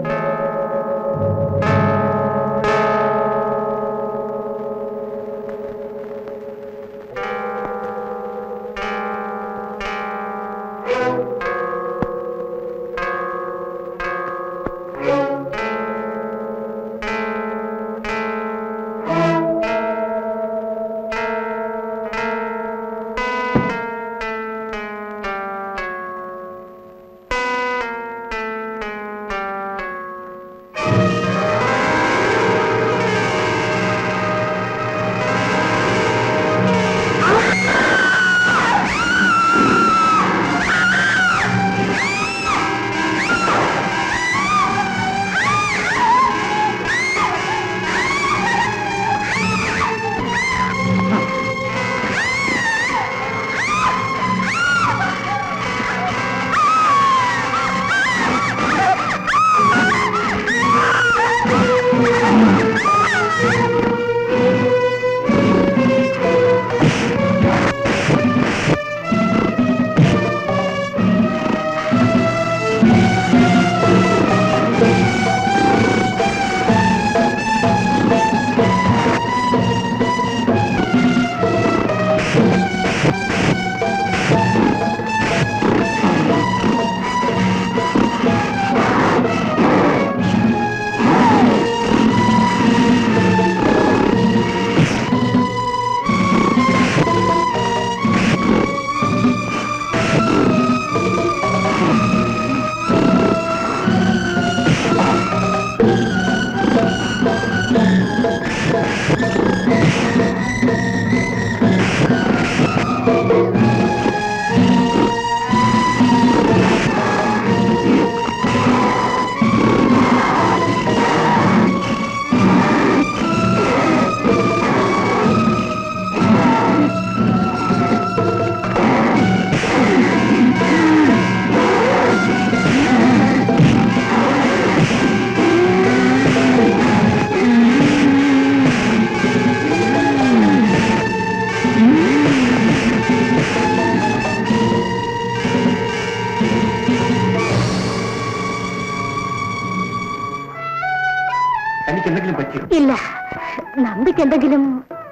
എനിക്ക് എന്തെങ്കിലും പറ്റിയോ ഇല്ല നമ്പിക്ക് എന്തെങ്കിലും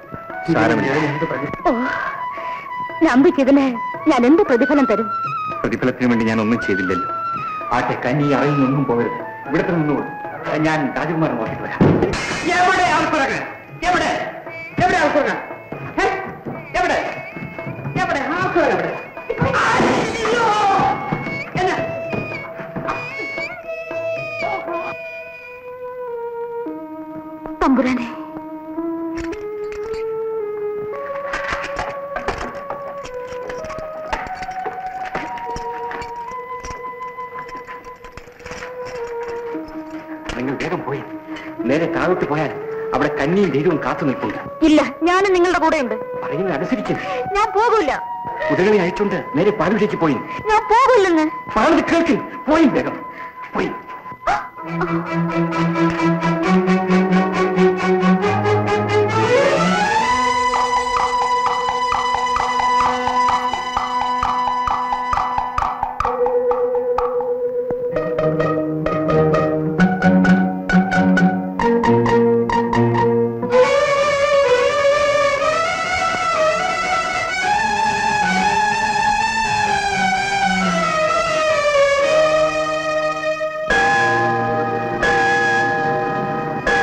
ഓ നമ്പിക്ക് ഇതിന് ഞാൻ എന്ത് പ്രതിഫലം തരും പ്രതിഫലത്തിന് വേണ്ടി ഞാൻ ഒന്നും ചെയ്തില്ലല്ലോ ആട്ടെ കനി അറിയുന്നൊന്നും പോകരുത് ഇവിടെ തന്നെ നിന്നോളൂ ഞാൻ രാജകുമാരൻ നോക്കിട്ട് വരാം എവിടെ ആൾക്കുറങ്ങ് എവിടെ എവിടെ ആൾക്കുറങ്ങ് ഹേ? എവിടെ എവിടെ ആൾക്കുറങ്ങ് എവിടെ അയ്യോ! എന്നെ തമ്പുരാനെ നിങ്ങൾ വേഗം പോയി നേരെ താഴോട്ട് പോയാൽ അവിടെ കന്നിയും ധൈര്യവും കാത്തു നിൽപ്പുണ്ട് ഇല്ല ഞാനും നിങ്ങളുടെ കൂടെ ഉണ്ട് പറയുന്നത് അനുസരിക്കും ഞാൻ പോകൂല കുതിരകളെ അയച്ചുകൊണ്ട് നേരെ പാലൂരേക്ക് പോയി ഞാൻ പോകില്ലെന്ന് പറഞ്ഞത് കേൾക്ക് പോയി വേഗം പോയി ആ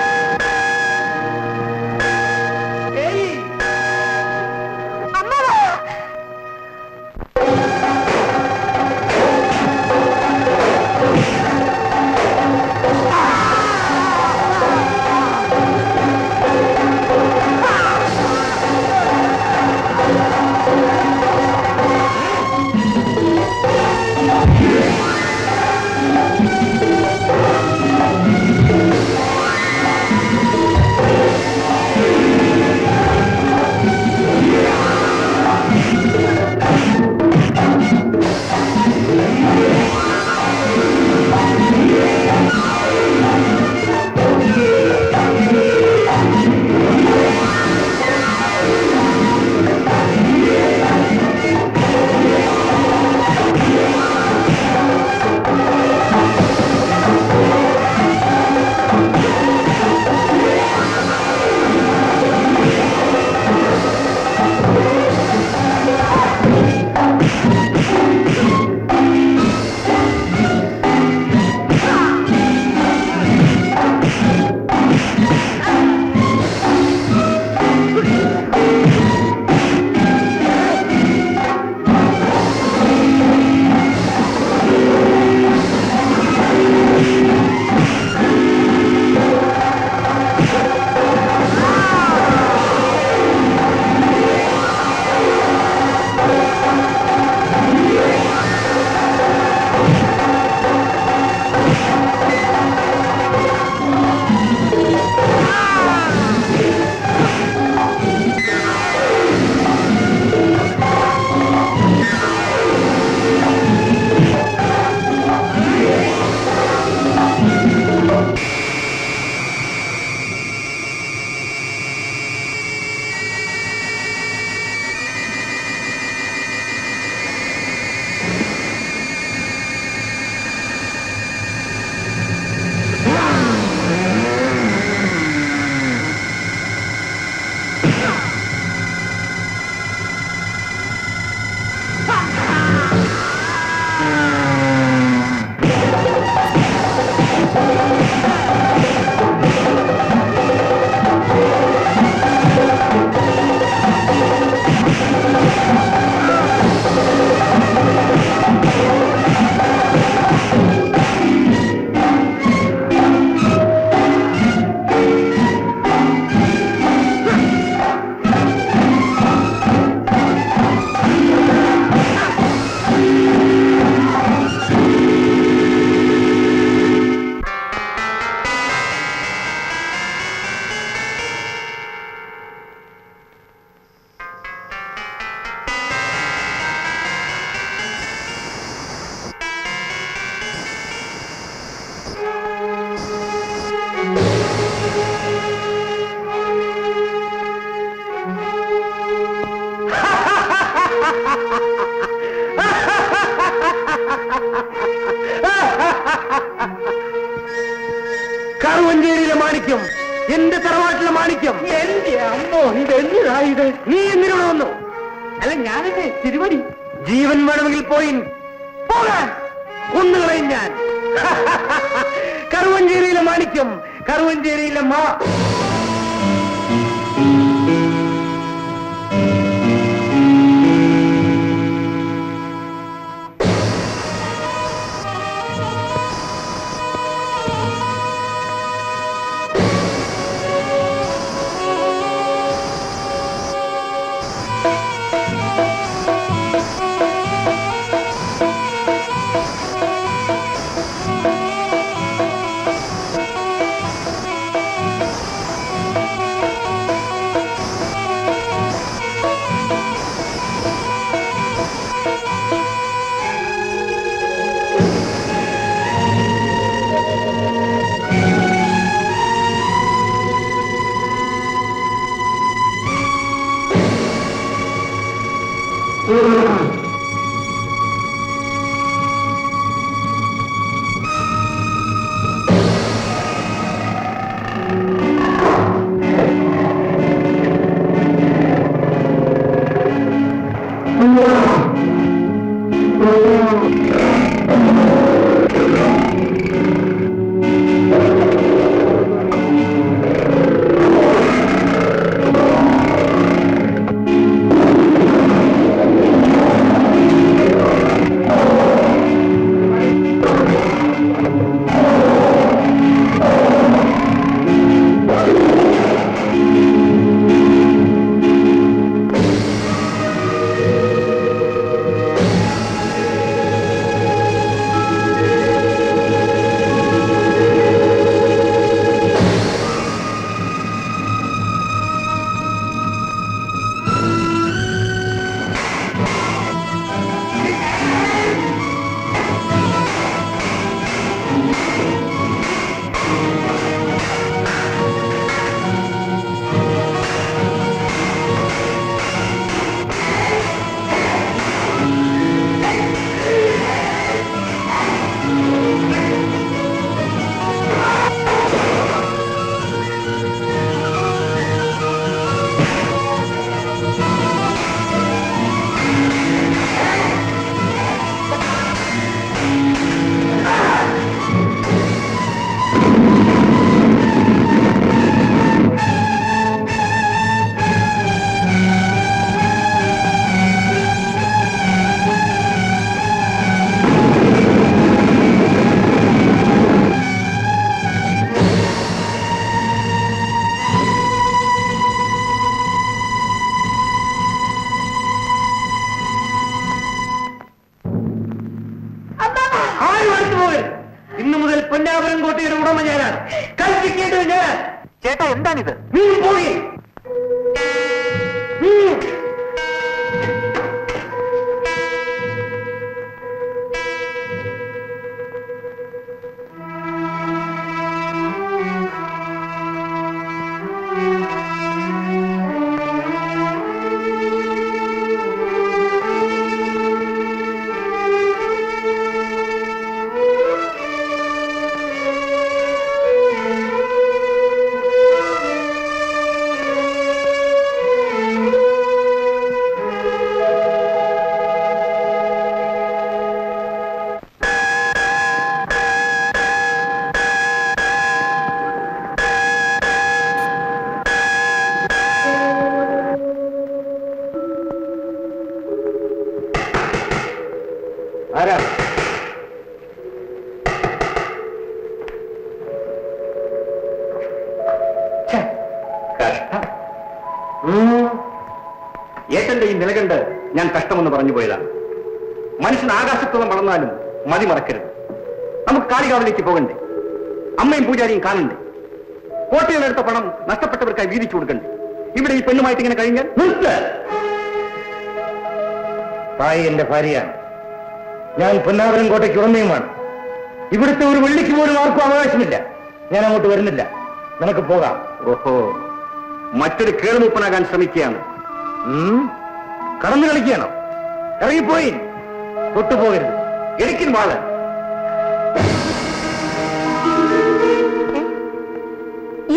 കറുവഞ്ചേരിയിലെ മാണിക്യം എന്റെ തറവാട്ടിലെ മാണിക്യം എന്റെ അമ്മോ ഇതെന്തിനായത് നീ എന്തിനൂടെ വന്നു അല്ല ഞാനല്ലേ തിരുവടി ജീവൻ വേണമെങ്കിൽ പോയി പോകാൻ കൊന്നുകളയും ഞാൻ കറുവഞ്ചേരിയിലെ മാണിക്യം കറുവഞ്ചേരിയിലെ മാ ആരും അടുത്തു പോകരുത് ഇന്നു മുതൽ പൊന്നാപുരം കോട്ടയുടെ ഉടമ ഞാനാണ് കൽപ്പിക്കേണ്ടത് ഞാൻ ചേട്ടാ എന്താണിത് നീ പോയി ആരാ ഛെ, കഷ്ടം ഉം. ഏട്ടന്റെ ഈ നിലകണ്ട് ഞാൻ കഷ്ടമെന്ന് പറഞ്ഞു പോയതാണ് മനുഷ്യൻ ആകാശത്തോളം വളർന്നാലും മതി മറക്കരുത് നമുക്ക് കാളികാവിലേക്ക് പോകണ്ടേ അമ്മയും പൂജാരിയും കാണണ്ടേ കോട്ടയിലെടുത്ത പണം നഷ്ടപ്പെട്ടവർക്കായി വീതിച്ചു കൊടുക്കണ്ടേ ഇവിടെ ഈ പെണ്ണുമായിട്ട് ഇങ്ങനെ കഴിഞ്ഞാൽ നിർത്ത് തായി എന്റെ ഭാര്യയാണ് ഞാൻ പൊന്നാപുരം കോട്ടയ്ക്ക് ഉടമയുമാണ് ഇവിടുത്തെ ഒരു വെള്ളിക്ക് പോലും ആർക്കും അവകാശമില്ല ഞാൻ അങ്ങോട്ട് വരുന്നില്ല നിനക്ക് പോകാം ഓഹോ മറ്റൊരു കേളുമൂപ്പനാകാൻ ശ്രമിക്കുകയാണ് കടന്നു കളിക്കുകയാണോ ഇറങ്ങിപ്പോയി തൊട്ടുപോകരുത് എടുക്കും വാള്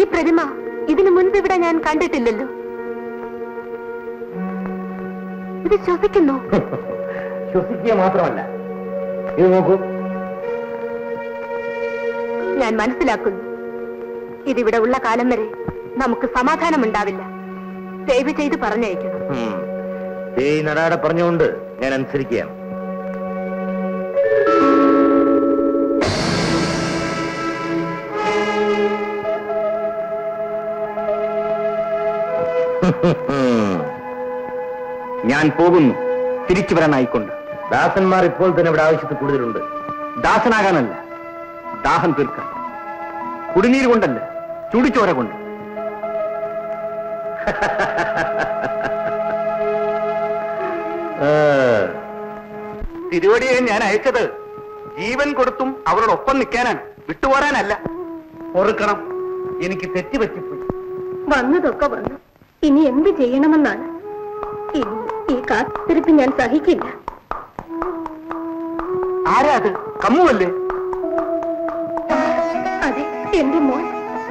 പ്രതിമ ഇതിനു മുൻപ് ഇവിടെ ഞാൻ കണ്ടിട്ടില്ലല്ലോ ഇത് ശ്വസിക്കുന്നു ശ്വസിക്കുക മാത്രമല്ല ഇത് നോക്കൂ ഞാൻ മനസ്സിലാക്കുന്നു ഇതിവിടെ ഉള്ള കാലം വരെ നമുക്ക് സമാധാനമുണ്ടാവില്ല ദയവ് ചെയ്ത് പറഞ്ഞയക്കണം ഈ നടാടെ പറഞ്ഞുകൊണ്ട് ഞാൻ അനുസരിക്കുകയാണ് ഞാൻ പോകുന്നു തിരിച്ചു വരാനായിക്കൊണ്ട് ദാസന്മാർ ഇപ്പോൾ തന്നെ ഇവിടെ ആവശ്യത്തിൽ കൂടുതലുണ്ട് ദാസനാകാനല്ല ദാഹം തീർക്കാൻ കുടിനീര് കൊണ്ടല്ല ചുടിച്ചോര കൊണ്ട് തിരുവടിയെ ഞാൻ അയച്ചത് ജീവൻ കൊടുത്തും അവരോടൊപ്പം നിൽക്കാനാണ് വിട്ടുപോരാനല്ല ഓർക്കണം എനിക്ക് തെറ്റുപറ്റിപ്പോയി വന്നതൊക്കെ വന്നു ഇനി എന്ത് ചെയ്യണമെന്നാണ് ഇനി ഈ കാത്തിരിപ്പ് ഞാൻ സഹിക്കില്ല ആരാ അത് കമ്മുവല്ലേ അതെ എന്റെ മോൻ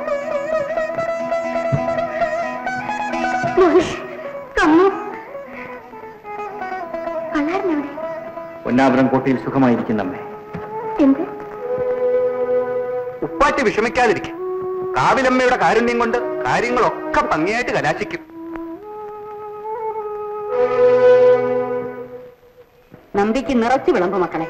മോനെ കമ്മു കള്ളാരനവിടെ പൊന്നാപുരം കോട്ടയിൽ സുഖമായിരിക്കുന്നമ്മേ എന്ത് ഉപ്പാറ്റി വിഷമിക്കാതിരിക്കും കാവിലമ്മയുടെ കാരുണ്യം കൊണ്ട് കാര്യങ്ങളൊക്കെ ഭംഗിയായിട്ട് കലാശിക്കും നമ്പിക്ക് നിറച്ചു വിളമ്പ് മക്കളെ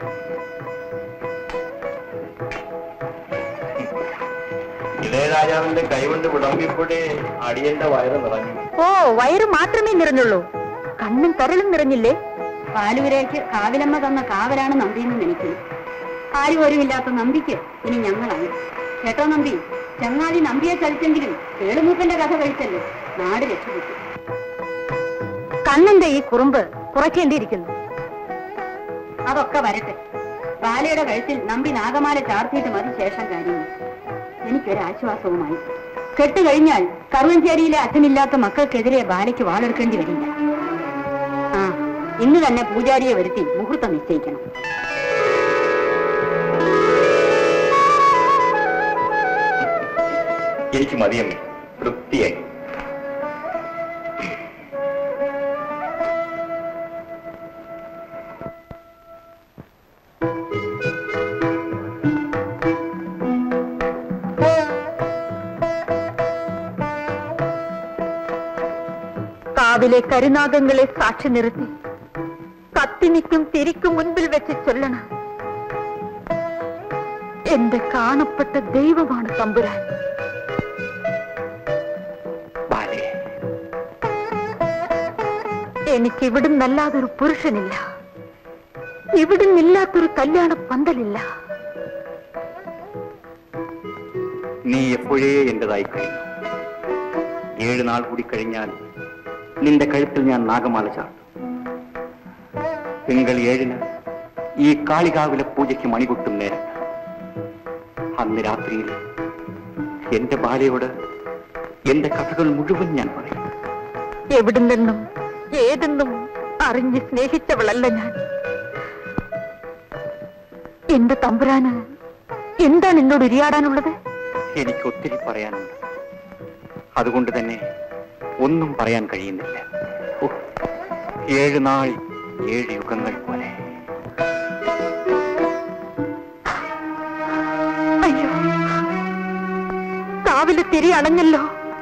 ഇളയരാജാവിന്റെ കൈകൊണ്ട് വിളമ്പിയപ്പോഴേ അടിയന്റെ വയറ് നിറഞ്ഞു ഓ വയറ് മാത്രമേ നിറഞ്ഞുള്ളൂ കണ്ണും കരളും നിറഞ്ഞില്ലേ പാലുവരേക്ക് കാവിലമ്മ തന്ന കാവലാണ് നമ്പിയെന്ന് നനയ്ക്കുന്നു ആരും ഒരുമില്ലാത്ത നമ്പിക്ക് ഇനി ഞങ്ങളാണ് കേട്ടോ നമ്പി ചങ്ങാതി നമ്പിയെ ചലിച്ചെങ്കിലും കേളുമൂപ്പന്റെ കഥ കഴിച്ചല്ലോ നാട് രക്ഷപ്പെട്ടു കണ്ണന്റെ ഈ കുറുമ്പ് കുറയ്ക്കേണ്ടിയിരിക്കുന്നു അതൊക്കെ വരട്ടെ ബാലയുടെ കഴുത്തിൽ നമ്പി നാഗമാല ചാർത്തിയിട്ട് മതി ശേഷം കാര്യങ്ങൾ എനിക്കൊരാശ്വാസവുമായി കെട്ട് കഴിഞ്ഞാൽ കറുവഞ്ചേരിയിലെ അച്ഛനില്ലാത്ത മക്കൾക്കെതിരെ ബാലയ്ക്ക് വാളെടുക്കേണ്ടി വരില്ല ആ ഇന്ന് തന്നെ പൂജാരിയെ വരുത്തി മുഹൂർത്തം നിശ്ചയിക്കണം എനിക്ക് മതിയമ്മേ തൃപ്തിയായി കാവിലെ കരുനാഗങ്ങളെ സാക്ഷി നിർത്തി കത്തിനിക്കും തിരിക്കും മുൻപിൽ വെച്ച് ചൊല്ലണം എന്റെ കാണപ്പെട്ട ദൈവമാണ് തമ്പുരാൻ ബാലേ എനിക്ക് ഇവിടുന്നല്ലാതൊരു പുരുഷനില്ല ഇവിടുന്നില്ലാത്തൊരു കല്യാണ പന്തലില്ല നീ എപ്പോഴേ എന്റേതായി കഴിഞ്ഞു ഏഴ് നാൾ കൂടി കഴിഞ്ഞാൽ നിന്റെ കഴുത്തിൽ ഞാൻ നാഗമാല ചാർത്തും തിങ്കൾ ഏഴിന് ഈ കാളികാവിലെ പൂജയ്ക്ക് മണികൊട്ടും നേരത്ത് അന്ന് രാത്രിയിൽ എന്റെ ബാലയോട് എന്റെ കഥകൾ മുഴുവൻ ഞാൻ പറയും എവിടുന്നെന്നും ഏതെന്നും അറിഞ്ഞ് സ്നേഹിച്ചവളല്ല ഞാൻ എന്റെ തമ്പുരാന് എന്താണ് എന്നോട് ഉരിയാടാനുള്ളത് എനിക്ക് ഒത്തിരി പറയാനുണ്ട് അതുകൊണ്ട് തന്നെ ഒന്നും പറയാൻ കഴിയുന്നില്ല ഓ, ഏഴ് നാൾ ഏഴ് യുഗങ്ങൾ പോലെ അയ്യോ കാവിലെ തിരി അണഞ്ഞല്ലോ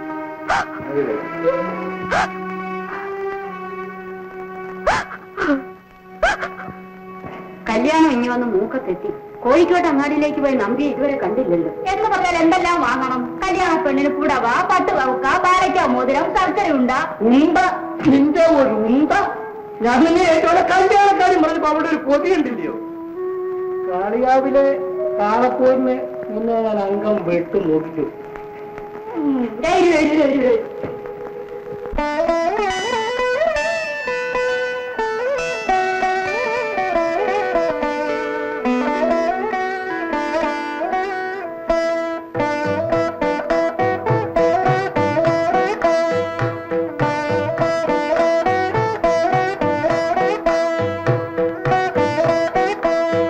കല്യാണം ഇനി വന്ന് മൂക്കത്തെത്തി കോഴിക്കോട് അങ്ങാടിയിലേക്ക് പോയി നമ്പി ഇതുവരെ കണ്ടില്ലല്ലോ എന്ന് പറഞ്ഞാൽ എന്തെല്ലാം വാങ്ങണം കല്യാണ പെണ്ണിന് പുടവ പട്ട് വവുക്ക പാലയ്ക്ക മോതിരം ശർക്കര ഉണ്ട ഉണ്ട നിന്റെ ഒരു ഉണ്ട ഞാൻ നിന്നെ ഏറ്റവും കല്യാണക്കാരും പറഞ്ഞപ്പോ അവിടെ ഒരു കൊതി ഉണ്ടില്ലയോ കാളിയാവിലെ കാളക്കൂറിനെ മുന്നേ ഞാൻ അംഗം വെട്ടു നോക്കിച്ചു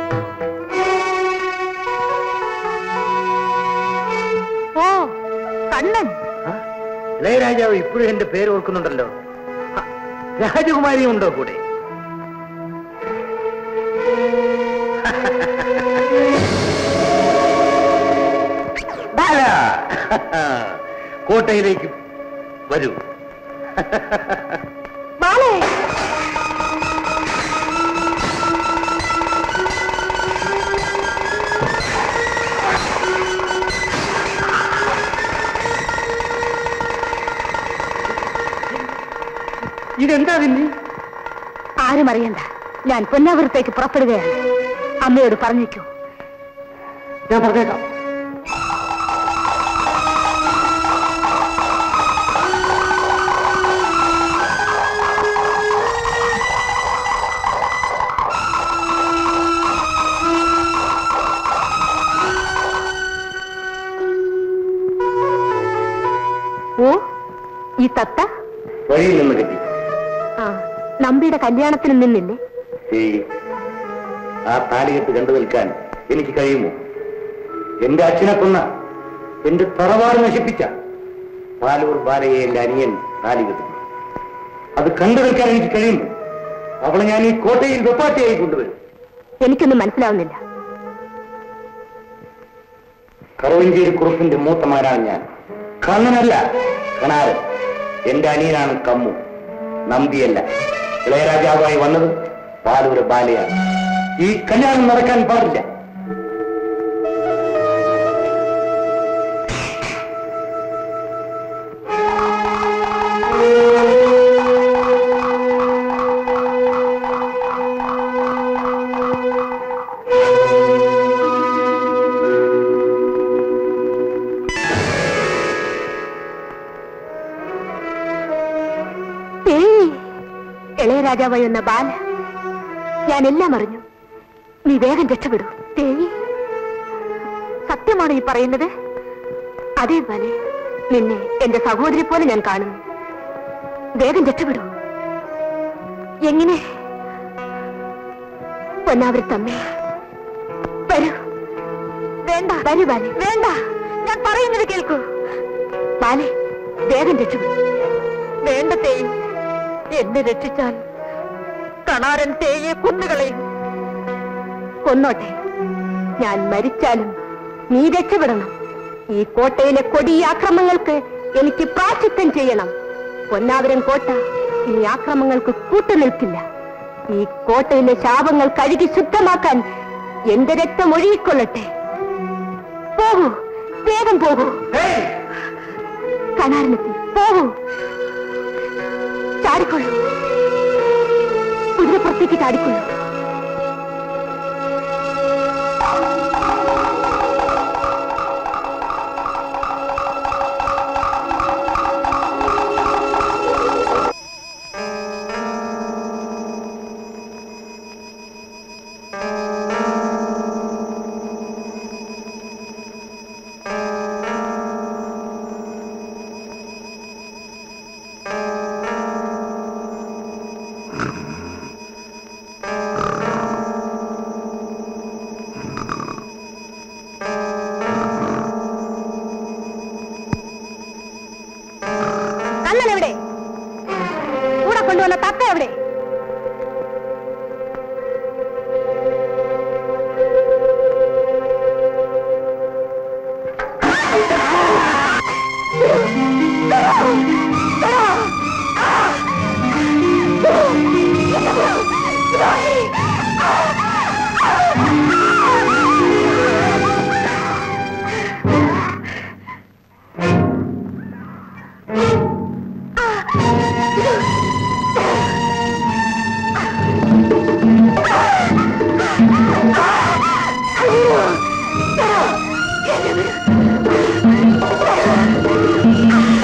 ഓ കണ്ണൻ ഇളയരാജാവ് ഇപ്പോഴും എന്റെ പേര് ഓർക്കുന്നുണ്ടല്ലോ ആ, രാജകുമാരിയും ഉണ്ടോ കൂടെ ബാല! കോട്ടയിലേക്ക് വരൂ ബാലേ ഇതെന്താ പിന്നെ ആരും അറിയണ്ട ഞാൻ പൊന്നാപുരത്തേക്ക് പുറപ്പെടുകയാണ് അമ്മയോട് പറഞ്ഞേക്കൂ ഞാൻ പറഞ്ഞേക്കാം ഓ ഈ തത്ത വഴിയിൽ നിന്ന് കിട്ടി ആ നമ്പിയുടെ കല്യാണത്തിന് നിന്നില്ലേ ഏയ്, ആ താലികെട്ട് കണ്ടു നിൽക്കാൻ എനിക്ക് കഴിയുമോ എന്റെ അച്ഛനെ കൊന്ന എന്റെ തറവാട് നശിപ്പിച്ച പാലൂർ ബാലയെ എന്റെ അനിയൻ താലി കെട്ടുന്നു അത് കണ്ടു നിൽക്കാൻ എനിക്ക് കഴിയുമോ അവളെ ഞാൻ ഈ കോട്ടയിൽ വെപ്പാട്ടിയായി കൊണ്ടുവരും എനിക്കൊന്നും മനസ്സിലാവുന്നില്ല കറുവഞ്ചേരി കുറുപ്പിന്റെ മൂത്തമാരാണ് ഞാൻ കണ്ണനല്ല കണാരൻ എന്റെ അനിയനാണ് കമ്മു നമ്പിയല്ല ഇളയരാജാവായി വന്നത് പാലൂര് ബാലയാണ് ഈ കല്യാണം നടക്കാൻ പാടില്ല ഏയ് ഇളയരാജാവായി വന്ന ബാല ഞാൻ എല്ലാം അറിഞ്ഞു നീ വേഗം രക്ഷപ്പെടൂ തേയി സത്യമാണോ ഈ പറയുന്നത് അതേ ബാലെ നിന്നെ എന്റെ സഹോദരി പോലെ ഞാൻ കാണുന്നു വേഗം രക്ഷപ്പെടൂ എങ്ങനെ പൊന്നാവൃത്തമ്മേ വരൂ വേണ്ട വരൂ ബാലെ വേണ്ട ഞാൻ പറയുന്നത് കേൾക്കൂ ബാലെ വേഗം രക്ഷപ്പെടൂ വേണ്ട തേയ് എന്നെ രക്ഷിച്ചാൽ കണാരൻ തേയെ കൊന്നുകളയും കൊന്നോട്ടെ ഞാൻ മരിച്ചാലും നീ രക്ഷപ്പെടണം ഈ കോട്ടയിലെ കൊടിയ ആക്രമങ്ങൾക്ക് എനിക്ക് പ്രാശിത്വം ചെയ്യണം പൊന്നാവരം കോട്ട ഈ ആക്രമങ്ങൾക്ക് കൂട്ടുനിൽക്കില്ല ഈ കോട്ടയിലെ ശാപങ്ങൾ കഴുകി ശുദ്ധമാക്കാൻ എന്റെ രക്തം ഒഴുകിക്കൊള്ളട്ടെ പോകൂ വേഗം പോകൂ കണാരനെത്തി പോകൂ ചാടിക്കൊള്ളൂ കുതിരപ്പുറത്തേക്ക് ചാടിക്കൊള്ളൂ കണ്ണൻ എവിടെ കൂടെ കൊണ്ടുവന്ന തത്ത എവിടെ ആ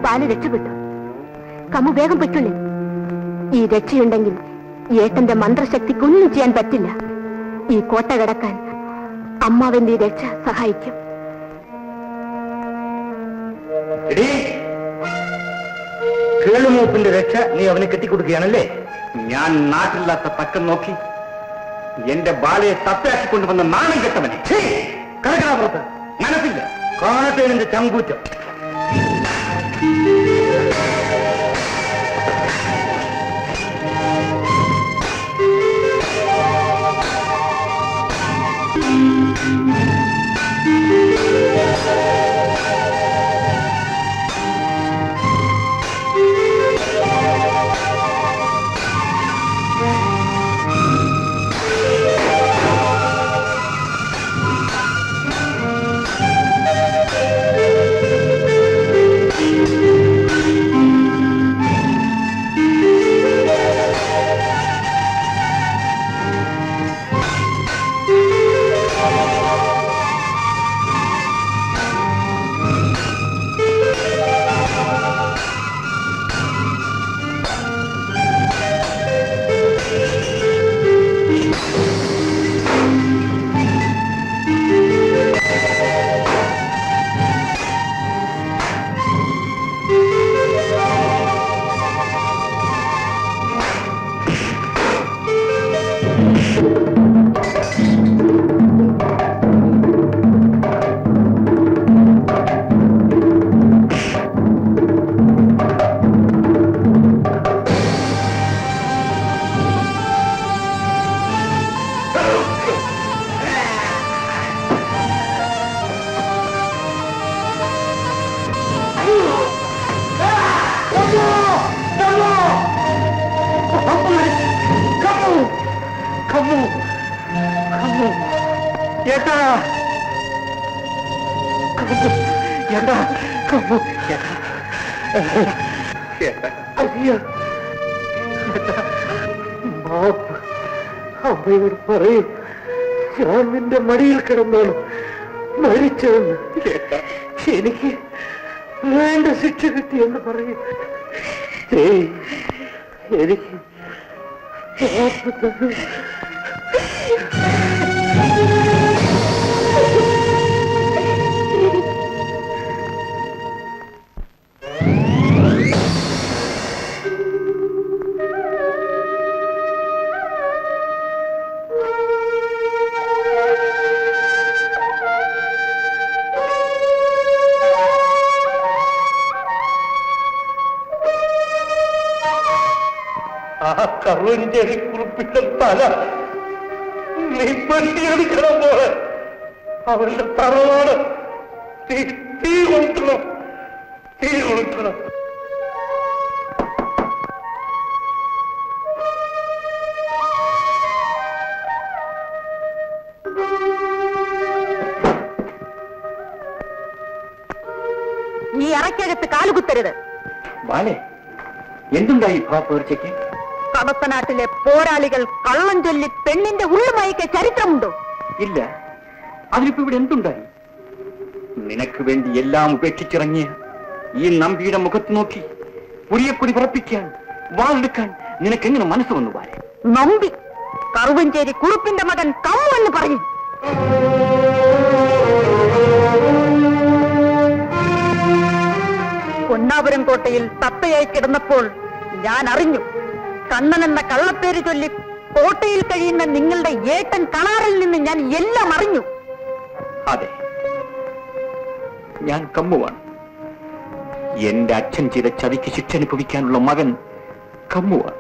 ബാല രക്ഷപ്പെട്ടു കമ്മു വേഗം പറ്റുള്ളേ ഈ രക്ഷയുണ്ടെങ്കിൽ ഏട്ടന്റെ മന്ത്രശക്തിക്കൊന്നും ചെയ്യാൻ പറ്റില്ല ഈ കോട്ട കടക്കാൻ അമ്മാവന്റെ ഈ രക്ഷ സഹായിക്കും എടീ, കേളുമൂപ്പിന്റെ രക്ഷ നീ അവന് കെട്ടിക്കൊടുക്കുകയാണല്ലേ ഞാൻ നാട്ടില്ലാത്ത തക്കം നോക്കി എന്റെ ബാലയെ തപ്പയാക്കി കൊണ്ടുവന്ന നാണം കെട്ടവനെ കടക്കണപ്പുറത്ത് മനസ്സില്ല കാണട്ടെ നിന്റെ ചങ്കൂറ്റം കമ്മു കമ്മു ഏട്ടാ കമ്മു ഏട്ടാ കമ്മു ഏട്ടാ ഏട്ടാ അയ്യോ ഏട്ടാ മാപ്പ് അമ്മയോട് പറയൂ ഞാൻ നിന്റെ മടിയിൽ കിടന്നാണ് മരിച്ചതെന്ന് ഏട്ടാ എനിക്ക് വേണ്ട ശിക്ഷ കിട്ടിയെന്ന് പറയും ഏയ് എനിക്ക് മാപ്പ് തരൂ ആ കറുവഞ്ചേരി കുറിപ്പിച്ച തല നീ പെട്ടിയെടുക്കണം പോലെ അവരുടെ തറവാട് തീ തീ കൊളുത്തണം തീ കൊളുത്തണം ഈ അറയ്ക്കകത്ത് കാലുകുത്തരുത് ബാലെ എന്തുണ്ടായി ഭാപ്പേർച്ചയ്ക്ക് കടത്തനാട്ടിലെ പോരാളികൾ കള്ളം ചൊല്ലി പെണ്ണിന്റെ ഉള്ളുമയക്ക ചരിത്രമുണ്ടോ ഇല്ല അതിനിപ്പോ ഇവിടെ എന്തുണ്ടായി നിനക്ക് വേണ്ടി എല്ലാം ഉപേക്ഷിച്ചിറങ്ങിയ ഈ നമ്പിയുടെ മുഖത്ത് നോക്കി പുരിയക്കൊടി പറപ്പിക്കാൻ വാളെടുക്കാൻ നിനക്കെങ്ങനെ മനസ്സ് വന്നു ബാലെ നമ്പി കറുവഞ്ചേരി കുറുപ്പിന്റെ മകൻ കമ്മു എന്ന് പറയും പൊന്നാപുരം കോട്ടയിൽ തത്തയായി കിടന്നപ്പോൾ ഞാൻ അറിഞ്ഞു കണ്ണൻ എന്ന കള്ളപ്പേര് ചൊല്ലി കോട്ടയിൽ കഴിയുന്ന നിങ്ങളുടെ ഏട്ടൻ കണാറിൽ നിന്ന് ഞാൻ എല്ലാം അറിഞ്ഞു അതെ ഞാൻ കമ്മുവാണ് എന്റെ അച്ഛൻ ചെയ്ത ചതിക്ക് ശിക്ഷ അനുഭവിക്കാനുള്ള മകൻ കമ്മുവാണ്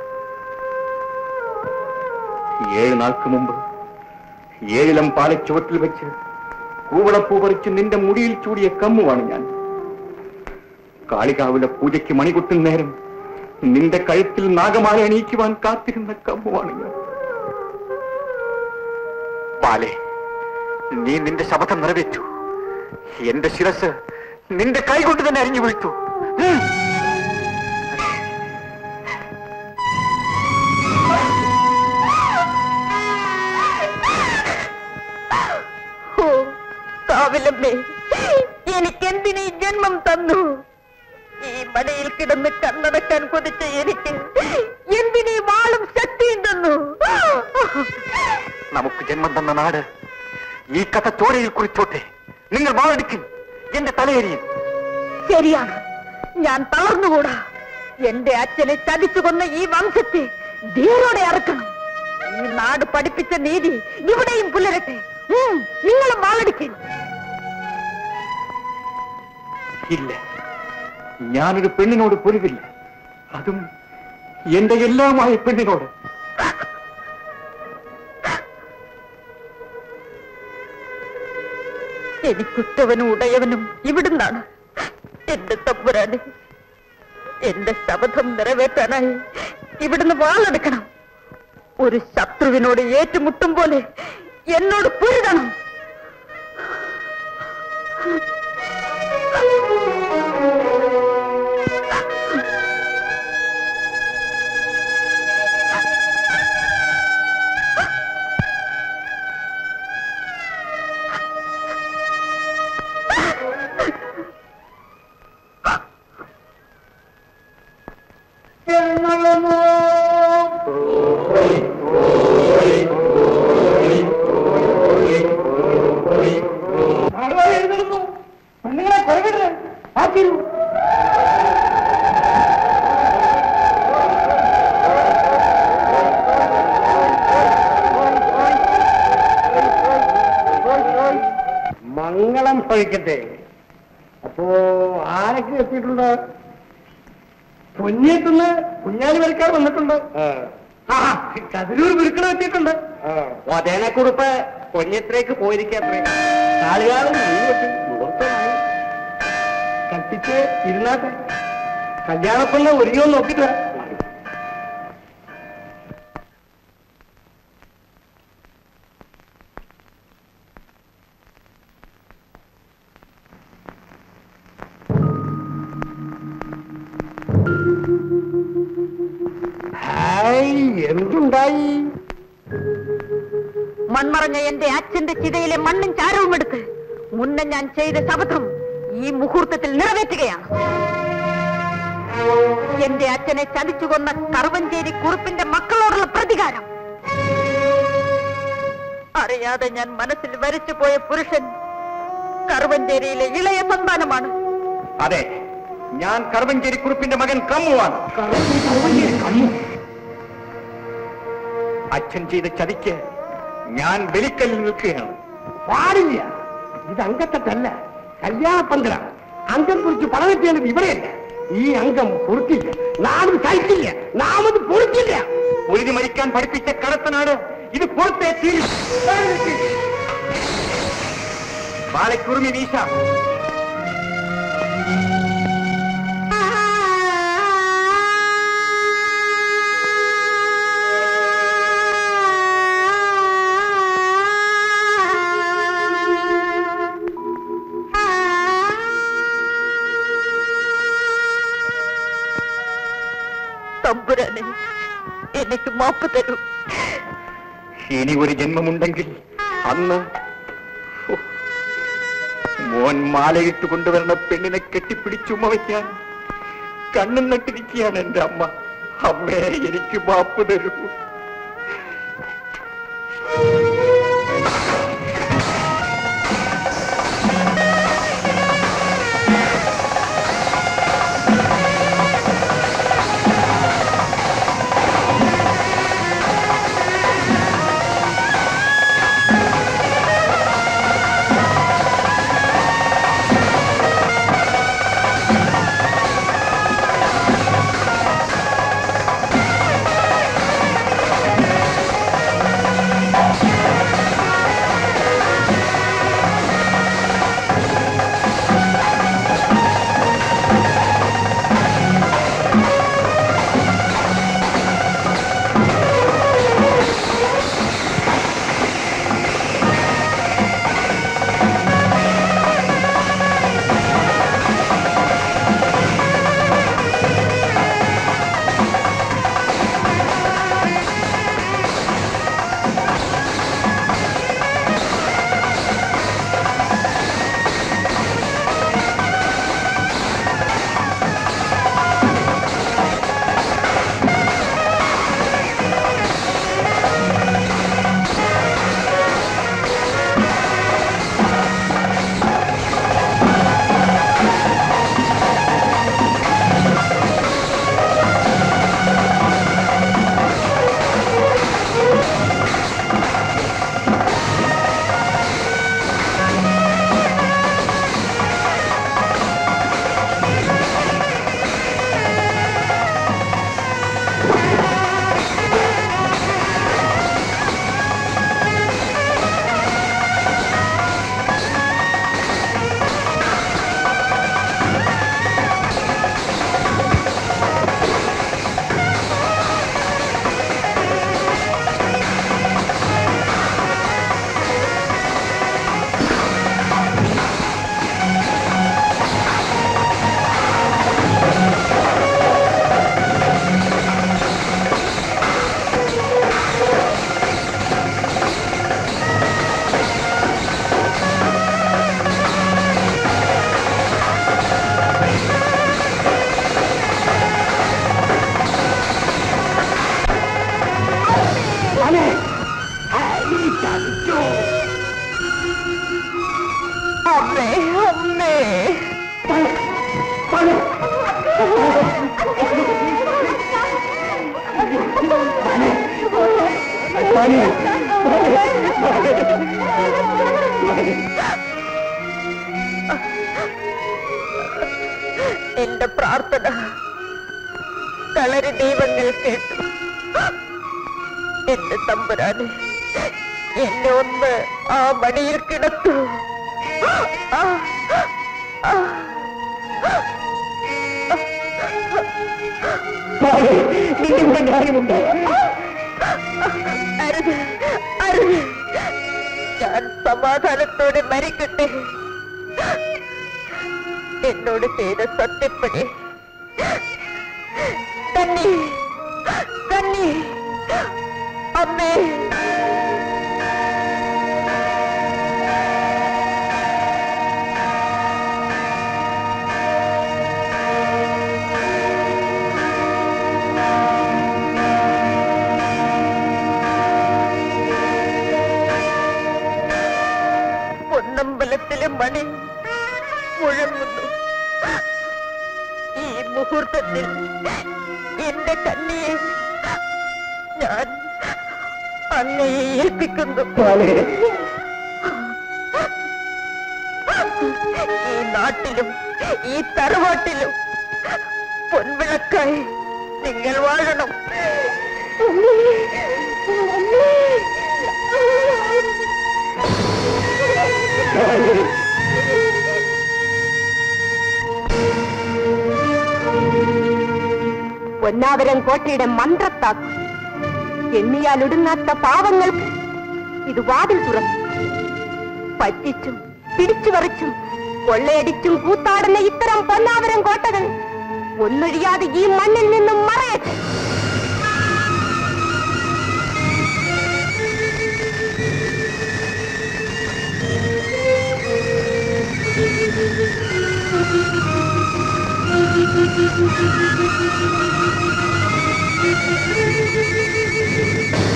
ഏഴ് നാൾക്ക് മുമ്പ് ഏഴിലം പാലച്ചുവട്ടിൽ വെച്ച് കൂവളപ്പൂ പറിച്ച് നിന്റെ മുടിയിൽ ചൂടിയ കമ്മുവാണ് ഞാൻ കാളികാവിലെ പൂജയ്ക്ക് മണികുത്തിൽ നേരം നിന്റെ കഴുത്തിൽ നാഗമാല അണിയിക്കുവാൻ കാത്തിരുന്ന കമ്മുവാണ് ഞാൻ പാലേ നീ നിന്റെ ശപഥം നിറവേറ്റു എന്റെ ശിരസ് നിന്റെ കൈകൊണ്ട് തന്നെ അരിഞ്ഞു വീഴ്ത്തു ഉം. ഓ കാവിലമ്മേ എനിക്കെന്തിനീ ജന്മം തന്നു ഈ മടയിൽ കിടന്ന് കണ്ണടക്കാൻ കൊതിച്ച എനിക്ക് എന്തിനീ വാളും ശക്തിയും തന്നു നമുക്ക് ജന്മം തന്ന നാട് ഈ കഥ ചോരയിൽ കുറിച്ചോട്ടെ നിങ്ങൾ വാളടിക്കും എന്റെ തലയെരിയും ശരിയാണ് ഞാൻ തളർന്നുകൂടാ എന്റെ അച്ഛനെ ചതിച്ചു കൊന്ന ഈ വംശത്തെ ധീരോടെ അറക്കണം ഈ നാട് പഠിപ്പിച്ച നീതി ഇവിടെയും പുലരട്ടെ ഉം, നിങ്ങളും വാളടിക്കും ഇല്ല ഞാനൊരു പെണ്ണിനോട് പൊരുതില്ല അതും എന്റെ എല്ലാമായ പെണ്ണിനോട് എനിക്കുറ്റവനും ഉടയവനും ഇവിടുന്നാണ് എന്റെ തമ്പുരാനെ എന്റെ ശപഥം നിറവേറ്റാനായി ഇവിടുന്ന് വാളെടുക്കണം ഒരു ശത്രുവിനോട് ഏറ്റുമുട്ടും പോലെ എന്നോട് പൊരുതണം മംഗളം ഭവിക്കട്ടെ അപ്പോ ആരൊക്കെ എത്തിയിട്ടുണ്ട് പൊന്നിയെത്തുന്ന കുഞ്ഞാലി വരക്കാർ വന്നിട്ടുണ്ട് ആ കതിരൂർ ഗുരുക്കൾ എത്തിയിട്ടുണ്ട് ഒതേനക്കുറിപ്പ് പൊന്നിയത്രേക്ക് പോയിരിക്കത്രേ കാളുകാലം മീൻ വെട്ടി മുഹൂർത്തമായി കത്തിച്ച് ഇരുന്നാട്ടെ കല്യാണപ്പെണ്ണ ഒരുങ്ങോ നോക്കിട്ട് വരാം. ഹായ് എന്തുണ്ടായി മൺമറഞ്ഞ എന്റെ അച്ഛന്റെ ചിതയിലെ മണ്ണും ചാരവും എടുത്ത് മുന്നേ ഞാൻ ചെയ്ത ശപഥം ഈ മുഹൂർത്തത്തിൽ നിറവേറ്റുകയാണ് എന്റെ അച്ഛനെ ചതിച്ചു കൊന്ന കറുവഞ്ചേരി കുറുപ്പിന്റെ മക്കളോടുള്ള പ്രതികാരം അറിയാതെ ഞാൻ മനസ്സിൽ വരച്ചു പോയ പുരുഷൻ കറുവഞ്ചേരിയിലെ ഇളയ സന്താനമാണ് അതെ ഞാൻ കറുവഞ്ചേരി കുറുപ്പിന്റെ മകൻ കമ്മുവാണ് അച്ഛൻ ചെയ്ത ചതിക്ക് ഞാൻ ബലിക്കല്ലിൽ നിൽക്കുകയാണ് പാടില്ല ഇത് അംഗത്തല്ല കല്യാണപ്പന്തലാണ് അംഗം കുറിച്ച് പറഞ്ഞിട്ടേണ്ടത് ഇവിടെയല്ല ഈ അംഗം പൊറുക്കില്ല നാമത് സഹിക്കില്ല നാമത് പൊറുക്കില്ല പൊരുതി മരിക്കാൻ പഠിപ്പിച്ച കടത്തനാട് ഇത് പുറത്തെ തീരും ബാലക്കുറുമി വീശ തമ്പുരാനെ എനിക്ക് മാപ്പ് തരൂ ഇനി ഒരു ജന്മമുണ്ടെങ്കിൽ അന്ന് ഹോ, മോൻ മാലയിട്ട് കൊണ്ടുവരുന്ന പെണ്ണിനെ കെട്ടിപ്പിടിച്ചുമ്മ വയ്ക്കാൻ കണ്ണും നട്ടിരിക്കുകയാണ് എന്റെ അമ്മ അമ്മേ എനിക്ക് മാപ്പ് തരൂ ആ അമ്മേ അമ്മേ എന്റെ പ്രാർത്ഥന കളരി ദൈവങ്ങൾ കേട്ടു എന്റെ തമ്പുരാനെ എന്നെ ഒന്ന് ആ മടിയിൽ കിടത്തു ആ, ആ. അരുത് അരുത് ഞാൻ സമാധാനത്തോടെ മരിക്കട്ടെ എന്നോട് ചെയ്ത സത്യപ്പടി കണ്ണി കണ്ണി അമ്മേ പൊന്നമ്പലത്തിലെ മണി മുഴങ്ങുന്നു ഈ മുഹൂർത്തത്തിൽ എന്റെ കണ്ണിയെ ഞാൻ അങ്ങയെ ഏൽപ്പിക്കുന്നു ഈ നാട്ടിലും ഈ തറവാട്ടിലും പൊൻവിളക്കായി നിങ്ങൾ വാഴണം പൊന്നാവരം കോട്ടയുടെ മന്ത്രത്താക്ക് എണ്ണിയാൽ ഒടുങ്ങാത്ത പാവങ്ങൾക്ക് ഇത് വാതിൽ തുറന്നു പറ്റിച്ചും പിടിച്ചു പറിച്ചും കൊള്ളയടിച്ചും കൂത്താടുന്ന ഇത്തരം പൊന്നാവരം കോട്ടകൾ ഒന്നൊഴിയാതെ ഈ മണ്ണിൽ നിന്നും മറയട്ടെ ആ